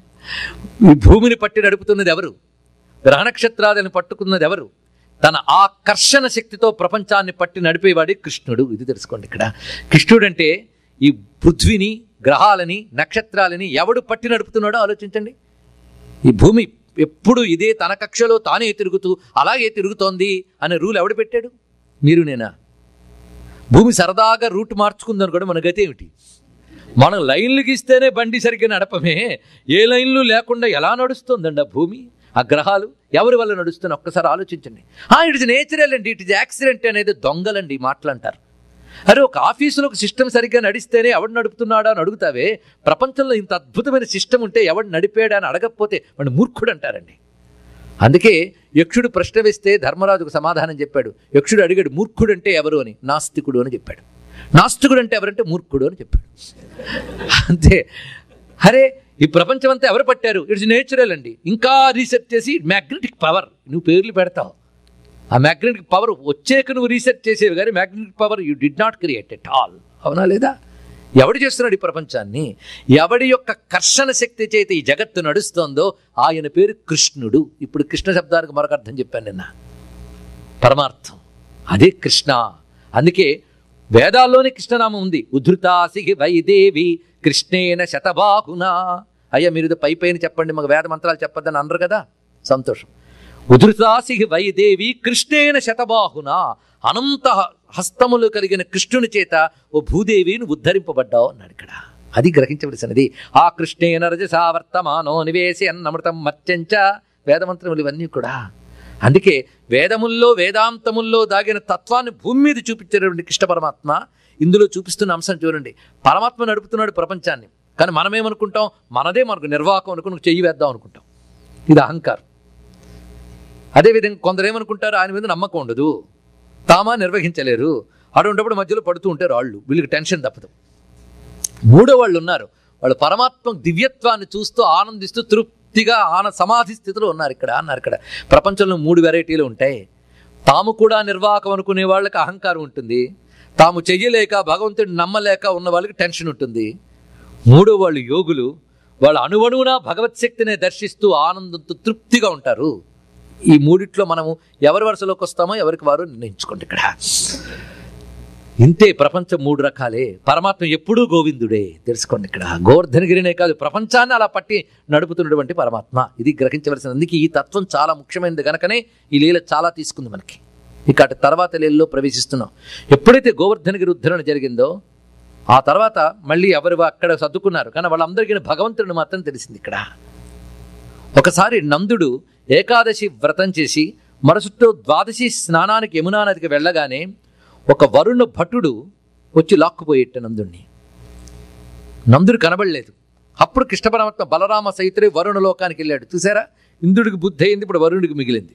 ఈ భూమిని పట్టి నడుపుతున్నది ఎవరు గ్రహ నక్షత్రాలను పట్టుకున్నది ఎవరు తన ఆకర్షణ శక్తితో ప్రపంచాన్ని పట్టి నడిపేవాడే కృష్ణుడు ఇది తెలుసుకోండి ఇక్కడ కృష్ణుడు అంటే ఈ పృథ్వీని గ్రహాలని నక్షత్రాలని ఎవడు పట్టి నడుపుతున్నాడో ఆలోచించండి ఈ భూమి ఎప్పుడు ఇదే తన కక్షలో తానే తిరుగుతూ అలాగే తిరుగుతోంది అనే రూల్ ఎవడు పెట్టాడు మీరు నేనా భూమి సరదాగా రూట్ మార్చుకుందని కూడా మన గతి ఏమిటి మనం లైన్లు గీస్తేనే బండి సరిగ్గా నడపమే ఏ లైన్లు లేకుండా ఎలా నడుస్తుందండి ఆ భూమి ఆ గ్రహాలు ఎవరి వల్ల నడుస్తున్న ఒక్కసారి ఆలోచించండి ఇట్ ఇస్ నేచురల్ అండి ఇట్ ఇస్ యాక్సిడెంట్ అనేది దొంగలండి ఈ మాటలు అంటారు అరే ఒక ఆఫీసులో ఒక సిస్టమ్ సరిగ్గా నడిస్తేనే ఎవడు నడుపుతున్నాడా అని అడుగుతావే ప్రపంచంలో ఇంత అద్భుతమైన సిస్టమ్ ఉంటే ఎవడు నడిపాడా అని అడగకపోతే వాడు మూర్ఖుడు అంటారండి అందుకే యక్షుడు ప్రశ్న వేస్తే ధర్మరాజుకు సమాధానం చెప్పాడు యక్షుడు అడిగాడు మూర్ఖుడు అంటే ఎవరు అని నాస్తికుడు అని చెప్పాడు నాస్తికుడు అంటే ఎవరంటే మూర్ఖుడు అని చెప్పాడు అంతే అరే ఈ ప్రపంచం అంతా ఎవరు పట్టారు ఇట్స్ నేచురల్ అండి ఇంకా రీసెర్చ్ చేసి మ్యాగ్నెటిక్ పవర్ నువ్వు పేర్లు పెడతావు ఆ మ్యాగ్నెటిక్ పవర్ వచ్చేక నువ్వు రీసెర్చ్ చేసేవి కానీ magnetic power you did not create at all అవునా లేదా ఎవడు చేస్తున్నాడు ఈ ప్రపంచాన్ని ఎవడి యొక్క కర్షణ శక్తి చేత ఈ జగత్తు నడుస్తోందో ఆయన పేరు కృష్ణుడు ఇప్పుడు కృష్ణ శబ్దానికి మరొక అర్థం చెప్పాను నిన్న పరమార్థం అదే కృష్ణ అందుకే వేదాల్లోనే కృష్ణనామం ఉంది ఉద్ధృతాసి వైదేవి కృష్ణేన శతబాహునా అయ్యా మీరు ఇది పై పైన చెప్పండి మాకు వేద మంత్రాలు చెప్పొద్దని అనరు కదా సంతోషం ఉధృతాసి వైదేవి కృష్ణేన శతబాహున అనంత హస్తములు కలిగిన కృష్ణుని చేత ఓ భూదేవిని ఉద్ధరింపబడ్డావు అన్నాడు ఇక్కడ అది గ్రహించవలసినది ఆ కృష్ణేన రజసావర్తమానో నివేశి అన్నమృతం మత్యంచ వేదమంత్రములు ఇవన్నీ కూడా అందుకే వేదముల్లో వేదాంతముల్లో దాగిన తత్వాన్ని భూమి మీద చూపించేటువంటి కృష్ణ పరమాత్మ ఇందులో చూపిస్తున్న అంశం చూడండి పరమాత్మ నడుపుతున్నాడు ప్రపంచాన్ని కానీ మనమేమనుకుంటాం మనదే మనకు నిర్వాహకం అనుకుని చెయ్యి వేద్దాం అనుకుంటాం ఇది అహంకారం అదేవిధంగా కొందరు ఏమనుకుంటారు ఆయన మీద నమ్మకం ఉండదు తామా నిర్వహించలేరు అటువంటిప్పుడు మధ్యలో పడుతూ ఉంటారు వాళ్ళు వీళ్ళకి టెన్షన్ తప్పదు మూడో వాళ్ళు ఉన్నారు వాళ్ళు పరమాత్మ దివ్యత్వాన్ని చూస్తూ ఆనందిస్తూ తృప్తిగా ఆన సమాధి స్థితిలో ఉన్నారు ఇక్కడ అన్నారు ఇక్కడ ప్రపంచంలో మూడు వెరైటీలు ఉంటాయి తాము కూడా నిర్వాహకం అనుకునే వాళ్ళకి అహంకారం ఉంటుంది తాము చెయ్యలేక భగవంతుడిని నమ్మలేక ఉన్న వాళ్ళకి టెన్షన్ ఉంటుంది మూడో వాళ్ళు యోగులు వాళ్ళ అణువణువున భగవత్ శక్తిని దర్శిస్తూ ఆనందంతో తృప్తిగా ఉంటారు ఈ మూడిట్లో మనము ఎవరి వరుసలోకి వస్తామో ఎవరికి వారు నిర్ణయించుకోండి ఇక్కడ ఇంతే ప్రపంచం మూడు రకాలే పరమాత్మ ఎప్పుడూ గోవిందుడే తెలుసుకోండి ఇక్కడ గోవర్ధనగిరినే కాదు ప్రపంచాన్ని అలా పట్టి నడుపుతున్నటువంటి పరమాత్మ ఇది గ్రహించవలసిన అందుకే ఈ తత్వం చాలా ముఖ్యమైనది గనకనే ఈ లీల చాలా తీసుకుంది మనకి ఇక అటు తర్వాత లీలలో ప్రవేశిస్తున్నాం ఎప్పుడైతే గోవర్ధనగిరి ఉద్ధరణ జరిగిందో ఆ తర్వాత మళ్ళీ ఎవరు అక్కడ సర్దుకున్నారు కానీ వాళ్ళందరికీ భగవంతుడిని మాత్రం తెలిసింది ఇక్కడ ఒకసారి నందుడు ఏకాదశి వ్రతం చేసి మరుసటితో ద్వాదశి స్నానానికి యమునా నదికి వెళ్ళగానే ఒక వరుణ భటుడు వచ్చి లాక్కుపోయేట నందుణ్ణి నందుడు కనబడలేదు అప్పుడు కృష్ణ పరమాత్మ బలరామ సైతుడే వరుణ లోకానికి వెళ్ళాడు చూసారా ఇంద్రుడికి బుద్ధి అయింది ఇప్పుడు వరుణుడికి మిగిలింది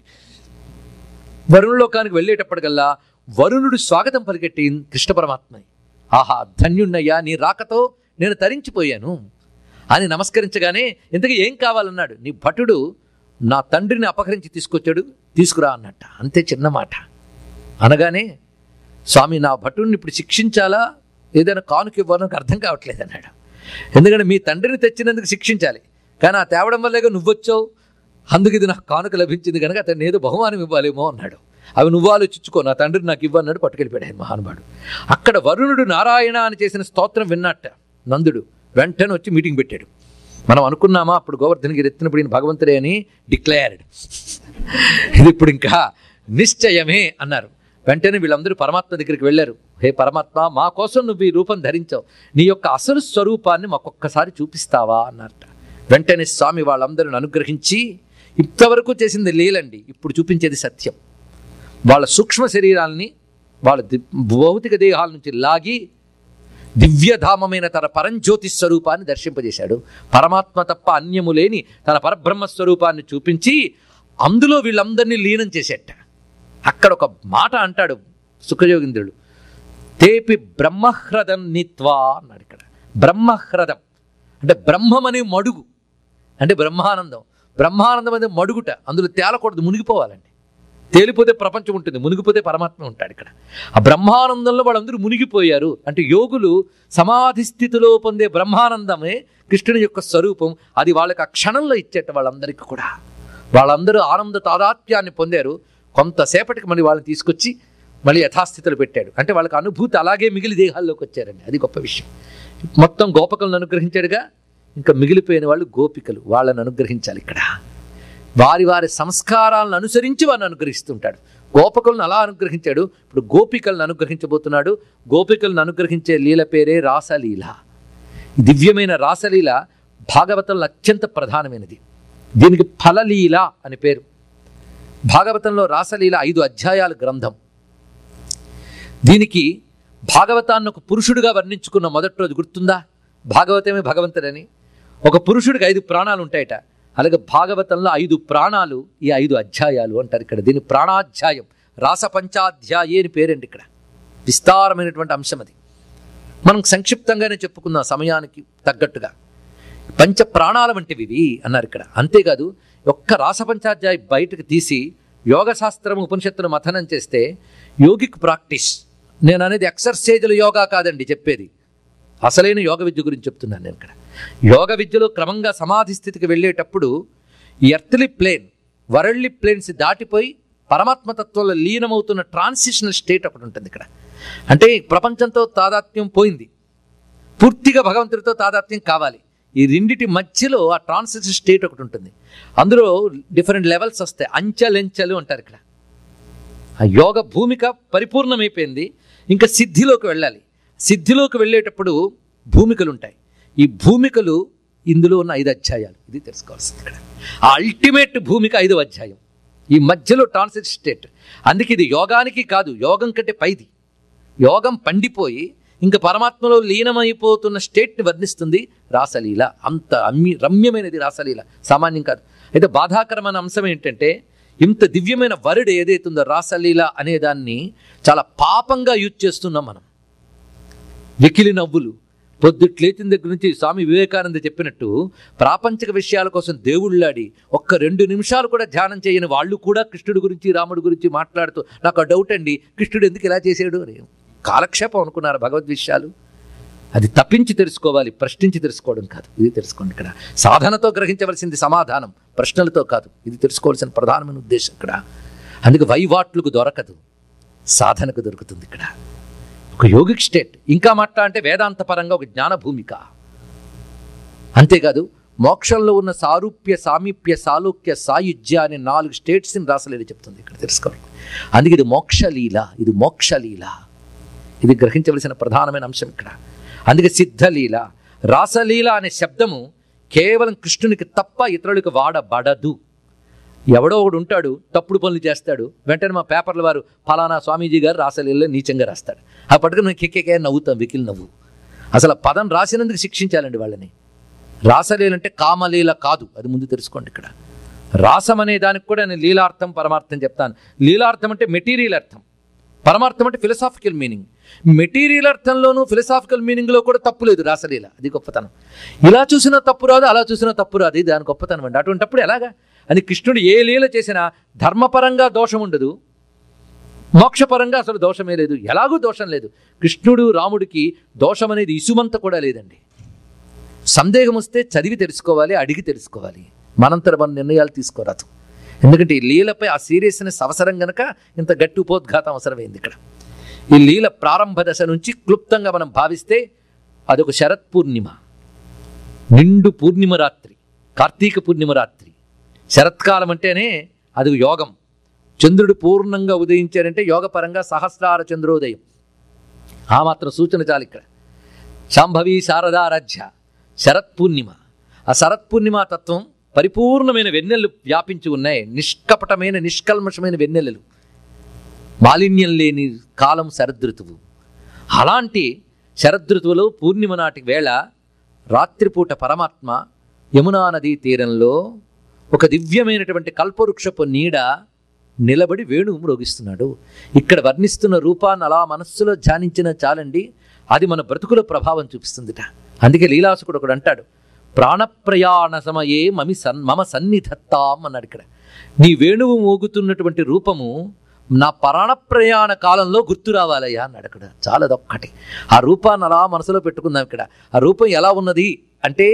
వరుణ లోకానికి వెళ్ళేటప్పటికల్లా వరుణుడు స్వాగతం పలికెట్టి కృష్ణ పరమాత్మ ఆహా ధన్యుణ్ణయ్యా నీ రాకతో నేను తరించిపోయాను అని నమస్కరించగానే ఇంతకీ ఏం కావాలన్నాడు నీ భటుడు నా తండ్రిని అపహరించి తీసుకొచ్చాడు తీసుకురా అన్నట్ట అంతే చిన్న మాట అనగానే స్వామి నా భటుడిని ఇప్పుడు శిక్షించాలా ఏదైనా కానుక ఇవ్వాలో నాకు అర్థం కావట్లేదు అన్నాడు ఎందుకంటే మీ తండ్రిని తెచ్చినందుకు శిక్షించాలి కానీ ఆ తేవడం వల్లేగా నువ్వొచ్చావు అందుకు ఇది నాకు కానుక లభించింది కనుక అతన్ని ఏదో బహుమానం ఇవ్వాలేమో అన్నాడు అవి నువ్వు ఆలోచించుకో నా తండ్రి నాకు ఇవ్వన్నాడు పట్టుకెళ్ళిపోయాడు ఆయన మహానుభాడు అక్కడ వరుణుడు నారాయణ అని చేసిన స్తోత్రం విన్నట్ట నందుడు వెంటనే వచ్చి మీటింగ్ పెట్టాడు మనం అనుకున్నామా అప్పుడు గోవర్ధనగిరి ఎత్తినప్పుడు ఈయన భగవంతుడే అని డిక్లేర్డ్ ఇది ఇప్పుడు ఇంకా నిశ్చయమే అన్నారు వెంటనే వీళ్ళందరూ పరమాత్మ దగ్గరికి వెళ్ళారు హే పరమాత్మ మా కోసం నువ్వు ఈ రూపం ధరించావు నీ యొక్క అసలు స్వరూపాన్ని మాకొక్కసారి చూపిస్తావా అన్నారట వెంటనే స్వామి వాళ్ళందరిని అనుగ్రహించి ఇంతవరకు చేసింది లీలండి ఇప్పుడు చూపించేది సత్యం వాళ్ళ సూక్ష్మ శరీరాల్ని వాళ్ళ ది- భౌతిక దేహాల నుంచి లాగి దివ్యధామమైన తన పరంజ్యోతి స్వరూపాన్ని దర్శింపజేశాడు పరమాత్మ తప్ప అన్యము లేని తన పరబ్రహ్మ స్వరూపాన్ని చూపించి అందులో వీళ్ళందరినీ లీనం చేసేట అక్కడ ఒక మాట అంటాడు సుఖయోగింద్రుడు తేపి బ్రహ్మహ్రదం నిత్వా అన్నాడు ఇక్కడ బ్రహ్మహ్రదం అంటే బ్రహ్మం అనే మడుగు అంటే బ్రహ్మానందం బ్రహ్మానందం అనే మడుగుట అందులో తేలకూడదు మునిగిపోవాలండి తేలిపోతే ప్రపంచం ఉంటుంది మునిగిపోతే పరమాత్మ ఉంటాడు ఇక్కడ ఆ బ్రహ్మానందంలో వాళ్ళందరూ మునిగిపోయారు అంటే యోగులు సమాధి స్థితిలో పొందే బ్రహ్మానందమే కృష్ణుని యొక్క స్వరూపం అది వాళ్ళకి ఆ క్షణంలో ఇచ్చేట వాళ్ళందరికీ కూడా వాళ్ళందరూ ఆనంద తాదాత్మ్యాన్ని పొందారు కొంతసేపటికి మళ్ళీ వాళ్ళని తీసుకొచ్చి మళ్ళీ యథాస్థితిలో పెట్టాడు అంటే వాళ్ళకి అనుభూతి అలాగే మిగిలి దేహాల్లోకి వచ్చారండి అది గొప్ప విషయం మొత్తం గోపకులను అనుగ్రహించాడుగా ఇంకా మిగిలిపోయిన వాళ్ళు గోపికలు వాళ్ళని అనుగ్రహించాలి ఇక్కడ వారి వారి సంస్కారాలను అనుసరించి వారిని అనుగ్రహిస్తుంటాడు గోపకులను అలా అనుగ్రహించాడు ఇప్పుడు గోపికలను అనుగ్రహించబోతున్నాడు గోపికలను అనుగ్రహించే లీల పేరే రాసలీల ఈ దివ్యమైన రాసలీల భాగవతంలో అత్యంత ప్రధానమైనది దీనికి ఫలలీల అని పేరు భాగవతంలో రాసలీల ఐదు అధ్యాయాల గ్రంథం దీనికి భాగవతాన్ని ఒక పురుషుడిగా వర్ణించుకున్న మొదటి రోజు గుర్తుందా భాగవతమే భగవంతుడని ఒక పురుషుడికి ఐదు ప్రాణాలు ఉంటాయట అలాగే భాగవతంలో ఐదు ప్రాణాలు ఈ ఐదు అధ్యాయాలు అంటారు ఇక్కడ దీని ప్రాణాధ్యాయం రాస పంచాధ్యాయే అని పేరండి ఇక్కడ విస్తారమైనటువంటి అంశం అది మనం సంక్షిప్తంగానే చెప్పుకుందాం సమయానికి తగ్గట్టుగా పంచ ప్రాణాల వంటివి ఇవి అన్నారు ఇక్కడ అంతేకాదు ఒక్క రాసపంచాధ్యాయ బయటకు తీసి యోగ శాస్త్రం ఉపనిషత్తును మథనం చేస్తే యోగిక్ ప్రాక్టీస్ నేను అనేది ఎక్సర్సైజులు యోగా కాదండి చెప్పేది అసలైన యోగ విద్య గురించి చెప్తున్నాను నేను ఇక్కడ యోగ విద్యలో క్రమంగా సమాధి స్థితికి వెళ్ళేటప్పుడు ఈ ఎర్త్లీ ప్లేన్ వరల్డ్లీ ప్లేన్స్ దాటిపోయి పరమాత్మతత్వంలో లీనమవుతున్న ట్రాన్సిషనల్ స్టేట్ ఒకటి ఉంటుంది ఇక్కడ అంటే ప్రపంచంతో తాదాత్మ్యం పోయింది పూర్తిగా భగవంతుడితో తాదాత్మ్యం కావాలి ఈ రెండిటి మధ్యలో ఆ ట్రాన్సిషన్ స్టేట్ ఒకటి ఉంటుంది అందులో డిఫరెంట్ లెవెల్స్ వస్తాయి అంచెలెంచెలు అంటారు ఇక్కడ ఆ యోగ భూమిక పరిపూర్ణమైపోయింది ఇంకా సిద్ధిలోకి వెళ్ళాలి సిద్ధిలోకి వెళ్ళేటప్పుడు భూమికలు ఉంటాయి ఈ భూమికలు ఇందులో ఉన్న ఐదు అధ్యాయాలు ఇది తెలుసుకోవాల్సింది ఇక్కడ ఆ అల్టిమేట్ భూమిక ఐదవ అధ్యాయం ఈ మధ్యలో ట్రాన్సిట్ స్టేట్ అందుకే ఇది యోగానికి కాదు యోగం కంటే పైది యోగం పండిపోయి ఇంకా పరమాత్మలో లీనమైపోతున్న స్టేట్ని వర్ణిస్తుంది రాసలీల అంత అమ్మి రమ్యమైనది రాసలీల సామాన్యం కాదు అయితే బాధాకరమైన అంశం ఏంటంటే ఇంత దివ్యమైన వరుడు ఏదైతుందో రాసలీల అనే దాన్ని చాలా పాపంగా యూజ్ చేస్తున్నాం మనం వెకిలి నవ్వులు పొద్దుట్లేచిన దగ్గర నుంచి స్వామి వివేకానంద చెప్పినట్టు ప్రాపంచిక విషయాల కోసం దేవుళ్ళాడి ఒక్క రెండు నిమిషాలు కూడా ధ్యానం చేయని వాళ్ళు కూడా కృష్ణుడి గురించి రాముడి గురించి మాట్లాడుతూ నాకు ఆ డౌట్ అండి కృష్ణుడు ఎందుకు ఇలా చేశాడు అని కాలక్షేపం అనుకున్నారు భగవద్ విషయాలు అది తప్పించి తెలుసుకోవాలి ప్రశ్నించి తెలుసుకోవడం కాదు ఇది తెలుసుకోండి ఇక్కడ సాధనతో గ్రహించవలసింది సమాధానం ప్రశ్నలతో కాదు ఇది తెలుసుకోవాల్సిన ప్రధానమైన ఉద్దేశం ఇక్కడ అందుకే వైవాట్లకు దొరకదు సాధనకు దొరుకుతుంది ఇక్కడ ఒక యోగిక్ స్టేట్ ఇంకా మాట్లా అంటే వేదాంత పరంగా ఒక జ్ఞాన భూమిక అంతేకాదు మోక్షంలో ఉన్న సారూప్య సామీప్య సాలోక్య సాయుజ్య అనే నాలుగు స్టేట్స్ని రాసలేదు చెప్తుంది ఇక్కడ తెలుసుకోవాలి అందుకే ఇది మోక్షలీల ఇది మోక్షలీల ఇది గ్రహించవలసిన ప్రధానమైన అంశం ఇక్కడ అందుకే సిద్ధలీల రాసలీల అనే శబ్దము కేవలం కృష్ణునికి తప్ప ఇతరులకు వాడబడదు ఎవడో ఒకడు ఉంటాడు తప్పుడు పనులు చేస్తాడు వెంటనే మా పేపర్ల వారు ఫలానా స్వామీజీ గారు రాసలీలలో నీచంగా రాస్తాడు ఆ పట్టుకుని మేము కిక్కే నవ్వుతాం వికిల్ నవ్వు అసలు ఆ పదం రాసినందుకు శిక్షించాలండి వాళ్ళని రాసలీలంటే కామలీల కాదు అది ముందు తెలుసుకోండి ఇక్కడ రాసం అనే దానికి కూడా నేను లీలార్థం పరమార్థం చెప్తాను లీలార్థం అంటే మెటీరియల్ అర్థం పరమార్థం అంటే ఫిలసాఫికల్ మీనింగ్ మెటీరియల్ అర్థంలోనూ ఫిలసాఫికల్ మీనింగ్లో కూడా తప్పు లేదు రాసలీల అది గొప్పతనం ఇలా చూసినా తప్పు రాదు అలా చూసినా తప్పు రాదు ఇది దాని గొప్పతనం అండి అటువంటిప్పుడు ఎలాగా అని కృష్ణుడు ఏ లీల చేసినా ధర్మపరంగా దోషం ఉండదు మోక్షపరంగా అసలు దోషమే లేదు ఎలాగూ దోషం లేదు కృష్ణుడు రాముడికి దోషం అనేది ఇసుమంత కూడా లేదండి సందేహం వస్తే చదివి తెలుసుకోవాలి అడిగి తెలుసుకోవాలి మనంతర మన నిర్ణయాలు తీసుకోరాదు ఎందుకంటే ఈ లీలపై ఆ సీరియస్నెస్ అవసరం గనక ఇంత గట్టి ఉపోద్ఘాతం అవసరమైంది ఇక్కడ ఈ లీల ప్రారంభ దశ నుంచి క్లుప్తంగా మనం భావిస్తే అదొక శరత్ పూర్ణిమ నిండు పూర్ణిమ రాత్రి కార్తీక పూర్ణిమ రాత్రి శరత్కాలం అంటేనే అది యోగం చంద్రుడు పూర్ణంగా ఉదయించారంటే యోగపరంగా సహస్రార చంద్రోదయం ఆ మాత్రం సూచన చాలు ఇక్కడ శాంభవి శారదారాధ్య శరత్ పూర్ణిమ ఆ శరత్ పూర్ణిమ తత్వం పరిపూర్ణమైన వెన్నెలు వ్యాపించి ఉన్నాయి నిష్కపటమైన నిష్కల్మషమైన వెన్నెలలు మాలిన్యం లేని కాలం శరదృతువు అలాంటి శరదృతువులో పూర్ణిమ నాటి వేళ రాత్రిపూట పరమాత్మ యమునా నదీ తీరంలో ఒక దివ్యమైనటువంటి కల్పవృక్షపు నీడ నిలబడి వేణువు మ్రోగిస్తున్నాడు ఇక్కడ వర్ణిస్తున్న రూపాన్ని అలా మనస్సులో ధ్యానించిన చాలండి అది మన బ్రతుకుల ప్రభావం చూపిస్తుందిట అందుకే లీలాసుకుడు ఒకడు అంటాడు ప్రాణప్రయాణ సమయే మమి సన్ మమ సన్నిధత్తాం అన్నాడు ఇక్కడ నీ వేణువు మోగుతున్నటువంటి రూపము నా ప్రాణప్రయాణ కాలంలో గుర్తు రావాలయ్యా అన్నాడు అక్కడ చాలా అదొక్కటి ఆ రూపాన్ని అలా మనసులో పెట్టుకుందాం ఇక్కడ ఆ రూపం ఎలా ఉన్నది అంటే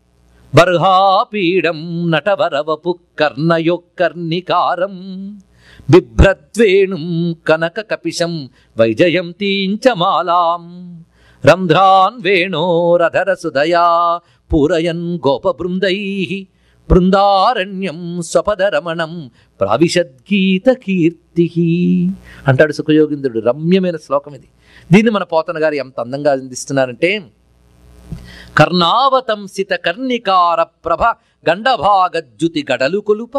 బర్హాపీడం నటవరవపు కర్ణయొక్కర్ణికారం బిభ్రద్వేణుం కనక కపిశం వైజయంతీంచ మాలాం రంధ్రాన్ వేణోరధర సుదయా పూరయన్ గోపబృందై బృందారణ్యం స్వపదరమణం ప్రావిశద్గీత కీర్తి అంటాడు సుఖయోగింద్రుడు రమ్యమైన శ్లోకం ఇది దీన్ని మన పోతన గారు ఎంత అందంగా అందిస్తున్నారంటే కర్ణావతంసిత కర్ణికార ప్రభ గండభాగజ్జుతి గడలు కొలుప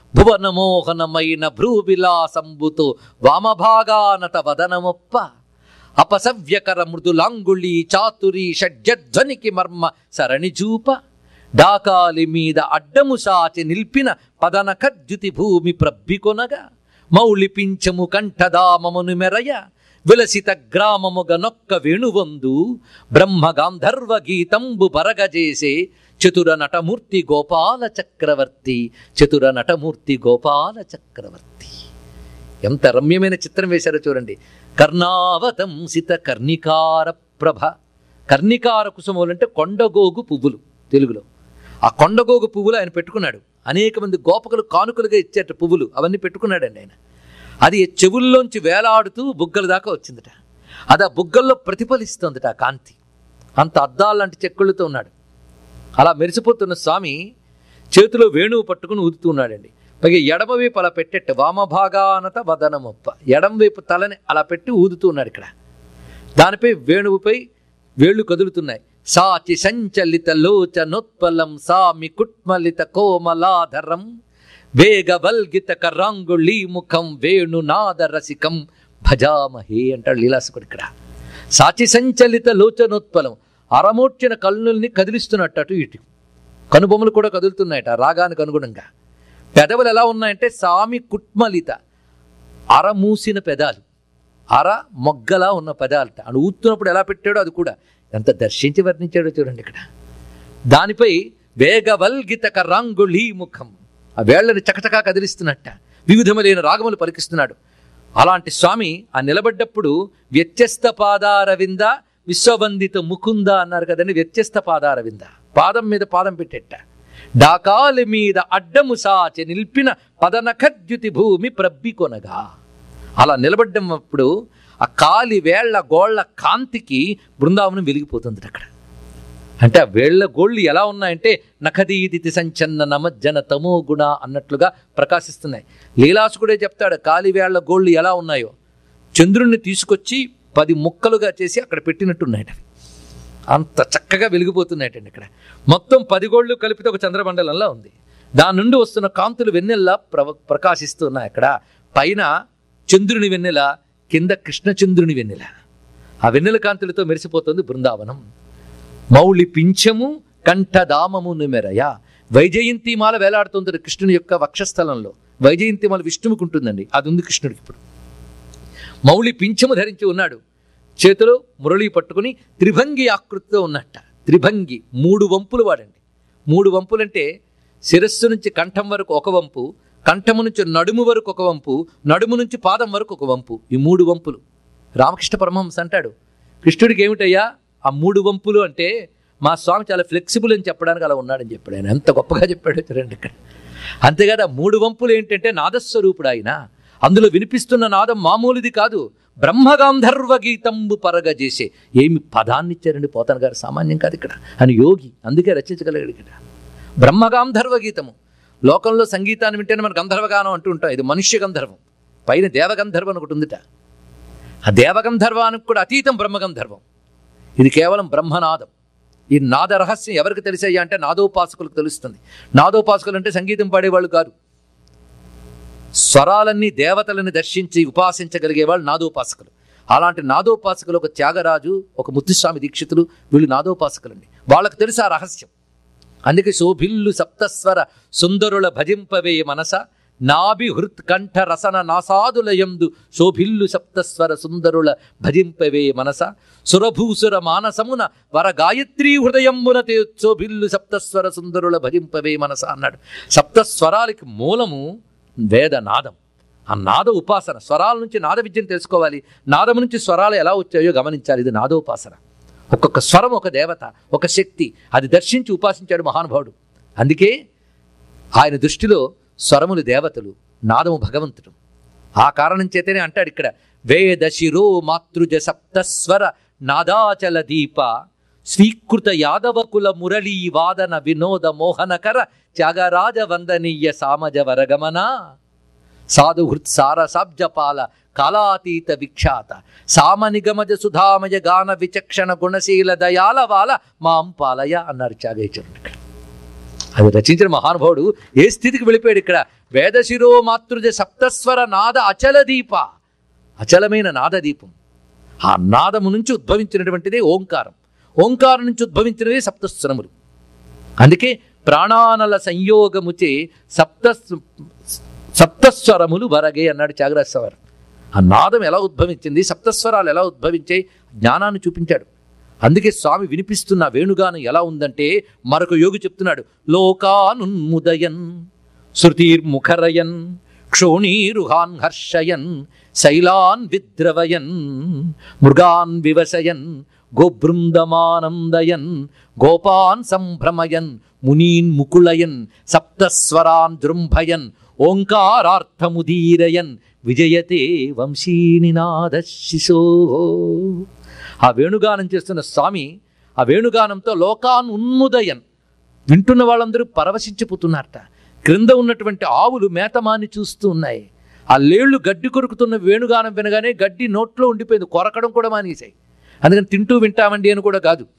భువనమోహనమైన భ్రూవిలాసంబుతో వామభాగానట వదనమొప్ప అపసవ్యకర మృదులాంగుళి చాతురి షడ్జధ్వనికి మర్మ సరణి చూప డాకాలి మీద అడ్డము సాచి నిల్పిన పదన కద్యుతి భూమి ప్రబ్బికొనగా మౌళిపించము కంఠదామమును మెరయ విలసిత గ్రామముగ నొక్క వేణువందు బ్రహ్మ గాంధర్వ గీతంబు బరగజేసే చతుర నటమూర్తి గోపాల చక్రవర్తి చతుర నటమూర్తి గోపాల చక్రవర్తి ఎంత రమ్యమైన చిత్రం వేశారో చూడండి కర్ణావతంసిత కర్ణికార ప్రభ కర్ణికార కుసుమములు అంటే కొండగోగు పువ్వులు తెలుగులో ఆ కొండగోగు పువ్వులు ఆయన పెట్టుకున్నాడు అనేక మంది గోపకులు కానుకలుగా ఇచ్చేట పువ్వులు అవన్నీ పెట్టుకున్నాడండి ఆయన అది చెవుల్లోంచి వేలాడుతూ బుగ్గల దాకా వచ్చిందట అది ఆ బుగ్గల్లో ప్రతిఫలిస్తుందట ఆ కాంతి అంత అద్దాలంటి చెక్కుళ్ళతో ఉన్నాడు అలా మెరిసిపోతున్న స్వామి చేతిలో వేణువు పట్టుకుని ఊదుతూ ఉన్నాడండి పైగా ఎడమ వైపు అలా పెట్టేట్టు వామభాగానత వదనమొప్ప ఎడమ వైపు తలని అలా పెట్టి ఊదుతూ ఉన్నాడు ఇక్కడ దానిపై వేణువుపై వేళ్ళు కదులుతున్నాయి సాచి సంచలిత లోచనోత్పలం సామి కుట్మలిత కోమలాధరం వేగవల్గిత కరాంగుళీ ముఖం వేణునాద రసికం భజామహే అంటాడు లీలాసుకుడు ఇక్కడ సాచి సంచలిత లోచనోత్పలం అరమోడ్చిన కళ్ళుల్ని కదిలిస్తున్నట్టు అటు ఇటు కనుబొమ్మలు కూడా కదులుతున్నాయట రాగానికి అనుగుణంగా పెదవులు ఎలా ఉన్నాయంటే సామి కుట్మలిత అర మూసిన పెదాలు అర మొగ్గలా ఉన్న పెదాలట అని ఊతున్నప్పుడు ఎలా పెట్టాడో అది కూడా ఎంత దర్శించి వర్ణించాడో చూడండి ఇక్కడ దానిపై వేగవల్గిత కరాంగుళీ ముఖం ఆ వేళ్లని చకచకా కదిలిస్తున్నట్ట వివిధములైన రాగములు పలికిస్తున్నాడు అలాంటి స్వామి ఆ నిలబడ్డప్పుడు వ్యత్యస్త పాదారవింద విశ్వవందిత ముకుంద అన్నారు కదండి వ్యత్యస్త పాదారవింద పాదం మీద పాదం పెట్టేట డాకాలి మీద అడ్డము సాచి నిల్పిన పదనఖద్యుతి భూమి ప్రబ్బి కొనగా అలా నిలబడ్డప్పుడు ఆ కాలి వేళ్ల గోళ్ల కాంతికి బృందావనం వెలిగిపోతుంది అక్కడ అంటే ఆ వేళ్ల గోళ్ళు ఎలా ఉన్నాయంటే నఖదీదితి సంచన్న నమజ్జన తమో గుణ అన్నట్లుగా ప్రకాశిస్తున్నాయి లీలాసుకుడే చెప్తాడు కాలి వేళ్ల గోళ్ళు ఎలా ఉన్నాయో చంద్రుణ్ణి తీసుకొచ్చి పది ముక్కలుగా చేసి అక్కడ పెట్టినట్టున్నాయట అవి అంత చక్కగా వెలిగిపోతున్నాయటండి ఇక్కడ మొత్తం పది గోళ్ళు కలిపితే ఒక చంద్రమండలంలా ఉంది దాని నుండి వస్తున్న కాంతులు వెన్నెల్లా ప్రవ ప్రకాశిస్తున్నాయి అక్కడ పైన చంద్రుని వెన్నెల కింద కృష్ణచంద్రుని వెన్నెల ఆ వెన్నెల కాంతులతో మెరిసిపోతుంది బృందావనం మౌళి పింఛము కంఠదామము నిమెరయ వైజయంతిమాల వేలాడుతుంది కృష్ణుని యొక్క వక్షస్థలంలో వైజయంతిమాల విష్ణువుకు ఉంటుందండి అది ఉంది కృష్ణుడికి ఇప్పుడు మౌళి పింఛము ధరించి ఉన్నాడు చేతిలో మురళి పట్టుకుని త్రిభంగి ఆకృతితో ఉన్నట్ట త్రిభంగి మూడు వంపులు వాడండి మూడు వంపులంటే శిరస్సు నుంచి కంఠం వరకు ఒక వంపు కంఠము నుంచి నడుము వరకు ఒక వంపు నడుము నుంచి పాదం వరకు ఒక వంపు ఈ మూడు వంపులు రామకృష్ణ పరమహంస అంటాడు కృష్ణుడికి ఏమిటయ్యా ఆ మూడు వంపులు అంటే మా స్వామి చాలా ఫ్లెక్సిబుల్ అని చెప్పడానికి అలా ఉన్నాడని చెప్పాడు ఆయన ఎంత గొప్పగా చెప్పాడు చూడండి ఇక్కడ అంతేకాదు ఆ మూడు వంపులు ఏంటంటే నాదస్వరూపుడు ఆయన అందులో వినిపిస్తున్న నాదం మామూలుది కాదు బ్రహ్మగాంధర్వ గీతంబు పరగ చేసే ఏమి పదాన్ని ఇచ్చారండి పోతన గారు సామాన్యం కాదు ఇక్కడ అని యోగి అందుకే రచించగలిగాడు ఇక్కడ బ్రహ్మగాంధర్వ గీతము లోకంలో సంగీతాన్ని వింటేనే మన గంధర్వగానం అంటూ ఉంటాం ఇది మనుష్య గంధర్వం పైన దేవగంధర్వం అని ఒకటి ఉందిట ఆ దేవగంధర్వానికి కూడా అతీతం బ్రహ్మగంధర్వం ఇది కేవలం బ్రహ్మనాదం ఈ నాద రహస్యం ఎవరికి తెలిసాయి అంటే నాదోపాసకులకు తెలుస్తుంది నాదోపాసకులు అంటే సంగీతం పాడేవాళ్ళు కాదు స్వరాలన్నీ దేవతలని దర్శించి ఉపాసించగలిగే వాళ్ళు నాదోపాసకులు అలాంటి నాదోపాసకులు ఒక త్యాగరాజు ఒక ముత్తుస్వామి దీక్షితులు వీళ్ళు నాదోపాసకులండి వాళ్ళకు తెలుసు ఆ రహస్యం అందుకే శోభిల్లు సప్తస్వర సుందరుల భజింపవే మనస నాభి హృత్ కంఠ రసన నాసాదులయందు శోభిల్లు సప్తస్వర సుందరుల భజింపవే మనస సురభూసుర మానసమున వర గాయత్రీ హృదయంబున తే శోభిల్లు సప్తస్వర సుందరుల భజింపవే మనస అన్నాడు సప్తస్వరాలకి మూలము వేదనాదం ఆ నాద ఉపాసన స్వరాల నుంచి నాద విద్యను తెలుసుకోవాలి నాదం నుంచి స్వరాలు ఎలా వచ్చాయో గమనించాలి ఇది నాదోపాసన ఒక్కొక్క స్వరం ఒక దేవత ఒక శక్తి అది దర్శించి ఉపాసించాడు మహానుభావుడు అందుకే ఆయన దృష్టిలో స్వరములు దేవతలు నాదము భగవంతుడు ఆ కారణం చేతనే అంటాడు ఇక్కడ వేద శిరో మాతృజ సప్తస్వర నాదాచల దీప స్వీకృత యాదవ కుల మురళీ వాదన వినోద మోహనకర త్యాగరాజ వందనీయ సామజ వరగమన సాధుహృత్ సారసాబ్జపాల కాలాతీత విఖ్యాత సామనిగమజ సుధామయ గాన విచక్షణ గుణశీల దయాల వాల మాం పాలయ అన్నారు త్యాగేశ్వరుడు ఇక్కడ అది రచించిన మహానుభావుడు ఏ స్థితికి వెళ్ళిపోయాడు ఇక్కడ వేదశిరో మాతృజ సప్తస్వర నాద అచల దీప అచలమైన నాదదీపం ఆ నాదము నుంచి ఉద్భవించినటువంటిదే ఓంకారం ఓంకారం నుంచి ఉద్భవించినవే సప్తస్వరములు అందుకే ప్రాణానల సంయోగముచే సప్త సప్తస్వరములు వరగే అన్నాడు త్యాగరాజవారు ఆ నాదం ఎలా ఉద్భవించింది సప్తస్వరాలు ఎలా ఉద్భవించాయి జ్ఞానాన్ని చూపించాడు అందుకే స్వామి వినిపిస్తున్న వేణుగానం ఎలా ఉందంటే మరొక యోగి చెప్తున్నాడు లోకానున్ముదయన్ శృతిర్ముఖరయన్ క్షోణీరుహాన్ హర్షయన్ శైలాన్ విద్రవయన్ మృగాన్ వివసయన్ గోబృందమానందయన్ గోపాన్ సంభ్రమయన్ మునీన్ ముకుళయన్ సప్తస్వరాన్ జృంభయన్ ఓంకారార్థముదీరయన్ విజయతే వంశీనినాద శిశో ఆ వేణుగానం చేస్తున్న స్వామి ఆ వేణుగానంతో లోకాన్ ఉన్ముదయన్ వింటున్న వాళ్ళందరూ పరవశించిపోతున్నారట క్రింద ఉన్నటువంటి ఆవులు మేతమాని చూస్తూ ఉన్నాయి ఆ లేళ్లు గడ్డి కొరుకుతున్న వేణుగానం వినగానే గడ్డి నోట్లో ఉండిపోయింది కొరకడం కూడా మానేసాయి అందుకని తింటూ వింటామండి అని కూడా కాదు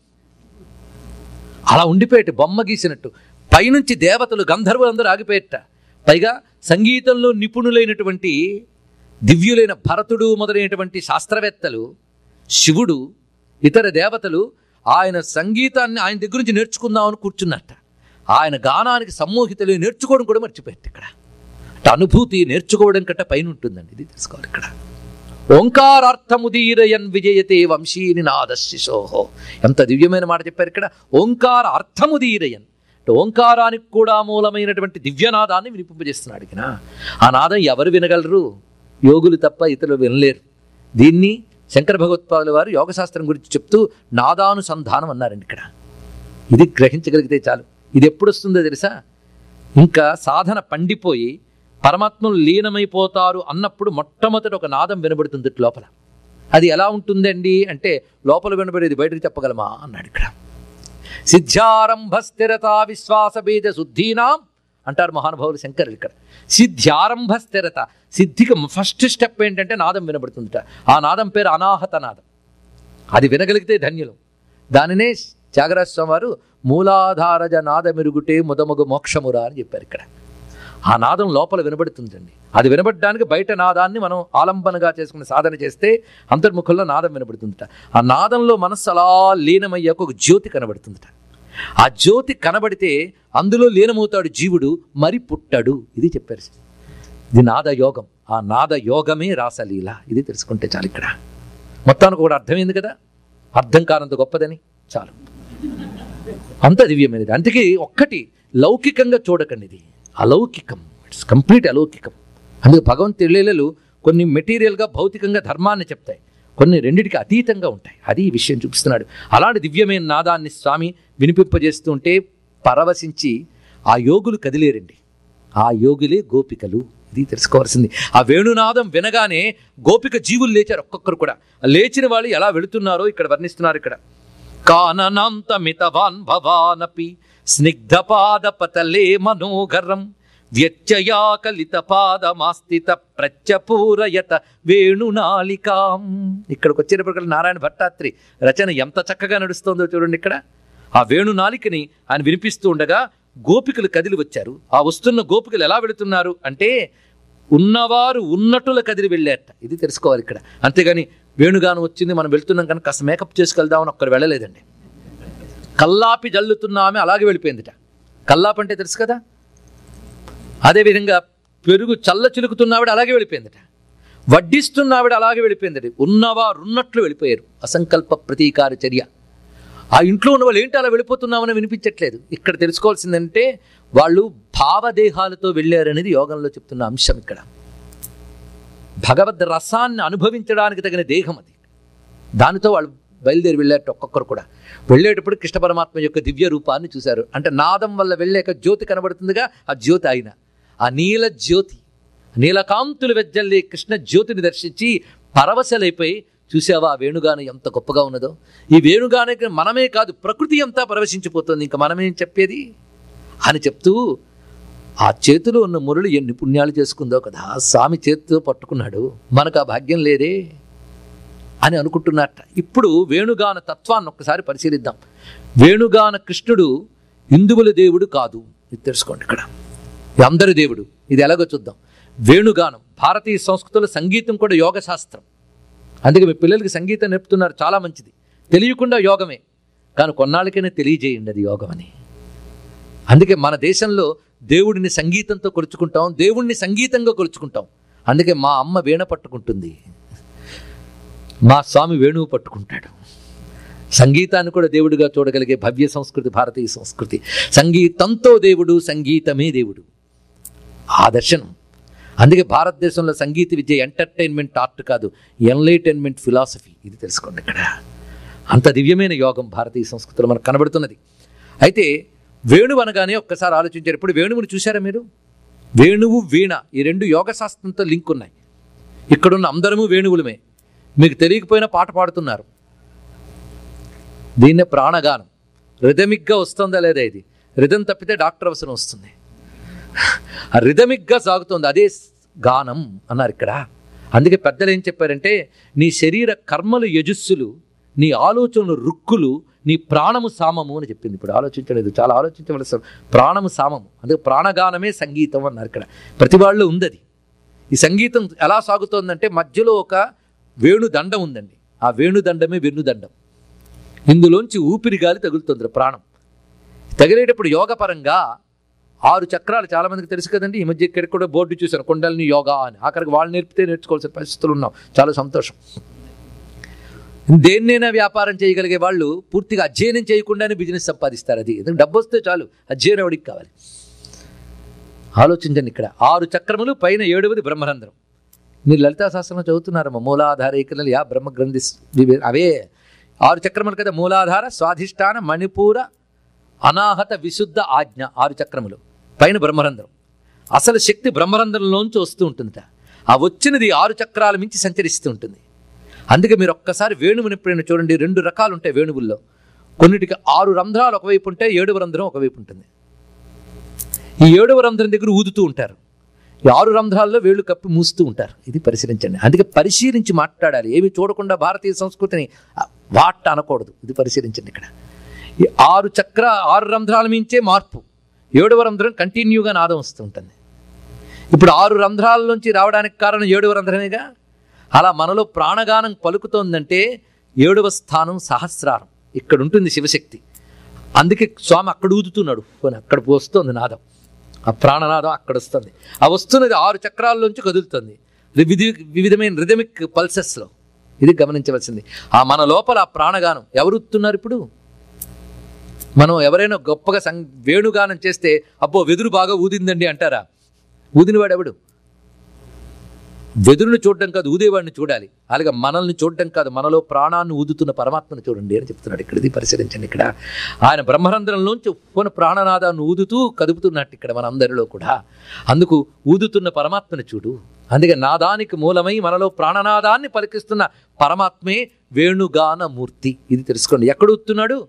అలా ఉండిపోయేట బొమ్మ గీసినట్టు పైనుంచి దేవతలు గంధర్వులందరూ ఆగిపోయేట పైగా సంగీతంలో నిపుణులైనటువంటి దివ్యులైన భరతుడు మొదలైనటువంటి శాస్త్రవేత్తలు శివుడు ఇతర దేవతలు ఆయన సంగీతాన్ని ఆయన దగ్గర నుంచి నేర్చుకుందామని కూర్చున్నట్ట ఆయన గానానికి సమ్మోహితులు నేర్చుకోవడం కూడా మర్చిపోయారు ఇక్కడ అంటే అనుభూతి నేర్చుకోవడం కంటే పైన ఉంటుందండి ఇది తెలుసుకోవాలి ఇక్కడ ఓంకారార్థముదీరయన్ విజయతే వంశీని నాదశిశోహో ఎంత దివ్యమైన మాట చెప్పారు ఇక్కడ ఓంకార అర్థముదీరయన్ అంటే ఓంకారానికి కూడా మూలమైనటువంటి దివ్యనాదాన్ని వినిపింపజేస్తున్నాడు ఇక ఆ నాదం ఎవరు వినగలరు యోగులు తప్ప ఇతరులు వినలేరు దీన్ని శంకర భగవత్పాదుల వారు యోగశాస్త్రం గురించి చెప్తూ నాదానుసంధానం అన్నారండి ఇక్కడ ఇది గ్రహించగలిగితే చాలు ఇది ఎప్పుడు వస్తుందో తెలుసా ఇంకా సాధన పండిపోయి పరమాత్మలు లీనమైపోతారు అన్నప్పుడు మొట్టమొదటి ఒక నాదం వినబడుతుంది లోపల అది ఎలా ఉంటుందండి అంటే లోపల వినబడేది బయటకు చెప్పగలమా అన్నాడు ఇక్కడ సిద్ధ్యారంభ స్థిరత విశ్వాస బీజ శుద్ధీనాం అంటారు మహానుభావులు శంకరులు ఇక్కడ సిద్ధ్యారంభ స్థిరత సిద్ధికి ఫస్ట్ స్టెప్ ఏంటంటే నాదం వినబడుతుందట ఆ నాదం పేరు అనాహత నాదం అది వినగలిగితే ధన్యులు దానినే త్యాగరాజ స్వామి వారు మూలాధారజ నాదమెరుగుటే ముదముగు మోక్షమురా అని చెప్పారు ఇక్కడ ఆ నాదం లోపల వినబడుతుందండి అది వినబడడానికి బయట నాదాన్ని మనం ఆలంబనగా చేసుకుని సాధన చేస్తే అంతర్ముఖంలో నాదం వినబడుతుందట ఆ నాదంలో మనస్సు అలా లీనమయ్యాక ఒక జ్యోతి కనబడుతుందట ఆ జ్యోతి కనబడితే అందులో లీనమవుతాడు జీవుడు మరి పుట్టడు ఇది చెప్పారు ఇది నాద యోగం ఆ నాద యోగమే రాసలీల ఇది తెలుసుకుంటే చాలు ఇక్కడ మొత్తానికి కూడా అర్థమైంది కదా అర్థం కానంత గొప్పదని చాలు అంత దివ్యమైనది అందుకే ఒక్కటి లౌకికంగా చూడకండి ఇది అలౌకికం ఇట్స్ కంప్లీట్ అలౌకికం అందుకే భగవంతు లీలలు కొన్ని మెటీరియల్గా భౌతికంగా ధర్మాన్ని చెప్తాయి కొన్ని రెండిటికి అతీతంగా ఉంటాయి అది ఈ విషయం చూపిస్తున్నాడు అలాంటి దివ్యమైన నాదాన్ని స్వామి వినిపింపజేస్తూ ఉంటే పరవశించి ఆ యోగులు కదిలేరండి ఆ యోగులే గోపికలు ఇది తెలుసుకోవాల్సింది ఆ వేణునాదం వినగానే గోపిక జీవులు లేచారు ఒక్కొక్కరు కూడా లేచిన వాళ్ళు ఎలా వెళుతున్నారో ఇక్కడ వర్ణిస్తున్నారు ఇక్కడ కాననాంతమితవాన్ భవానపి స్నిగ్ధపాదపతలే మనోహరం వ్యత్యయాకలిత పాదమాస్థిత ప్రత్యపూరయత వేణునాళికాం ఇక్కడికి వచ్చేటప్పటికల్లా నారాయణ భట్టాత్రి రచన ఎంత చక్కగా నడుస్తోందో చూడండి ఇక్కడ ఆ వేణునాళికని ఆయన వినిపిస్తూ ఉండగా గోపికలు కదిలి వచ్చారు ఆ వస్తున్న గోపికలు ఎలా వెళుతున్నారు అంటే ఉన్నవారు ఉన్నట్టుల కదిలి వెళ్ళారట ఇది తెలుసుకోవాలి ఇక్కడ అంతేగాని వేణుగానం వచ్చింది మనం వెళ్తున్నాం కనుక కాస్త మేకప్ చేసుకెళ్దామని ఒక్కరు వెళ్ళలేదండి కల్లాపి జల్లుతున్నామే అలాగే వెళ్ళిపోయిందిట కల్లాపి అంటే తెలుసు కదా అదేవిధంగా పెరుగు చల్ల చిలుకుతున్నావిడ అలాగే వెళ్ళిపోయిందట వడ్డిస్తున్నావిడ అలాగే వెళ్ళిపోయిందట ఉన్నవారు ఉన్నట్లు వెళ్ళిపోయారు అసంకల్ప ప్రతీకార చర్య ఆ ఇంట్లో ఉన్న వాళ్ళు ఏంటి అలా వెళ్ళిపోతున్నామని వినిపించట్లేదు ఇక్కడ తెలుసుకోవాల్సిందంటే వాళ్ళు భావదేహాలతో వెళ్ళారనేది యోగంలో చెప్తున్న అంశం ఇక్కడ భగవద్ రసాన్ని అనుభవించడానికి తగిన దేహం అది దానితో వాళ్ళు బయలుదేరి వెళ్ళారట ఒక్కొక్కరు కూడా వెళ్ళేటప్పుడు కృష్ణ పరమాత్మ యొక్క దివ్య రూపాన్ని చూశారు అంటే నాదం వల్ల వెళ్ళాక జ్యోతి కనబడుతుందిగా ఆ జ్యోతి ఆయన ఆ నీల జ్యోతి నీలకాంతులు వెజ్జల్లి కృష్ణ జ్యోతిని దర్శించి పరవశలైపోయి చూసావా ఆ వేణుగానం ఎంత గొప్పగా ఉన్నదో ఈ వేణుగానానికి మనమే కాదు ప్రకృతి అంతా పరవశించిపోతుంది ఇంకా మనమేం చెప్పేది అని చెప్తూ ఆ చేతిలో ఉన్న మురళి ఎన్ని పుణ్యాలు చేసుకుందో కదా స్వామి చేతితో పట్టుకున్నాడు మనకు ఆ భాగ్యం లేదే అని అనుకుంటున్నట్ట ఇప్పుడు వేణుగాన తత్వాన్ని ఒక్కసారి పరిశీలిద్దాం వేణుగాన కృష్ణుడు హిందువుల దేవుడు కాదు ఇది తెలుసుకోండి ఇక్కడ ఇది అందరి దేవుడు ఇది ఎలాగో చూద్దాం వేణుగానం భారతీయ సంస్కృతిలో సంగీతం కూడా యోగ శాస్త్రం అందుకే మీ పిల్లలకి సంగీతం నేర్పుతున్నారు చాలా మంచిది తెలియకుండా యోగమే కానీ కొన్నాళ్ళకైనా తెలియజేయండి అది యోగం అని అందుకే మన దేశంలో దేవుడిని సంగీతంతో కొలుచుకుంటాం దేవుణ్ణి సంగీతంగా కొలుచుకుంటాం అందుకే మా అమ్మ వీణ పట్టుకుంటుంది మా స్వామి వేణువు పట్టుకుంటాడు సంగీతాన్ని కూడా దేవుడిగా చూడగలిగే భవ్య సంస్కృతి భారతీయ సంస్కృతి సంగీతంతో దేవుడు సంగీతమే దేవుడు ఆ దర్శనం అందుకే భారతదేశంలో సంగీత విద్య ఎంటర్టైన్మెంట్ ఆర్ట్ కాదు ఎన్లైటైన్మెంట్ ఫిలాసఫీ ఇది తెలుసుకోండి ఇక్కడ అంత దివ్యమైన యోగం భారతీయ సంస్కృతిలో మనకు కనబడుతున్నది అయితే వేణువు అనగానే ఒక్కసారి ఆలోచించారు ఇప్పుడు వేణువుని చూసారా మీరు వేణువు వీణ ఈ రెండు యోగ శాస్త్రంతో లింక్ ఉన్నాయి ఇక్కడున్న అందరము వేణువులమే మీకు తెలియకపోయినా పాట పాడుతున్నారు దీన్నే ప్రాణగానం రిథమిక్గా వస్తుందా లేదా ఇది రిథం తప్పితే డాక్టర్ అవసరం వస్తుంది ఆ రిథమిక్గా సాగుతుంది అదే గానం అన్నారు ఇక్కడ అందుకే పెద్దలు ఏం చెప్పారంటే నీ శరీర కర్మలు యజస్సులు నీ ఆలోచనలు రుక్కులు నీ ప్రాణము సామము అని చెప్పింది ఇప్పుడు ఆలోచించలేదు చాలా ఆలోచించవలసిన ప్రాణము సామము అందుకే ప్రాణగానమే సంగీతం అన్నారు ఇక్కడ ప్రతి వాళ్ళు ఉంది అది ఈ సంగీతం ఎలా సాగుతోందంటే మధ్యలో ఒక వేణుదండం ఉందండి ఆ వేణుదండమే వెన్నుదండం ఇందులోంచి ఊపిరి గాలి తగులుతుంది ప్రాణం తగిలేటప్పుడు యోగపరంగా ఆరు చక్రాలు చాలా మందికి తెలుసు కదండి ఈ మధ్య ఇక్కడ కూడా బోర్డు చూశాను కొండల్ని యోగా అని ఆఖరికి వాళ్ళు నేర్పితే నేర్చుకోవాల్సిన పరిస్థితులు ఉన్నాం చాలా సంతోషం దేన్నైనా వ్యాపారం చేయగలిగే వాళ్ళు పూర్తిగా అధ్యయనం చేయకుండానే బిజినెస్ సంపాదిస్తారు అది ఎందుకంటే డబ్బు వస్తే చాలు అధ్యయనం ఎవడికి కావాలి ఆలోచించండి ఇక్కడ ఆరు చక్రములు పైన ఏడవది బ్రహ్మరంధ్రం మీరు లలితా శాస్త్రంలో చదువుతున్నారమ్మా మూలాధార ఏకనలు యా బ్రహ్మగ్రంథి వివే- అవే ఆరు చక్రములు కదా మూలాధార స్వాధిష్టాన మణిపూర అనాహత విశుద్ధ ఆజ్ఞ ఆరు చక్రములు పైన బ్రహ్మరంధ్రం అసలు శక్తి బ్రహ్మరంధ్రంలోంచి వస్తూ ఉంటుందిట ఆ వచ్చినది ఆరు చక్రాల మించి సంచరిస్తూ ఉంటుంది అందుకే మీరు ఒక్కసారి వేణువుని ఎప్పుడైనా చూడండి రెండు రకాలు ఉంటాయి వేణువుల్లో కొన్నిటికి ఆరు రంధ్రాలు ఒకవైపు ఉంటాయి ఏడవ రంధ్రం ఒకవైపు ఉంటుంది ఈ ఏడవ రంధ్రం దగ్గర ఊదుతూ ఉంటారు ఈ ఆరు రంధ్రాల్లో వేళ్ళు కప్పి మూస్తూ ఉంటారు ఇది పరిశీలించండి అందుకే పరిశీలించి మాట్లాడాలి ఏమి చూడకుండా భారతీయ సంస్కృతిని ఆ, వాట్ అనకూడదు ఇది పరిశీలించండి ఇక్కడ ఈ ఆరు చక్ర ఆరు రంధ్రాల మించే మార్పు ఏడవ రంధ్రం కంటిన్యూగా నాదం వస్తూ ఉంటుంది ఇప్పుడు ఆరు రంధ్రాల నుంచి రావడానికి కారణం ఏడవ రంధ్రమేగా అలా మనలో ప్రాణగానం పలుకుతోందంటే ఏడవ స్థానం సహస్రారం ఇక్కడ ఉంటుంది శివశక్తి అందుకే స్వామి అక్కడ ఊదుతున్నాడు పోనీ అక్కడ వస్తుంది నాదం ఆ ప్రాణనాదం అక్కడ వస్తుంది ఆ వస్తున్నది ఆరు చక్రాల్లోంచి కదులుతుంది వివిధ వివిధమైన రిథమిక్ పల్సెస్లో ఇది గమనించవలసింది ఆ మన లోపల ఆ ప్రాణగానం ఎవరు ఊదుతున్నారు ఇప్పుడు మనం ఎవరైనా గొప్పగా సం వేణుగానం చేస్తే అబ్బో వెదురు బాగా ఊదిందండి అంటారా ఊదినవాడు ఎవడు వెదురును చూడడం కాదు ఊదేవాడిని చూడాలి అలాగే మనల్ని చూడడం కాదు మనలో ప్రాణాన్ని ఊదుతున్న పరమాత్మను చూడండి అని చెప్తున్నాడు ఇక్కడ ఇది పరిశీలించండి ఇక్కడ ఆయన బ్రహ్మరంధ్రంలోంచి ఉప్పున ప్రాణనాదాన్ని ఊదుతూ కదుపుతున్నట్టు ఇక్కడ మన అందరిలో కూడా అందుకు ఊదుతున్న పరమాత్మను చూడు అందుకే నాదానికి మూలమై మనలో ప్రాణనాదాన్ని పలికిస్తున్న పరమాత్మే వేణుగాన మూర్తి ఇది తెలుసుకోండి ఎక్కడ ఊతున్నాడు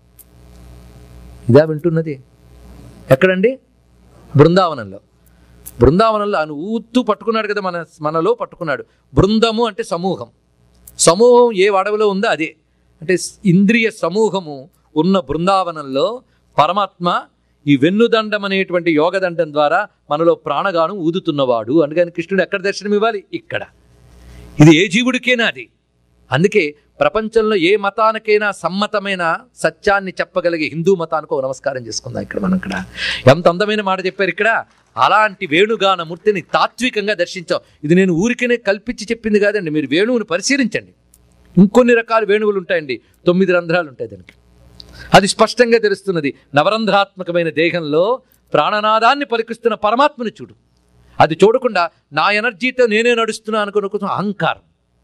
ఇదా వింటున్నది ఎక్కడండి బృందావనంలో బృందావనంలో ఆయన ఊత్తూ పట్టుకున్నాడు కదా మన మనలో పట్టుకున్నాడు బృందము అంటే సమూహం సమూహం ఏ అడవిలో ఉందో అదే అంటే ఇంద్రియ సమూహము ఉన్న బృందావనంలో పరమాత్మ ఈ వెన్నుదండం అనేటువంటి యోగదండం ద్వారా మనలో ప్రాణగానం ఊదుతున్నవాడు అందుకని కృష్ణుడు ఎక్కడ దర్శనం ఇవ్వాలి ఇక్కడ ఇది ఏ జీవుడికైనా అది అందుకే ప్రపంచంలో ఏ మతానికైనా సమ్మతమైన సత్యాన్ని చెప్పగలిగే హిందూ మతానికి ఒక నమస్కారం చేసుకుందాం ఇక్కడ మనం ఇక్కడ ఎంత అందమైన మాట చెప్పారు ఇక్కడ అలాంటి వేణుగాన మూర్తిని తాత్వికంగా దర్శించాం ఇది నేను ఊరికనే కల్పించి చెప్పింది కాదండి మీరు వేణువుని పరిశీలించండి ఇంకొన్ని రకాల వేణువులు ఉంటాయండి తొమ్మిది రంధ్రాలు ఉంటాయి దానికి అది స్పష్టంగా తెలుస్తున్నది నవరంధ్రాత్మకమైన దేహంలో ప్రాణనాదాన్ని పలికిస్తున్న పరమాత్మను చూడు అది చూడకుండా నా ఎనర్జీతో నేనే నడుస్తున్నా అనుకున్న కొంచెం అహంకారం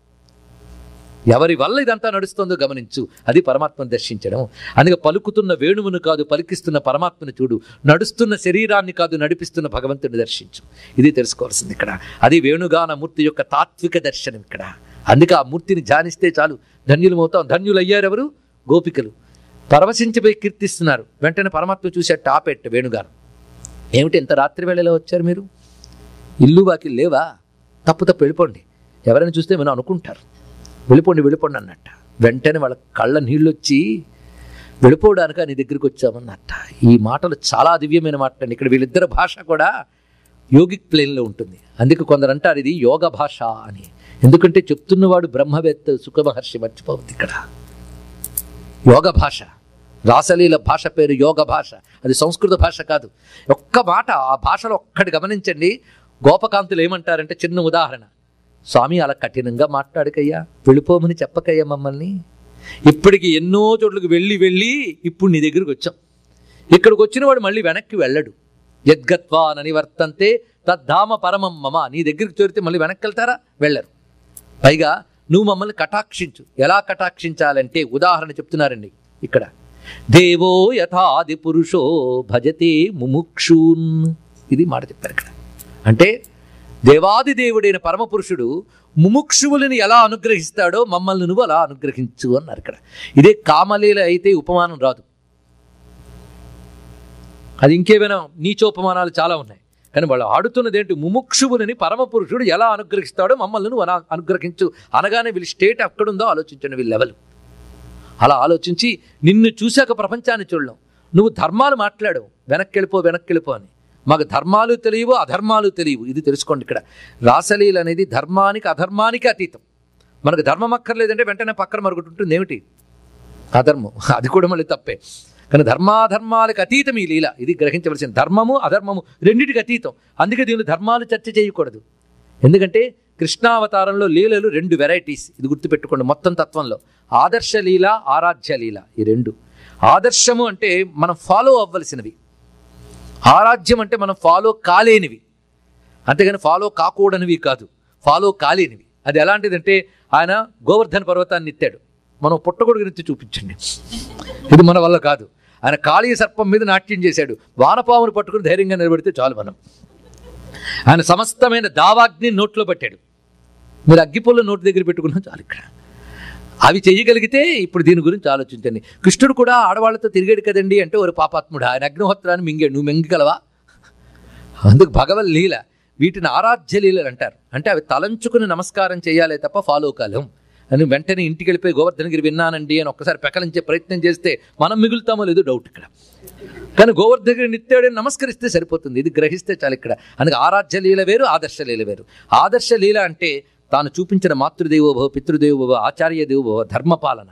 ఎవరి వల్ల ఇదంతా నడుస్తుందో గమనించు అది పరమాత్మను దర్శించడం అందుకే పలుకుతున్న వేణువును కాదు పలికిస్తున్న పరమాత్మను చూడు నడుస్తున్న శరీరాన్ని కాదు నడిపిస్తున్న భగవంతుని దర్శించు ఇది తెలుసుకోవాల్సింది ఇక్కడ అది వేణుగాన మూర్తి యొక్క తాత్విక దర్శనం ఇక్కడ అందుకే ఆ మూర్తిని ధ్యానిస్తే చాలు ధన్యులమవుతాం ధన్యులు అయ్యారు ఎవరు గోపికలు పరవశించిపోయి కీర్తిస్తున్నారు వెంటనే పరమాత్మ చూసే టాపెట్ వేణుగారు ఏమిటి ఎంత రాత్రి వేళలో వచ్చారు మీరు ఇల్లు బాకి లేవా తప్పు తప్పు వెళ్ళిపోండి ఎవరైనా చూస్తే మనం అనుకుంటారు వెళ్ళిపోండి వెళ్ళిపోండి అన్నట్ట వెంటనే వాళ్ళ కళ్ళ నీళ్ళు వచ్చి వెళ్ళిపోవడానికి నీ దగ్గరికి వచ్చామన్నట్ట ఈ మాటలు చాలా దివ్యమైన మాట అండి ఇక్కడ వీళ్ళిద్దరి భాష కూడా యోగిక్ ప్లేన్లో ఉంటుంది అందుకే కొందరు అంటారు ఇది యోగ భాష అని ఎందుకంటే చెప్తున్నవాడు బ్రహ్మవేత్త సుఖమహర్షి మర్చిపోవద్దు ఇక్కడ యోగ భాష రాసలీల భాష పేరు యోగ భాష అది సంస్కృత భాష కాదు ఒక్క మాట ఆ భాషలో ఒక్కటి గమనించండి గోపకాంతులు ఏమంటారంటే చిన్న ఉదాహరణ స్వామి అలా కఠినంగా మాట్లాడకయ్యా వెళ్ళిపోమని చెప్పకయ్యా మమ్మల్ని ఇప్పటికి ఎన్నో చోట్లకు వెళ్ళి వెళ్ళి ఇప్పుడు నీ దగ్గరికి వచ్చాం ఇక్కడికి వచ్చిన వాడు మళ్ళీ వెనక్కి వెళ్ళడు యద్గత్వా నివర్తంతే తద్ధామ పరమం మమ నీ దగ్గరికి చేరితే మళ్ళీ వెనక్కి వెళ్తారా వెళ్ళరు పైగా నువ్వు మమ్మల్ని కటాక్షించు ఎలా కటాక్షించాలంటే ఉదాహరణ చెప్తున్నారండి ఇక్కడ దేవో యథాది పురుషో భజతే ముముక్షూన్ ఇది మాట చెప్పారు ఇక్కడ అంటే దేవాది దేవుడైన పరమపురుషుడు ముముక్షువులను ఎలా అనుగ్రహిస్తాడో మమ్మల్ని నువ్వు అలా అనుగ్రహించు అన్నారు ఇక్కడ ఇదే కామలీల అయితే ఉపమానం రాదు అది ఇంకేమైనా నీచోపమానాలు చాలా ఉన్నాయి కానీ వాళ్ళు ఆడుతున్నది ఏంటి ముముక్షువులని పరమపురుషుడు ఎలా అనుగ్రహిస్తాడో మమ్మల్ని నువ్వు అలా అనుగ్రహించు అనగానే వీళ్ళ స్టేట్ ఎక్కడుందో ఆలోచించండి వీళ్ళ లెవెల్ అలా ఆలోచించి నిన్ను చూశాక ప్రపంచాన్ని చూడలేం నువ్వు ధర్మాలు మాట్లాడు వెనక్కి వెళ్ళిపో వెనక్కి వెళ్ళిపో అని మాకు ధర్మాలు తెలియవు అధర్మాలు తెలియవు ఇది తెలుసుకోండి ఇక్కడ రాసలీల అనేది ధర్మానికి అధర్మానికి అతీతం మనకు ధర్మం అక్కర్లేదంటే వెంటనే పక్కన మరొకటి ఉంటుంది ఏమిటి అధర్మం అది కూడా మళ్ళీ తప్పే కానీ ధర్మాధర్మాలకు అతీతం ఈ లీల ఇది గ్రహించవలసిన ధర్మము అధర్మము రెండింటికి అతీతం అందుకే దీనిలో ధర్మాలు చర్చ చేయకూడదు ఎందుకంటే కృష్ణావతారంలో లీలలు రెండు వెరైటీస్ ఇది గుర్తుపెట్టుకోండి మొత్తం తత్వంలో ఆదర్శ లీల ఆరాధ్య లీల ఈ రెండు ఆదర్శము అంటే మనం ఫాలో అవ్వలసినవి ఆరాధ్యం అంటే మనం ఫాలో కాలేనివి అంతేగాని ఫాలో కాకూడనివి కాదు ఫాలో కాలేనివి అది ఎలాంటిదంటే ఆయన గోవర్ధన పర్వతాన్ని ఎత్తాడు మనం పుట్టగొడుగు ఎత్తి చూపించండి ఇది మన వల్ల కాదు ఆయన కాళీ సర్పం మీద నాట్యం చేశాడు వానపామును పట్టుకుని ధైర్యంగా నిలబెడితే చాలు మనం ఆయన సమస్తమైన దావాగ్ని నోట్లో పట్టాడు మీరు అగ్గిపుల్ల నోటి దగ్గర పెట్టుకున్నా చాలు ఇక్కడ అవి చెయ్యగలిగితే ఇప్పుడు దీని గురించి ఆలోచించండి కృష్ణుడు కూడా ఆడవాళ్ళతో తిరిగాడు కదండి అంటే ఒక పాపాత్ముడు ఆయన అగ్నిహోత్రాన్ని మింగాడు నువ్వు మింగగలవా అందుకు భగవన్ లీల వీటిని ఆరాధ్య లీలలు అంటారు అంటే అవి తలంచుకుని నమస్కారం చేయాలే తప్ప ఫాలో కాలం అని వెంటనే ఇంటికి వెళ్ళిపోయి గోవర్ధనగిరి విన్నానండి అని ఒక్కసారి పెకలించే ప్రయత్నం చేస్తే మనం మిగులుతామో లేదో డౌట్ ఇక్కడ కానీ గోవర్ధనగిరి నిత్యుడని నమస్కరిస్తే సరిపోతుంది ఇది గ్రహిస్తే చాలు ఇక్కడ అందుకే ఆరాధ్య లీల వేరు ఆదర్శ లీల వేరు ఆదర్శ లీల అంటే తాను చూపించిన మాతృదేవోభవ పితృదేవోభవ ఆచార్య దేవోభవ ధర్మపాలన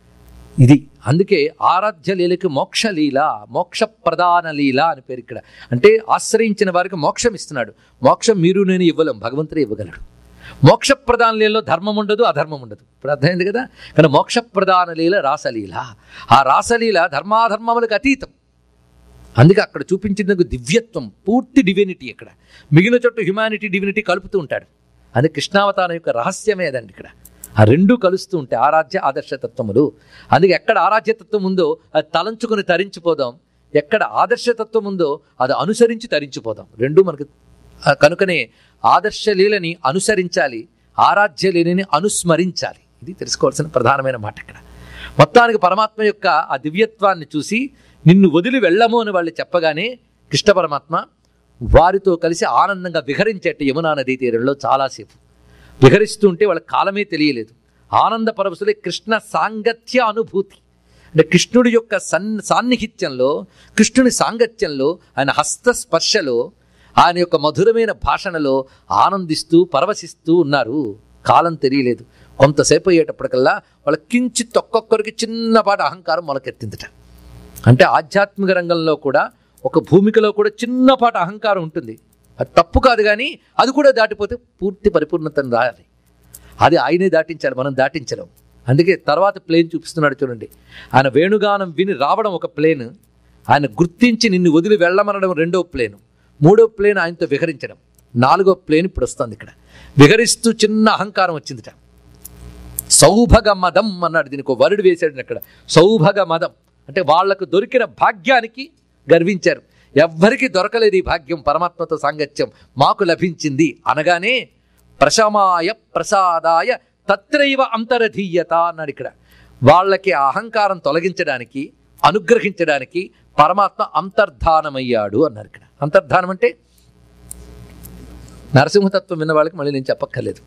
ఇది అందుకే ఆరాధ్య లీలకి మోక్ష లీల మోక్ష ప్రధాన లీల అని పేరు ఇక్కడ అంటే ఆశ్రయించిన వారికి మోక్షం ఇస్తున్నాడు మోక్షం మీరు నేను ఇవ్వలేం భగవంతుడే ఇవ్వగలడు మోక్ష ప్రధాన లీలలో ధర్మం ఉండదు అధర్మం ఉండదు ఇప్పుడు అర్థమైంది కదా కానీ మోక్ష ప్రధాన లీల రాసలీల ఆ రాసలీల ధర్మాధర్మములకు అతీతం అందుకే అక్కడ చూపించినందుకు దివ్యత్వం పూర్తి డివినిటీ ఇక్కడ మిగిలిన చోట హ్యుమానిటీ డివినిటీ కలుపుతూ ఉంటాడు అది కృష్ణావతారం యొక్క రహస్యమే అదండి ఇక్కడ ఆ రెండు కలుస్తూ ఉంటాయి ఆరాధ్య ఆదర్శతత్వములు అందుకే ఎక్కడ ఆరాధ్యతత్వం ఉందో అది తలంచుకొని తరించిపోదాం ఎక్కడ ఆదర్శతత్వం ఉందో అది అనుసరించి తరించిపోదాం రెండు మనకు ఆ, కనుకనే ఆదర్శ లీలని అనుసరించాలి ఆరాధ్య లీలని అనుస్మరించాలి ఇది తెలుసుకోవాల్సిన ప్రధానమైన మాట ఇక్కడ మొత్తానికి పరమాత్మ యొక్క ఆ దివ్యత్వాన్ని చూసి నిన్ను వదిలి వెళ్ళము అని వాళ్ళు చెప్పగానే కృష్ణ పరమాత్మ వారితో కలిసి ఆనందంగా విహరించేట యమునా నదీ తీరంలో చాలాసేపు విహరిస్తూ ఉంటే వాళ్ళ కాలమే తెలియలేదు ఆనంద పరవశులే కృష్ణ సాంగత్య అనుభూతి అంటే కృష్ణుడి యొక్క సన్ సాన్నిహిత్యంలో కృష్ణుని సాంగత్యంలో ఆయన హస్త స్పర్శలో ఆయన యొక్క మధురమైన భాషణలో ఆనందిస్తూ పరవశిస్తూ ఉన్నారు కాలం తెలియలేదు కొంతసేపు అయ్యేటప్పటికల్లా వాళ్ళ కించిత్ ఒక్కొక్కరికి చిన్నపాటి అహంకారం మొలకెత్తిందట అంటే ఆధ్యాత్మిక రంగంలో కూడా ఒక భూమికలో కూడా చిన్నపాటి అహంకారం ఉంటుంది అది తప్పు కాదు కానీ అది కూడా దాటిపోతే పూర్తి పరిపూర్ణతను రాయాలి అది ఆయనే దాటించాలి మనం దాటించలేం అందుకే తర్వాత ప్లేన్ చూపిస్తున్నాడు చూడండి ఆయన వేణుగానం విని రావడం ఒక ప్లేన్ ఆయన గుర్తించి నిన్ను వదిలి వెళ్ళమనడం రెండో ప్లేను మూడో ప్లేన్ ఆయనతో విహరించడం నాలుగో ప్లేన్ ఇప్పుడు వస్తుంది ఇక్కడ విహరిస్తూ చిన్న అహంకారం వచ్చిందిట సౌభగ మదం అన్నాడు దీనికి ఒక వరుడు వేశాడు అక్కడ సౌభగ మదం అంటే వాళ్లకు దొరికిన భాగ్యానికి గర్వించారు ఎవ్వరికి దొరకలేదు ఈ భాగ్యం పరమాత్మతో సాంగత్యం మాకు లభించింది అనగానే ప్రశమాయ ప్రసాదాయ తత్రైవ అంతరధీయత అన్నాడు ఇక్కడ వాళ్ళకి ఆ అహంకారం తొలగించడానికి అనుగ్రహించడానికి పరమాత్మ అంతర్ధానమయ్యాడు అన్నారు ఇక్కడ అంతర్ధానం అంటే నరసింహతత్వం విన్న వాళ్ళకి మళ్ళీ నేను చెప్పక్కర్లేదు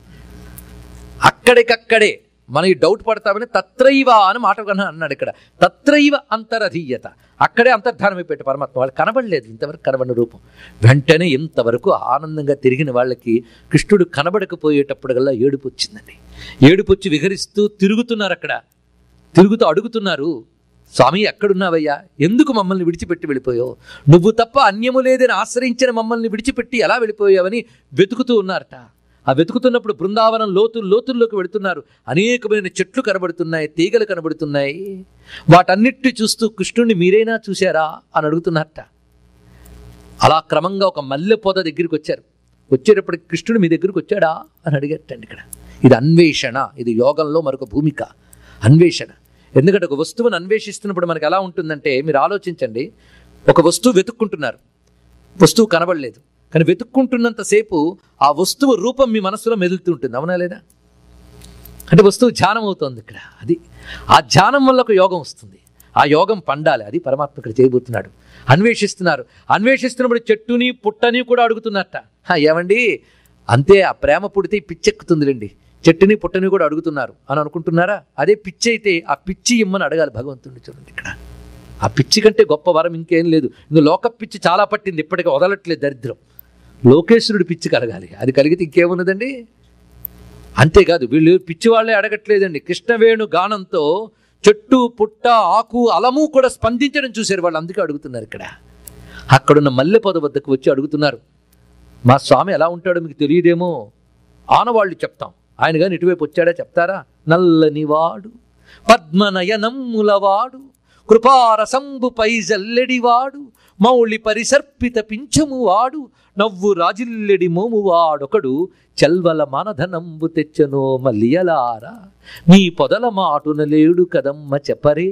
అక్కడికక్కడే మనం ఈ డౌట్ పడతామని తత్రైవ అని మాట కన్నా అన్నాడు ఇక్కడ తత్రైవ అంతరధీయత అక్కడే అంతర్ధానం అయిపోయాడు పరమాత్మ వాళ్ళు కనబడలేదు ఇంతవరకు కనబడిన రూపం వెంటనే ఇంతవరకు ఆనందంగా తిరిగిన వాళ్ళకి కృష్ణుడు కనబడకపోయేటప్పుడల్లా ఏడుపు వచ్చిందండి ఏడుపు వచ్చి విహరిస్తూ తిరుగుతున్నారు అక్కడ తిరుగుతూ అడుగుతున్నారు స్వామి ఎక్కడున్నావయ్యా ఎందుకు మమ్మల్ని విడిచిపెట్టి వెళ్ళిపోయావు నువ్వు తప్ప అన్యము లేదని ఆశ్రయించిన మమ్మల్ని విడిచిపెట్టి ఎలా వెళ్ళిపోయావని వెతుకుతూ ఉన్నారట ఆ వెతుకుతున్నప్పుడు బృందావనం లోతు లోతుల్లోకి వెళుతున్నారు అనేకమైన చెట్లు కనబడుతున్నాయి తీగలు కనబడుతున్నాయి వాటన్నిటి చూస్తూ కృష్ణుడిని మీరైనా చూశారా అని అడుగుతున్నారట అలా క్రమంగా ఒక మల్లె పొద దగ్గరికి వచ్చారు వచ్చేటప్పటికి కృష్ణుడు మీ దగ్గరికి వచ్చాడా అని అడిగట్టండి ఇక్కడ ఇది అన్వేషణ ఇది యోగంలో మరొక భూమిక అన్వేషణ ఎందుకంటే ఒక వస్తువును అన్వేషిస్తున్నప్పుడు మనకు ఎలా ఉంటుందంటే మీరు ఆలోచించండి ఒక వస్తువు వెతుక్కుంటున్నారు వస్తువు కనబడలేదు కానీ వెతుక్కుంటున్నంతసేపు ఆ వస్తువు రూపం మీ మనసులో మెదులుతూ ఉంటుంది అవునా లేదా అంటే వస్తువు ధ్యానం అవుతోంది ఇక్కడ అది ఆ ధ్యానం వల్ల ఒక యోగం వస్తుంది ఆ యోగం పండాలి అది పరమాత్మ ఇక్కడ చేయబోతున్నాడు అన్వేషిస్తున్నారు అన్వేషిస్తున్నప్పుడు చెట్టుని పుట్టని కూడా అడుగుతున్నట్ట హా, ఏమండి అంతే ఆ ప్రేమ పుడితే ఈ పిచ్చెక్కుతుందిలేండి చెట్టుని పుట్టని కూడా అడుగుతున్నారు అని అనుకుంటున్నారా అదే పిచ్చి అయితే ఆ పిచ్చి ఇమ్మని అడగాలి భగవంతుడిని చూడండి ఇక్కడ ఆ పిచ్చి కంటే గొప్ప వరం ఇంకేం లేదు ఇందులో లోక పిచ్చి చాలా పట్టింది ఇప్పటికీ వదలట్లేదు దరిద్రం లోకేశ్వరుడి పిచ్చి కలగాలి అది కలిగితే ఇంకేమున్నదండి అంతేకాదు వీళ్ళు పిచ్చి వాళ్ళే అడగట్లేదండి కృష్ణవేణు గానంతో చెట్టు పుట్ట ఆకు అలము కూడా స్పందించడం చూశారు వాళ్ళు అందుకే అడుగుతున్నారు ఇక్కడ అక్కడున్న మల్లె పొద వద్దకు వచ్చి అడుగుతున్నారు మా స్వామి ఎలా ఉంటాడో మీకు తెలియదేమో ఆనవాళ్ళు చెప్తాం ఆయన కానీ ఇటువైపు వచ్చాడా చెప్తారా నల్లనివాడు పద్మనయనమ్ములవాడు కృపారసంబుపై జల్లెడివాడు మౌళి పరిసర్పిత పింఛము వాడు నవ్వు రాజిల్లెడి మోమువాడొకడు చెల్వల మానధనంబు తెచ్చనో మల్లియలారా నీ పొదల మాటున లేడు కదమ్మ చెప్పరే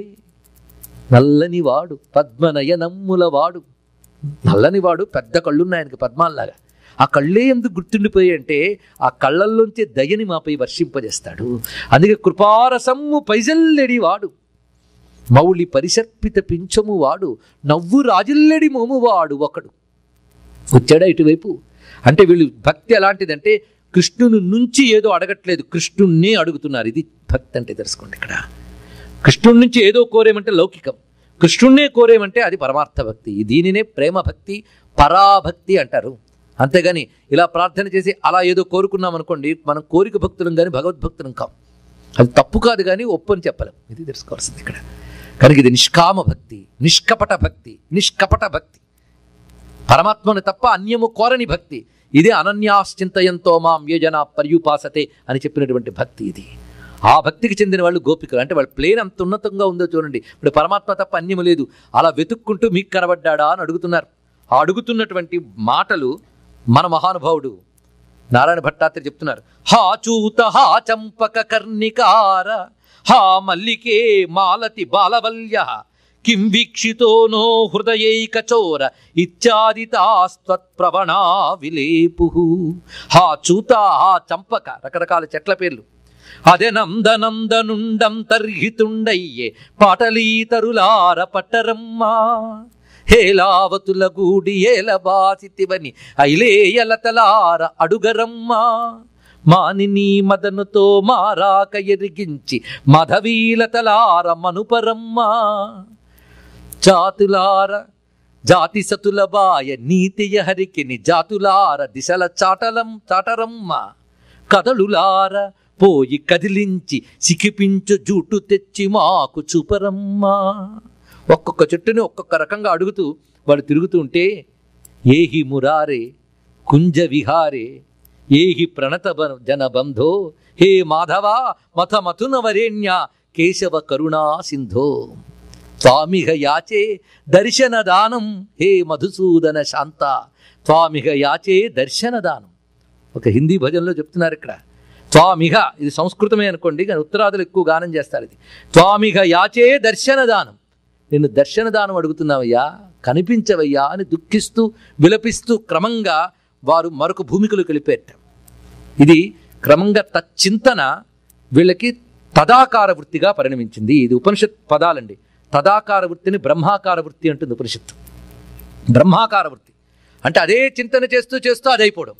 నల్లనివాడు పద్మనయనమ్ములవాడు నల్లనివాడు పెద్ద కళ్ళున్నాయి ఆయనకి పద్మాల్లాగా ఆ కళ్ళే ఎందుకు గుర్తుండిపోయాయి అంటే ఆ కళ్ళల్లోంచి దయని మాపై వర్షింపజేస్తాడు అందుకే కృపారసమ్ము పైజల్లెడి వాడు మౌళి పరిసర్పిత పింఛము వాడు నవ్వు రాజిల్లెడి మోమువాడు ఒకడు వచ్చాడా ఇటువైపు అంటే వీళ్ళు భక్తి ఎలాంటిదంటే కృష్ణుని నుంచి ఏదో అడగట్లేదు కృష్ణుణ్ణే అడుగుతున్నారు ఇది భక్తి అంటే తెలుసుకోండి ఇక్కడ కృష్ణుడి నుంచి ఏదో కోరేమంటే లౌకికం కృష్ణుణ్ణే కోరేమంటే అది పరమార్థ భక్తి దీనినే ప్రేమ భక్తి పరాభక్తి అంటారు అంతేగాని ఇలా ప్రార్థన చేసి అలా ఏదో కోరుకున్నాం అనుకోండి మనం కోరిక భక్తులం కానీ భగవద్భక్తులం కాం అది తప్పు కాదు కానీ ఒప్పు అని చెప్పలేం ఇది తెలుసుకోవాల్సింది ఇక్కడ కనుక ఇది నిష్కామ భక్తి నిష్కపట భక్తి నిష్కపట భక్తి పరమాత్మను తప్ప అన్యము కోరని భక్తి ఇదే అనన్యాశ్చింతయంతో మాం ఏ జన పర్యుపాసతే అని చెప్పినటువంటి భక్తి ఇది ఆ భక్తికి చెందిన వాళ్ళు గోపికలు అంటే వాళ్ళ ప్లేన్ అంత ఉన్నతంగా ఉందో చూడండి ఇప్పుడు పరమాత్మ తప్ప అన్యము లేదు అలా వెతుక్కుంటూ మీకు కనబడ్డాడా అని అడుగుతున్నారు ఆ అడుగుతున్నటువంటి మాటలు మన మహానుభావుడు నారాయణ భట్టాత్రి చెప్తున్నారు హా చూత హా చంపక కర్ణికార హా మల్లికే మాలతి బాలవల్య కిం వీక్షితో నో హృదయైక చోర ఇత్యాదితాస్త్వత్ప్రవణా విలేపు హా చూత హా చంపక రకరకాల చెట్ల పేర్లు అదెనందనందనుండం తర్హితుండయ్యే పాటలీతరులార పట్టరమ్మా హేలావతుల గూడి ఏలబాసితివని ఐలేయలతలార అడుగరమ్మా మానిని మదనుతో మారాక ఎరిగించి మధవీలతలార మనుపరమ్మా జాతులార జాతి సతుల బాయ నీతియ హరికిని జాతులార దిశల చాటలం చాటరమ్మ కదలులార పోయి కదిలించి సికిపించు జూటు తెచ్చి మాకు చూపరమ్మా ఒక్కొక్క చెట్టుని ఒక్కొక్క రకంగా అడుగుతూ వాళ్ళు తిరుగుతూ ఉంటే ఏహి మురారే కుంజ విహారే ఏహి ప్రణత బ- జన బంధో హే మాధవ మథ మథున వరేణ్య కేశవ కరుణా సింధో త్వామిహ యాచే దర్శన దానం హే మధుసూదన శాంత త్వామిహ యాచే దర్శన దానం ఒక హిందీ భజనలో చెప్తున్నారు ఇక్కడ త్వామిహ ఇది సంస్కృతమే అనుకోండి కానీ ఉత్తరాదులు ఎక్కువ గానం చేస్తారు ఇది త్వామిహ యాచే దర్శన దానం నిన్ను దర్శన దానం అడుగుతున్నావయ్యా కనిపించవయ్యా అని దుఃఖిస్తూ విలపిస్తూ క్రమంగా వారు మరొక భూమికలోకి వెళ్ళిపోయారు ఇది క్రమంగా తచ్చింతన వీళ్ళకి తదాకార వృత్తిగా పరిణమించింది ఇది ఉపనిషత్ పదాలండి తదాకార వృత్తిని బ్రహ్మాకార వృత్తి అంటుంది ఉపనిషత్తు బ్రహ్మాకార వృత్తి అంటే అదే చింతన చేస్తూ చేస్తూ అది అయిపోవడం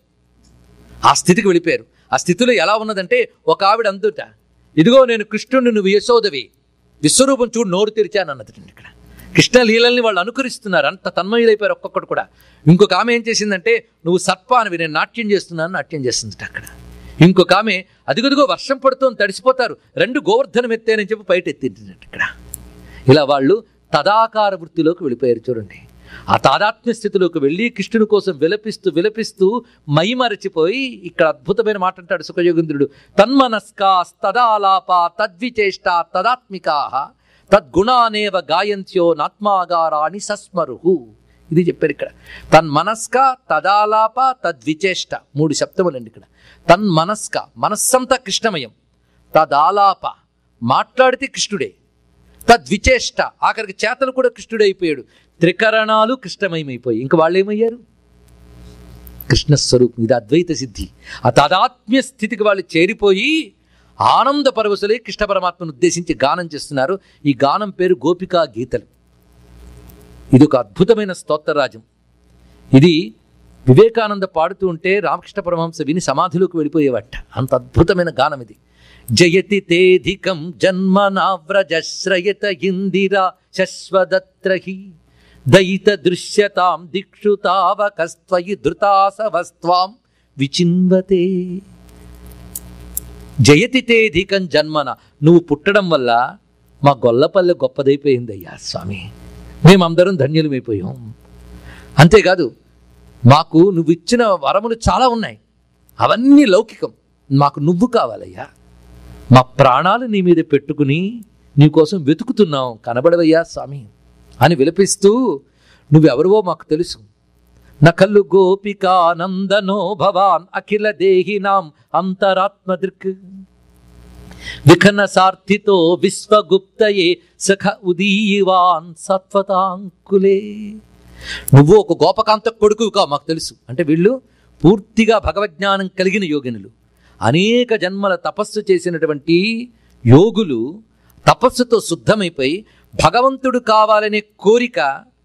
ఆ స్థితికి వెళ్ళిపోయారు ఆ స్థితిలో ఎలా ఉన్నదంటే ఒక ఆవిడ అందుట ఇదిగో నేను కృష్ణుడిని నువ్వు యశోదవి విశ్వరూపం చూడు నోరు తెరిచాను అన్నది ఇక్కడ కృష్ణ లీలల్ని వాళ్ళు అనుకరిస్తున్నారు అంత తన్మయులైపోయారు ఒక్కొక్కడు కూడా ఇంకొక ఆమె ఏం చేసిందంటే నువ్వు సర్పానివి నేను నాట్యం చేస్తున్నాను నాట్యం చేస్తుంది అక్కడ ఇంకొక ఆమె అదిగదిగో వర్షం పడుతోంది తడిసిపోతారు రెండు గోవర్ధనం ఎత్తేనని చెప్పి బయట ఎత్తింది ఇక్కడ ఇలా వాళ్ళు తదాకార వృత్తిలోకి వెళ్ళిపోయారు చూడండి ఆ తాదాత్మ్య స్థితిలోకి వెళ్ళి కృష్ణుని కోసం విలపిస్తూ విలపిస్తూ మైమరచిపోయి ఇక్కడ అద్భుతమైన మాట అంటాడు సుఖయోగేంద్రుడు తన్మనస్కాస్తదాలాప తద్విచేష్ట తదాత్మికా తద్గుణానేవ గాయంత్యో నాత్మాగారాని సస్మరుహు ఇది చెప్పారు ఇక్కడ తన్మనస్క తదాలాప తద్విచేష్ట మూడు శబ్దములండి ఇక్కడ తన్మనస్క మనస్సంతా కృష్ణమయం తదాలాప మాట్లాడితే కృష్ణుడే తద్విచేష్ట ఆఖరికి చేతలు కూడా కృష్ణుడే అయిపోయాడు త్రికరణాలు కృష్ణమయమైపోయి ఇంక వాళ్ళు ఏమయ్యారు కృష్ణ స్వరూపం ఇది అద్వైత సిద్ధి ఆ తాదాత్మ్య స్థితికి వాళ్ళు చేరిపోయి ఆనంద పరవశులై కృష్ణ పరమాత్మను ఉద్దేశించి గానం చేస్తున్నారు ఈ గానం పేరు గోపికా గీతలు ఇది ఒక అద్భుతమైన స్తోత్రరాజం ఇది వివేకానంద పాడుతూ ఉంటే రామకృష్ణ పరమహంస విని సమాధిలోకి వెళ్ళిపోయేవట అంత అద్భుతమైన గానం ఇది జయతి తేధికం జన్మనావ్రజశ్రయత ఇందిరా శశ్వదత్రహి దయిత దృశ్యతాం దిక్షు తావకస్త్వయి ధృతాసవస్త్వాం విచిన్వతే జయతి తేధికం జన్మన నువ్వు పుట్టడం వల్ల మా గొల్లపల్లె గొప్పదైపోయిందయ్యా స్వామి మేమందరం ధన్యులమైపోయాం అంతేకాదు మాకు నువ్వు ఇచ్చిన వరములు చాలా ఉన్నాయి అవన్నీ లౌకికం మాకు నువ్వు కావాలయ్యా మా ప్రాణాలు నీ మీద పెట్టుకుని నీకోసం వెతుకుతున్నాం కనబడవయ్యా స్వామి అని విలపిస్తూ నువ్వెవరివో మాకు తెలుసు నకల్లు గోపికానందనో భవాన్ అఖిల దేహినాం అంతరాత్మదృక్ విఖన సార్థితో విశ్వగుప్తయే సఖ ఉదీయవాన్ సత్వతాంకులే నువ్వు ఒక గోపకాంత కొడుకు కా మాకు తెలుసు అంటే వీళ్ళు పూర్తిగా భగవజ్ఞానం కలిగిన యోగినులు అనేక జన్మల తపస్సు చేసినటువంటి యోగులు తపస్సుతో శుద్ధమైపోయి భగవంతుడు కావాలనే కోరిక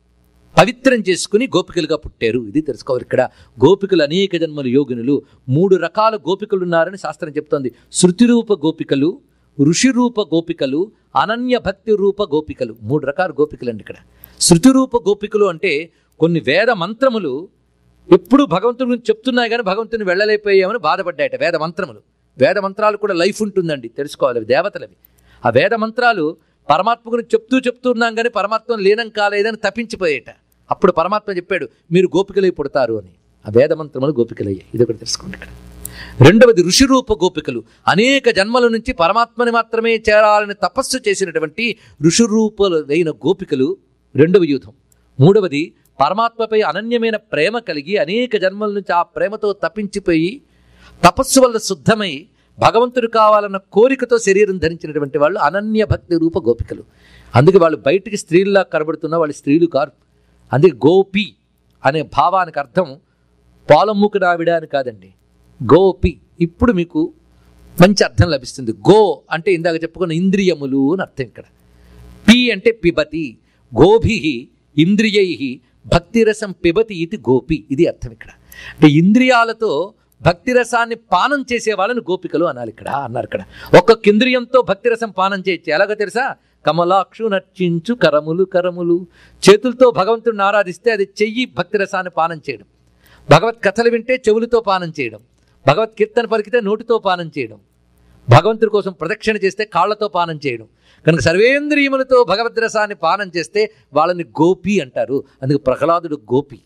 పవిత్రం చేసుకుని గోపికలుగా పుట్టారు ఇది తెలుసుకోవాలి ఇక్కడ గోపికలు అనేక జన్మల యోగినులు మూడు రకాల గోపికలు ఉన్నారని శాస్త్రం చెప్తోంది శృతిరూప గోపికలు ఋషిరూప గోపికలు అనన్య భక్తి రూప గోపికలు మూడు రకాల గోపికలు అండి ఇక్కడ శృతిరూప గోపికలు అంటే కొన్ని వేద మంత్రములు ఎప్పుడు భగవంతుని గురించి చెప్తున్నాయి కానీ భగవంతుని వెళ్ళలేకపోయామని బాధపడ్డాయట వేద మంత్రములు వేద మంత్రాలు కూడా లైఫ్ ఉంటుందండి తెలుసుకోవాలి అవి దేవతలవి ఆ వేద మంత్రాలు పరమాత్మ గురించి చెప్తూ చెప్తున్నాం కానీ పరమాత్మ లీనం కాలేదని తప్పించిపోయేట అప్పుడు పరమాత్మ చెప్పాడు మీరు గోపికలై పుడతారు అని ఆ వేద మంత్రములు గోపికలయ్యాయి ఇది ఒకటి తెలుసుకోండి ఇక్కడ రెండవది ఋషిరూప గోపికలు అనేక జన్మల నుంచి పరమాత్మని మాత్రమే చేరాలని తపస్సు చేసినటువంటి ఋషిరూపులైన గోపికలు రెండవ యూథం మూడవది పరమాత్మపై అనన్యమైన ప్రేమ కలిగి అనేక జన్మల నుంచి ఆ ప్రేమతో తప్పించిపోయి తపస్సు వల్ల శుద్ధమై భగవంతుడు కావాలన్న కోరికతో శరీరం ధరించినటువంటి వాళ్ళు అనన్య భక్తి రూప గోపికలు అందుకే వాళ్ళు బయటికి స్త్రీల్లా కనబడుతున్న వాళ్ళు స్త్రీలు కారు అందుకే గోపి అనే భావానికి అర్థం పాలమ్ముకునావిడ అని కాదండి గోపి ఇప్పుడు మీకు మంచి అర్థం లభిస్తుంది గో అంటే ఇందాక చెప్పుకున్న ఇంద్రియములు అని అర్థం ఇక్కడ పి అంటే పిబతి గోభి ఇంద్రియై భక్తిరసం పిబతి ఇది గోపి ఇది అర్థం ఇక్కడ అంటే ఇంద్రియాలతో భక్తిరసాన్ని పానం చేసే వాళ్ళని గోపికలు అనాలి ఇక్కడ అన్నారు ఇక్కడ ఒక్కొక్క ఇంద్రియంతో భక్తిరసం పానం చేయొచ్చు ఎలాగో తెలుసా కమలాక్షు నర్చించు కరములు కరములు చేతులతో భగవంతుడిని ఆరాధిస్తే అది చెయ్యి భక్తిరసాన్ని పానం చేయడం భగవత్ కథలు వింటే చెవులతో పానం చేయడం భగవత్ కీర్తన పలికితే నోటితో పానం చేయడం భగవంతుడి కోసం ప్రదక్షిణ చేస్తే కాళ్ళతో పానం చేయడం కనుక సర్వేంద్రియములతో భగవద్ రసాన్ని పానం చేస్తే వాళ్ళని గోపి అంటారు అందుకు ప్రహ్లాదుడు గోపి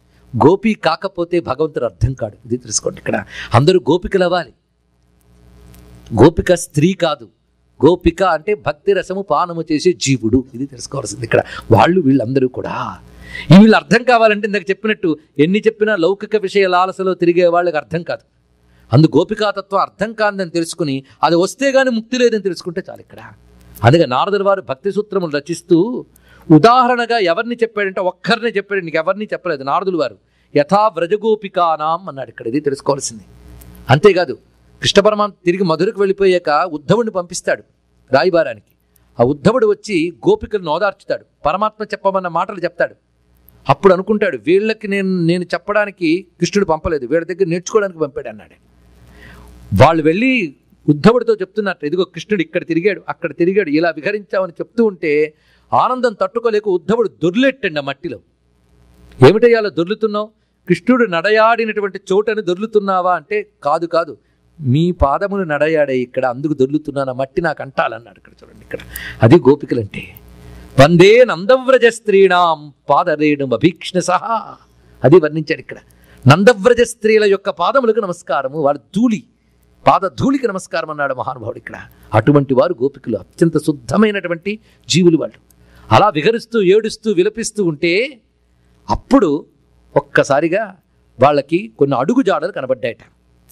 గోపి కాకపోతే భగవంతుడు అర్థం కాడు ఇది తెలుసుకోండి ఇక్కడ అందరూ గోపికలు అవ్వాలి గోపిక స్త్రీ కాదు గోపిక అంటే భక్తి రసము పానము చేసే జీవుడు ఇది తెలుసుకోవాల్సింది ఇక్కడ వాళ్ళు వీళ్ళందరూ కూడా ఈ వీళ్ళు అర్థం కావాలంటే ఇందాక చెప్పినట్టు ఎన్ని చెప్పినా లౌకిక విషయాల ఆలసలో తిరిగే వాళ్ళకి అర్థం కాదు అందు గోపికాతత్వం అర్థం కాదని తెలుసుకుని అది వస్తే గానీ ముక్తి లేదని తెలుసుకుంటే చాలు ఇక్కడ అందుకే నారదుల వారు భక్తి సూత్రములు రచిస్తూ ఉదాహరణగా ఎవరిని చెప్పాడంటే ఒక్కరినే చెప్పాడు నీకు ఎవరిని చెప్పలేదు నారదులు వారు యథా వ్రజగోపికానాం అన్నాడు ఇక్కడ ఇది తెలుసుకోవాల్సింది అంతేకాదు కృష్ణ పరమాత్మ తిరిగి మధురకు వెళ్ళిపోయాక ఉద్ధవుడిని పంపిస్తాడు రాయిబారానికి ఆ ఉద్ధవుడు వచ్చి గోపికలను ఓదార్చుతాడు పరమాత్మ చెప్పమన్న మాటలు చెప్తాడు అప్పుడు అనుకుంటాడు వీళ్ళకి నేను నేను చెప్పడానికి కృష్ణుడు పంపలేదు వీళ్ళ దగ్గర నేర్చుకోవడానికి పంపాడు అన్నాడు వాళ్ళు వెళ్ళి ఉద్ధవుడితో చెప్తున్నట్టు ఇదిగో కృష్ణుడు ఇక్కడ తిరిగాడు అక్కడ తిరిగాడు ఇలా విహరించామని చెప్తూ ఉంటే ఆనందం తట్టుకోలేక ఉద్ధవుడు దొర్లెట్టండి ఆ మట్టిలో ఏమిటయ్యా అలా దొర్లుతున్నావు కృష్ణుడు నడయాడినటువంటి చోటని దొర్లుతున్నావా అంటే కాదు కాదు మీ పాదములు నడయాడే ఇక్కడ అందుకు దొర్లుతున్నాను ఆ మట్టి నాకు అంటాలన్నాడు ఇక్కడ చూడండి ఇక్కడ అది గోపికలంటే వందే నందవ్రజ స్త్రీణాం పాదరేణు అభీక్షణ సహా అది వర్ణించాడు ఇక్కడ నందవ్రజ స్త్రీల యొక్క పాదములకు నమస్కారము వారి ధూళి పాద ధూళికి నమస్కారం అన్నాడు మహానుభావుడు ఇక్కడ అటువంటి వారు గోపికలు అత్యంత శుద్ధమైనటువంటి జీవులు వాళ్ళు అలా విహరిస్తూ ఏడుస్తూ విలపిస్తూ ఉంటే అప్పుడు ఒక్కసారిగా వాళ్ళకి కొన్ని అడుగు జాడలు కనబడ్డాయట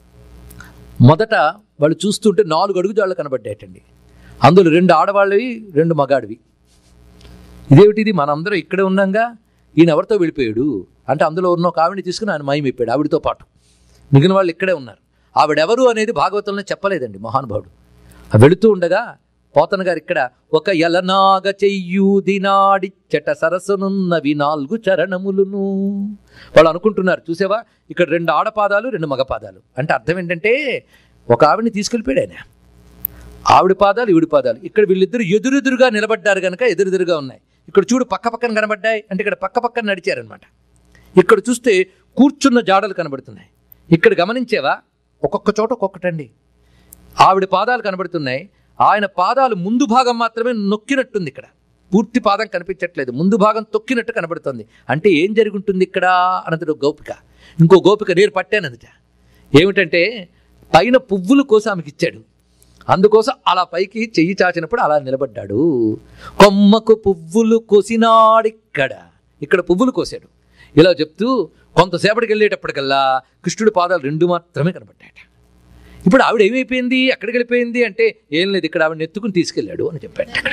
మొదట వాళ్ళు చూస్తుంటే నాలుగు అడుగు జాడలు కనబడ్డాయటండి అందులో రెండు ఆడవాళ్ళవి రెండు మగాడివి ఇదేమిటిది మనందరం ఇక్కడే ఉన్నాంగా ఈయన ఎవరితో వెళ్ళిపోయాడు అంటే అందులో ఉన్న ఒక ఆవిడని తీసుకుని ఆయన మాయమైపోయాడు ఆవిడతో పాటు మిగిలిన వాళ్ళు ఇక్కడే ఉన్నారు ఆవిడెవరు అనేది భాగవతంలో చెప్పలేదండి మహానుభావుడు ఆ వెళుతూ ఉండగా పోతన గారు ఇక్కడ ఒక ఎలనాగ చెయ్యూదినాడి చెట సరసనున్నవి నాలుగు చరణములును వాళ్ళు అనుకుంటున్నారు చూసావా ఇక్కడ రెండు ఆడపాదాలు రెండు మగపాదాలు అంటే అర్థం ఏంటంటే ఒక ఆవిడని తీసుకెళ్ళిపోయాడు ఆయన ఆవిడ పాదాలు ఈవిడి పాదాలు ఇక్కడ వీళ్ళిద్దరు ఎదురెదురుగా నిలబడ్డారు కనుక ఎదురెదురుగా ఉన్నాయి ఇక్కడ చూడు పక్క పక్కన కనబడ్డాయి అంటే ఇక్కడ పక్క పక్కన నడిచారనమాట ఇక్కడ చూస్తే కూర్చున్న జాడలు కనబడుతున్నాయి ఇక్కడ గమనించేవా ఒక్కొక్క చోట ఒక్కొక్కటండి ఆవిడ పాదాలు కనబడుతున్నాయి ఆయన పాదాలు ముందు భాగం మాత్రమే నొక్కినట్టుంది ఇక్కడ పూర్తి పాదం కనిపించట్లేదు ముందు భాగం తొక్కినట్టు కనబడుతుంది అంటే ఏం జరుగుంటుంది ఇక్కడ అన్నది ఒక గోపిక ఇంకో గోపిక నేను పట్టానదిట ఏమిటంటే పైన పువ్వులు కోసం ఆమెకి ఇచ్చాడు అందుకోసం అలా పైకి చెయ్యి చాచినప్పుడు అలా నిలబడ్డాడు కొమ్మకు పువ్వులు కోసినాడిక్కడ ఇక్కడ పువ్వులు కోసాడు ఇలా చెప్తూ కొంతసేపటికి వెళ్ళేటప్పటికల్లా కృష్ణుడి పాదాలు రెండు మాత్రమే కనబడ్డాయట ఇప్పుడు ఆవిడ ఏమైపోయింది ఎక్కడికి వెళ్ళిపోయింది అంటే ఏం లేదు ఇక్కడ ఆవిడ ఎత్తుకుని తీసుకెళ్ళాడు అని చెప్పాడు అక్కడ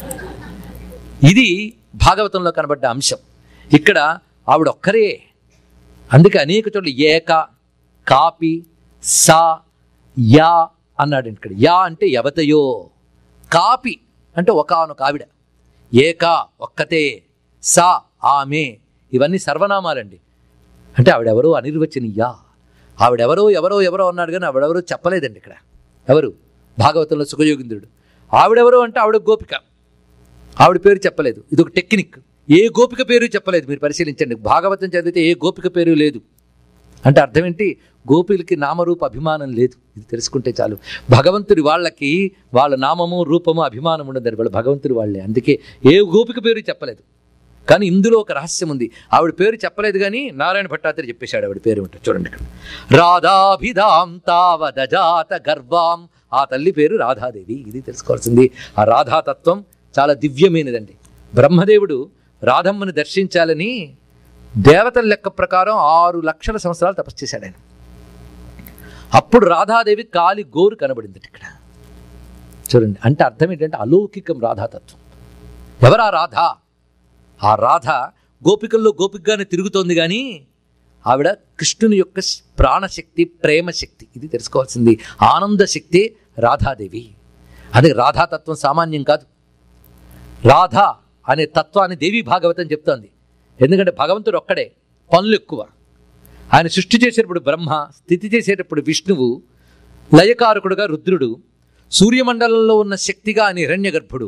ఇది భాగవతంలో కనబడ్డ అంశం ఇక్కడ ఆవిడ ఒక్కరే అందుకే అనేక చోట్ల ఏక కాపి సా యా అన్నాడు ఇక్కడ యా అంటే యవతయో కాపి అంటే ఒకానొక ఆవిడ ఏకా ఒక్కతే సా ఆమె ఇవన్నీ సర్వనామాలండి అంటే ఆవిడెవరో అనిర్వచనీయ ఆవిడెవరో ఎవరో ఎవరో అన్నాడు కానీ ఆవిడెవరో చెప్పలేదండి ఇక్కడ ఎవరు భాగవతంలో సుఖయోగింద్రుడు ఆవిడెవరో అంటే ఆవిడ గోపిక ఆవిడ పేరు చెప్పలేదు ఇది ఒక టెక్నిక్ ఏ గోపిక పేరు చెప్పలేదు మీరు పరిశీలించండి భాగవతం చదివితే ఏ గోపిక పేరు లేదు అంటే అర్థం ఏంటి గోపిలకి నామరూప అభిమానం లేదు ఇది తెలుసుకుంటే చాలు భగవంతుడి వాళ్ళకి వాళ్ళ నామము రూపము అభిమానం ఉండదండి వాళ్ళు భగవంతుడి వాళ్ళే అందుకే ఏ గోపిక పేరు చెప్పలేదు కానీ ఇందులో ఒక రహస్యం ఉంది ఆవిడ పేరు చెప్పలేదు కానీ నారాయణ భట్టాచార్య చెప్పేశాడు ఆవిడ పేరు ఉంటుంది చూడండి ఇక్కడ రాధాభిధాం తావదజాత గర్వాం ఆ తల్లి పేరు రాధాదేవి ఇది తెలుసుకోవాల్సింది ఆ రాధాతత్వం చాలా దివ్యమైనదండి బ్రహ్మదేవుడు రాధమ్మను దర్శించాలని దేవతల లెక్క ప్రకారం ఆరు లక్షల సంవత్సరాలు తపస్సు చేశాడు ఆయన అప్పుడు రాధాదేవి కాలి గోరు కనబడింది ఇక్కడ చూడండి అంటే అర్థం ఏంటంటే అలౌకికం రాధాతత్వం ఎవరా రాధ ఆ రాధ గోపికల్లో గోపికగానే తిరుగుతోంది కానీ ఆవిడ కృష్ణుని యొక్క ప్రాణశక్తి ప్రేమశక్తి ఇది తెలుసుకోవాల్సింది ఆనంద శక్తి రాధాదేవి అదే రాధాతత్వం సామాన్యం కాదు రాధ అనే తత్వాన్ని దేవి భాగవతం చెప్తోంది ఎందుకంటే భగవంతుడు ఒక్కడే పనులు ఎక్కువ ఆయన సృష్టి చేసేటప్పుడు బ్రహ్మ స్థితి చేసేటప్పుడు విష్ణువు లయకారకుడుగా రుద్రుడు సూర్యమండలంలో ఉన్న శక్తిగా ఆయన హిరణ్యగర్భుడు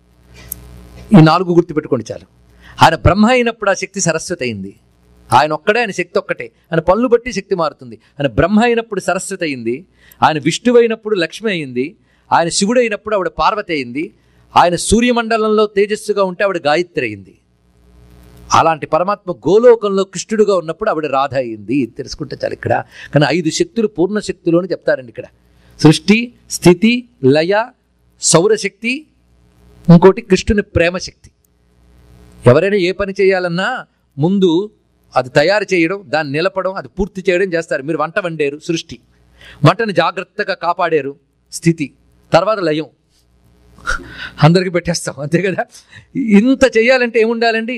ఈ నాలుగు గుర్తుపెట్టుకోండి చాలు ఆయన బ్రహ్మ అయినప్పుడు ఆ శక్తి సరస్వతి అయింది ఆయన ఒక్కడే ఆయన శక్తి ఒక్కటే ఆయన పనులు బట్టి శక్తి మారుతుంది ఆయన బ్రహ్మ అయినప్పుడు సరస్వతి అయింది ఆయన విష్ణువు అయినప్పుడు లక్ష్మి అయింది ఆయన శివుడు అయినప్పుడు ఆవిడ పార్వతి అయింది ఆయన సూర్యమండలంలో తేజస్సుగా ఉంటే ఆవిడ గాయత్రి అయింది అలాంటి పరమాత్మ గోలోకంలో కృష్ణుడుగా ఉన్నప్పుడు ఆవిడ రాధ అయింది ఇది తెలుసుకుంటే చాలు ఇక్కడ కానీ ఐదు శక్తులు పూర్ణ శక్తులు అని చెప్తారండి ఇక్కడ సృష్టి స్థితి లయ సౌరశక్తి ఇంకోటి కృష్ణుని ప్రేమశక్తి ఎవరైనా ఏ పని చేయాలన్నా ముందు అది తయారు చేయడం దాన్ని నిలపడం అది పూర్తి చేయడం చేస్తారు మీరు వంట వండారు సృష్టి వంటను జాగ్రత్తగా కాపాడారు స్థితి తర్వాత లయం అందరికి పెట్టేస్తాం అంతే కదా ఇంత చేయాలంటే ఏముండాలండి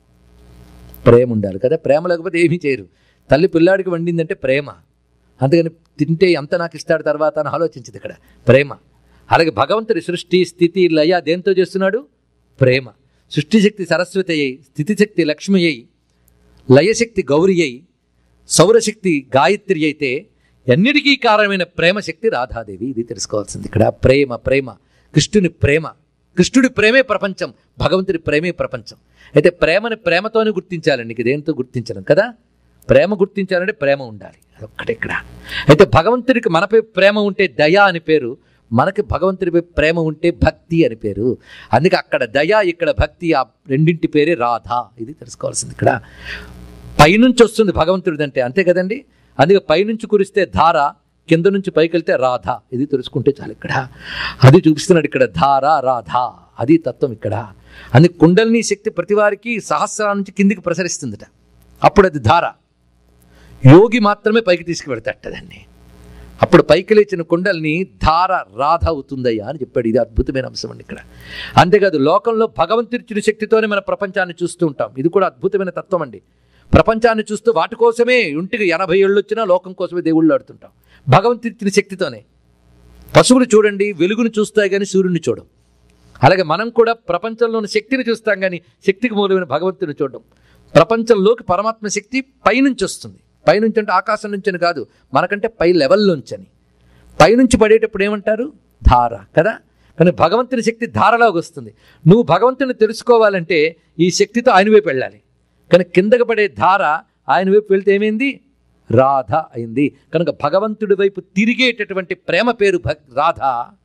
ప్రేమ ఉండాలి కదా ప్రేమ లేకపోతే ఏమీ చేయరు తల్లి పిల్లాడికి వండిందంటే ప్రేమ అందుకని తింటే ఎంత నాకు ఇస్తాడు తర్వాత అని ఆలోచించింది ఇక్కడ ప్రేమ అలాగే భగవంతుడి సృష్టి స్థితి లయ దేంతో చేస్తున్నాడు ప్రేమ సృష్టి శక్తి సరస్వతి అయ్యి స్థితి శక్తి లక్ష్మి అయ్యి లయశక్తి గౌరి అయి సౌరశక్తి గాయత్రి అయితే ఎన్నిటికీ కారణమైన ప్రేమశక్తి రాధాదేవి ఇది తెలుసుకోవాల్సింది ఇక్కడ ప్రేమ ప్రేమ కృష్ణుని ప్రేమ కృష్ణుడి ప్రేమే ప్రపంచం భగవంతుడి ప్రేమే ప్రపంచం అయితే ప్రేమని ప్రేమతోనే గుర్తించాలండి ఇక దేంతో గుర్తించడం కదా ప్రేమ గుర్తించాలంటే ప్రేమ ఉండాలి అదొక్కటే ఇక్కడ అయితే భగవంతుడికి మనపై ప్రేమ ఉంటే దయ అని పేరు మనకి భగవంతుడిపై ప్రేమ ఉంటే భక్తి అని పేరు అందుకే అక్కడ దయ ఇక్కడ భక్తి ఆ రెండింటి పేరే రాధ ఇది తెలుసుకోవాల్సింది ఇక్కడ పైనుంచి వస్తుంది భగవంతుడిది అంటే అంతే కదండి అందుకే పైనుంచి కురిస్తే ధార కింద నుంచి పైకి వెళ్తే రాధ ఇది తెలుసుకుంటే చాలు ఇక్కడ అది చూపిస్తున్నాడు ఇక్కడ ధార రాధ అది తత్వం ఇక్కడ అందుకే కుండలిని శక్తి ప్రతి వారికి సహస్రాల నుంచి కిందికి ప్రసరిస్తుందట అప్పుడు అది ధార యోగి మాత్రమే పైకి తీసుకువెడతాట దాన్ని అప్పుడు పైకి లేచిన కుండల్ని ధార రాధ అవుతుందయ్యా అని చెప్పాడు ఇది అద్భుతమైన అంశం అండి ఇక్కడ అంతేకాదు లోకంలో భగవంతుడిచ్చిన శక్తితోనే మన ప్రపంచాన్ని చూస్తూ ఉంటాం ఇది కూడా అద్భుతమైన తత్వం అండి ప్రపంచాన్ని చూస్తూ వాటి కోసమే ఇంటికి ఎనభై ఏళ్ళు వచ్చినా లోకం కోసమే దేవుళ్ళు ఆడుతుంటాం భగవంతుడిచ్చిన శక్తితోనే పశువులు చూడండి వెలుగును చూస్తాయి కానీ సూర్యుని చూడం అలాగే మనం కూడా ప్రపంచంలోని శక్తిని చూస్తాం కానీ శక్తికి మూలమైన భగవంతుని చూడడం ప్రపంచంలోకి పరమాత్మ శక్తి పైనుంచి వస్తుంది పైనుంచి అంటే ఆకాశం నుంచి అని కాదు మనకంటే పై లెవెల్లోంచి అని పైనుంచి పడేటప్పుడు ఏమంటారు ధార కదా కానీ భగవంతుని శక్తి ధారలాగా వస్తుంది నువ్వు భగవంతుని తెలుసుకోవాలంటే ఈ శక్తితో ఆయన వైపు వెళ్ళాలి కానీ కిందకి పడే ధార ఆయన వైపు వెళ్తే ఏమైంది రాధ అయింది కనుక భగవంతుడి వైపు తిరిగేటటువంటి ప్రేమ పేరు భక్ రాధ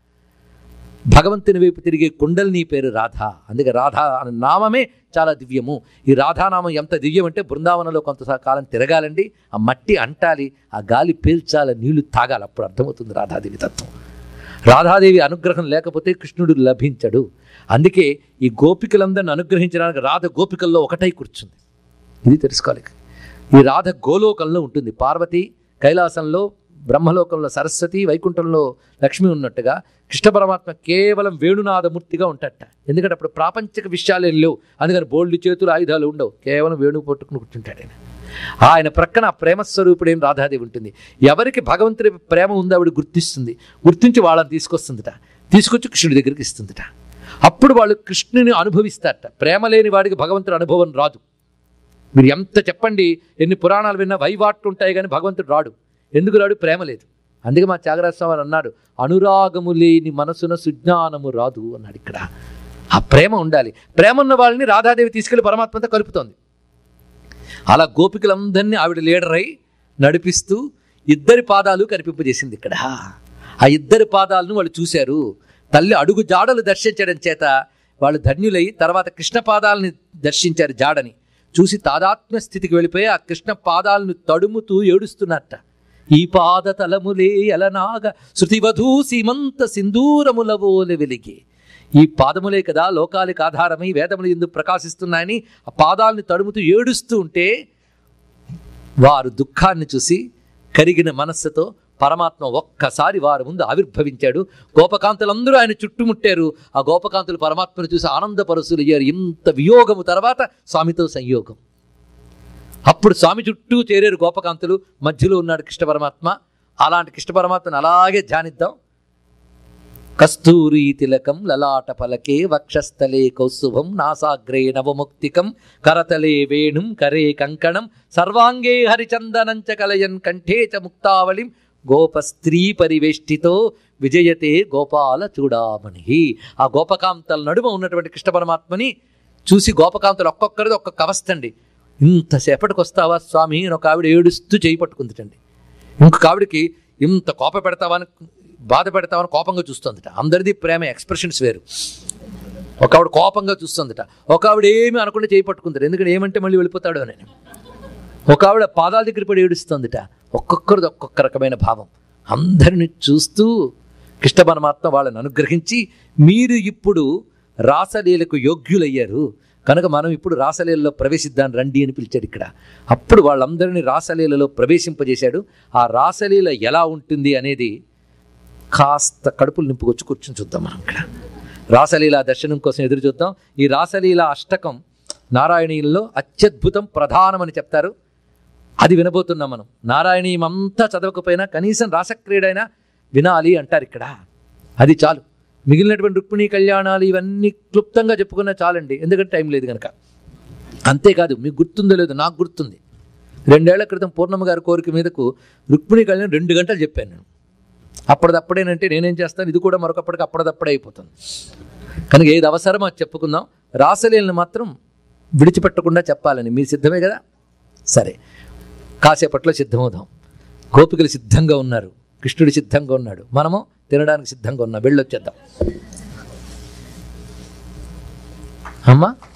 భగవంతుని వైపు తిరిగే కుండలిని పేరు రాధ అందుకే రాధ అనే నామమే చాలా దివ్యము ఈ రాధానామం ఎంత దివ్యం అంటే బృందావనంలో కొంత కాలం తిరగాలండి ఆ మట్టి అంటాలి ఆ గాలి పీల్చాలి నీళ్లు తాగాలి అప్పుడు అర్థమవుతుంది రాధాదేవి తత్వం రాధాదేవి అనుగ్రహం లేకపోతే కృష్ణుడు లభించడు అందుకే ఈ గోపికలందరిని అనుగ్రహించడానికి రాధ గోపికల్లో ఒకటై కూర్చుంది ఇది తెలుసుకోవాలి ఈ రాధ గోలోకంలో ఉంటుంది పార్వతి కైలాసంలో బ్రహ్మలోకంలో సరస్వతి వైకుంఠంలో లక్ష్మి ఉన్నట్టుగా కృష్ణ పరమాత్మ కేవలం వేణునాథమూర్తిగా ఉంటాడట ఎందుకంటే అప్పుడు ప్రాపంచిక విషయాలు ఏం లేవు అందుకని బోల్డ్ చేతులు ఆయుధాలు ఉండవు కేవలం వేణువు పట్టుకుని కూర్చుంటాడు ఆయన ఆయన ప్రక్కన ఆ ప్రేమ స్వరూపుడైన రాధాదేవి ఉంటుంది ఎవరికి భగవంతుడి ప్రేమ ఉందో ఆవిడ గుర్తిస్తుంది గుర్తించి వాళ్ళని తీసుకొస్తుందిట తీసుకొచ్చి కృష్ణుడి దగ్గరికి ఇస్తుందిట అప్పుడు వాళ్ళు కృష్ణుని అనుభవిస్తారట ప్రేమ లేని వాడికి భగవంతుడి అనుభవం రాదు మీరు ఎంత చెప్పండి ఎన్ని పురాణాలు విన్నా వైవాట్లు ఉంటాయి కానీ భగవంతుడు రాడు ఎందుకు రాడు ప్రేమ లేదు అందుకే మా త్యాగరాజ స్వామి అన్నాడు అనురాగము లేని మనసున సుజ్ఞానము రాదు అన్నాడు ఇక్కడ ఆ ప్రేమ ఉండాలి ప్రేమ ఉన్న వాళ్ళని రాధాదేవి తీసుకెళ్లి పరమాత్మతో కలుపుతోంది అలా గోపికలందరినీ ఆవిడ లీడర్ అయి నడిపిస్తూ ఇద్దరి పాదాలు కనిపింపజేసింది ఇక్కడ ఆ ఇద్దరి పాదాలను వాళ్ళు చూశారు తల్లి అడుగు జాడలు దర్శించడం చేత వాళ్ళు ధన్యులై తర్వాత కృష్ణ పాదాలని దర్శించారు జాడని చూసి తాదాత్మ్య స్థితికి వెళ్ళిపోయి ఆ కృష్ణ పాదాలను తడుముతూ ఏడుస్తున్నట్ట ఈ పాద తలములే అలనాగ శృతివధూ సీమంత సింధూరములవోలె వెలిగి ఈ పాదములే కదా లోకాలకు ఆధారమై వేదములు ఎందుకు ప్రకాశిస్తున్నాయని ఆ పాదాలని తడుముతూ ఏడుస్తూ ఉంటే వారు దుఃఖాన్ని చూసి కరిగిన మనస్సుతో పరమాత్మ ఒక్కసారి వారి ముందు ఆవిర్భవించాడు గోపకాంతులందరూ ఆయన చుట్టుముట్టారు ఆ గోపకాంతులు పరమాత్మను చూసి ఆనందపరసులు అయ్యారు ఇంత వియోగము తర్వాత స్వామితో సంయోగం అప్పుడు స్వామి చుట్టూ చేరారు గోపకాంతులు మధ్యలో ఉన్నాడు కృష్ణ పరమాత్మ అలాంటి కృష్ణ పరమాత్మను అలాగే ధ్యానిద్దాం కస్తూరీ తిలకం లలాట పలకే వక్షస్థలే కౌస్తుభం నాసాగ్రే నవముక్తికం కరతలే వేణుం కరే కంకణం సర్వాంగే హరిచందనంచ కలయన్ కంఠే చ ముక్తావళిం గోపస్త్రీ పరివేష్టితో విజయతే గోపాల చూడామణి ఆ గోపకాంతల నడుమ ఉన్నటువంటి కృష్ణ పరమాత్మని చూసి గోపకాంతలు ఒక్కొక్కరిది ఒక్కొక్క అవస్థండి ఇంతసేపటికి వస్తావా స్వామి అని ఒక ఆవిడ ఏడుస్తూ చేయి పట్టుకుందిటండి ఇంకొక ఆవిడకి ఇంత కోప పెడతావని బాధ పెడతావని కోపంగా చూస్తుందిట అందరిది ప్రేమ ఎక్స్ప్రెషన్స్ వేరు ఒక ఆవిడ కోపంగా చూస్తుందిట ఒక ఆవిడ ఏమి అనకుండా చేయి పట్టుకుంటారు ఎందుకంటే ఏమంటే మళ్ళీ వెళ్ళిపోతాడు అని ఒక ఆవిడ పాదాల దగ్గర పడి ఏడుస్తుందిట ఒక్కొక్కరిది ఒక్కొక్క రకమైన భావం అందరిని చూస్తూ కృష్ణ పరమాత్మ వాళ్ళని అనుగ్రహించి మీరు ఇప్పుడు రాసలీలకు యోగ్యులయ్యారు కనుక మనం ఇప్పుడు రాసలీలలో ప్రవేశిద్దాం రండి అని పిలిచాడు ఇక్కడ అప్పుడు వాళ్ళందరినీ రాసలీలలో ప్రవేశింపజేశాడు ఆ రాసలీల ఎలా ఉంటుంది అనేది కాస్త కడుపులు నింపుకొచ్చి కూర్చొని చూద్దాం మనం ఇక్కడ రాసలీల దర్శనం కోసం ఎదురు చూద్దాం ఈ రాసలీల అష్టకం నారాయణీయుల్లో అత్యద్భుతం ప్రధానమని చెప్తారు అది వినబోతున్నాం మనం నారాయణీయం అంతా చదవకపోయినా కనీసం రాసక్రీడైనా వినాలి అంటారు ఇక్కడ అది చాలు మిగిలినటువంటి రుక్మిణీ కళ్యాణాలు ఇవన్నీ క్లుప్తంగా చెప్పుకున్నా చాలండి ఎందుకంటే టైం లేదు కనుక అంతేకాదు మీకు గుర్తుందో లేదో నాకు గుర్తుంది రెండేళ్ల క్రితం పూర్ణమ్మ గారి కోరిక మీదకు రుక్మిణీ కళ్యాణం రెండు గంటలు చెప్పాను నేను అప్పటిదప్పుడేనంటే నేనేం చేస్తాను ఇది కూడా మరొకప్పటికి అప్పటిదప్పుడే అయిపోతుంది కనుక ఏది అవసరమో అది చెప్పుకుందాం రాసలీలను మాత్రం విడిచిపెట్టకుండా చెప్పాలని మీరు సిద్ధమే కదా సరే కాసేపట్లో సిద్ధమవుదాం గోపికలు సిద్ధంగా ఉన్నారు కృష్ణుడు సిద్ధంగా ఉన్నాడు మనము తినడానికి సిద్ధంగా ఉన్నాం వెళ్ళొచ్చేద్దాం అమ్మా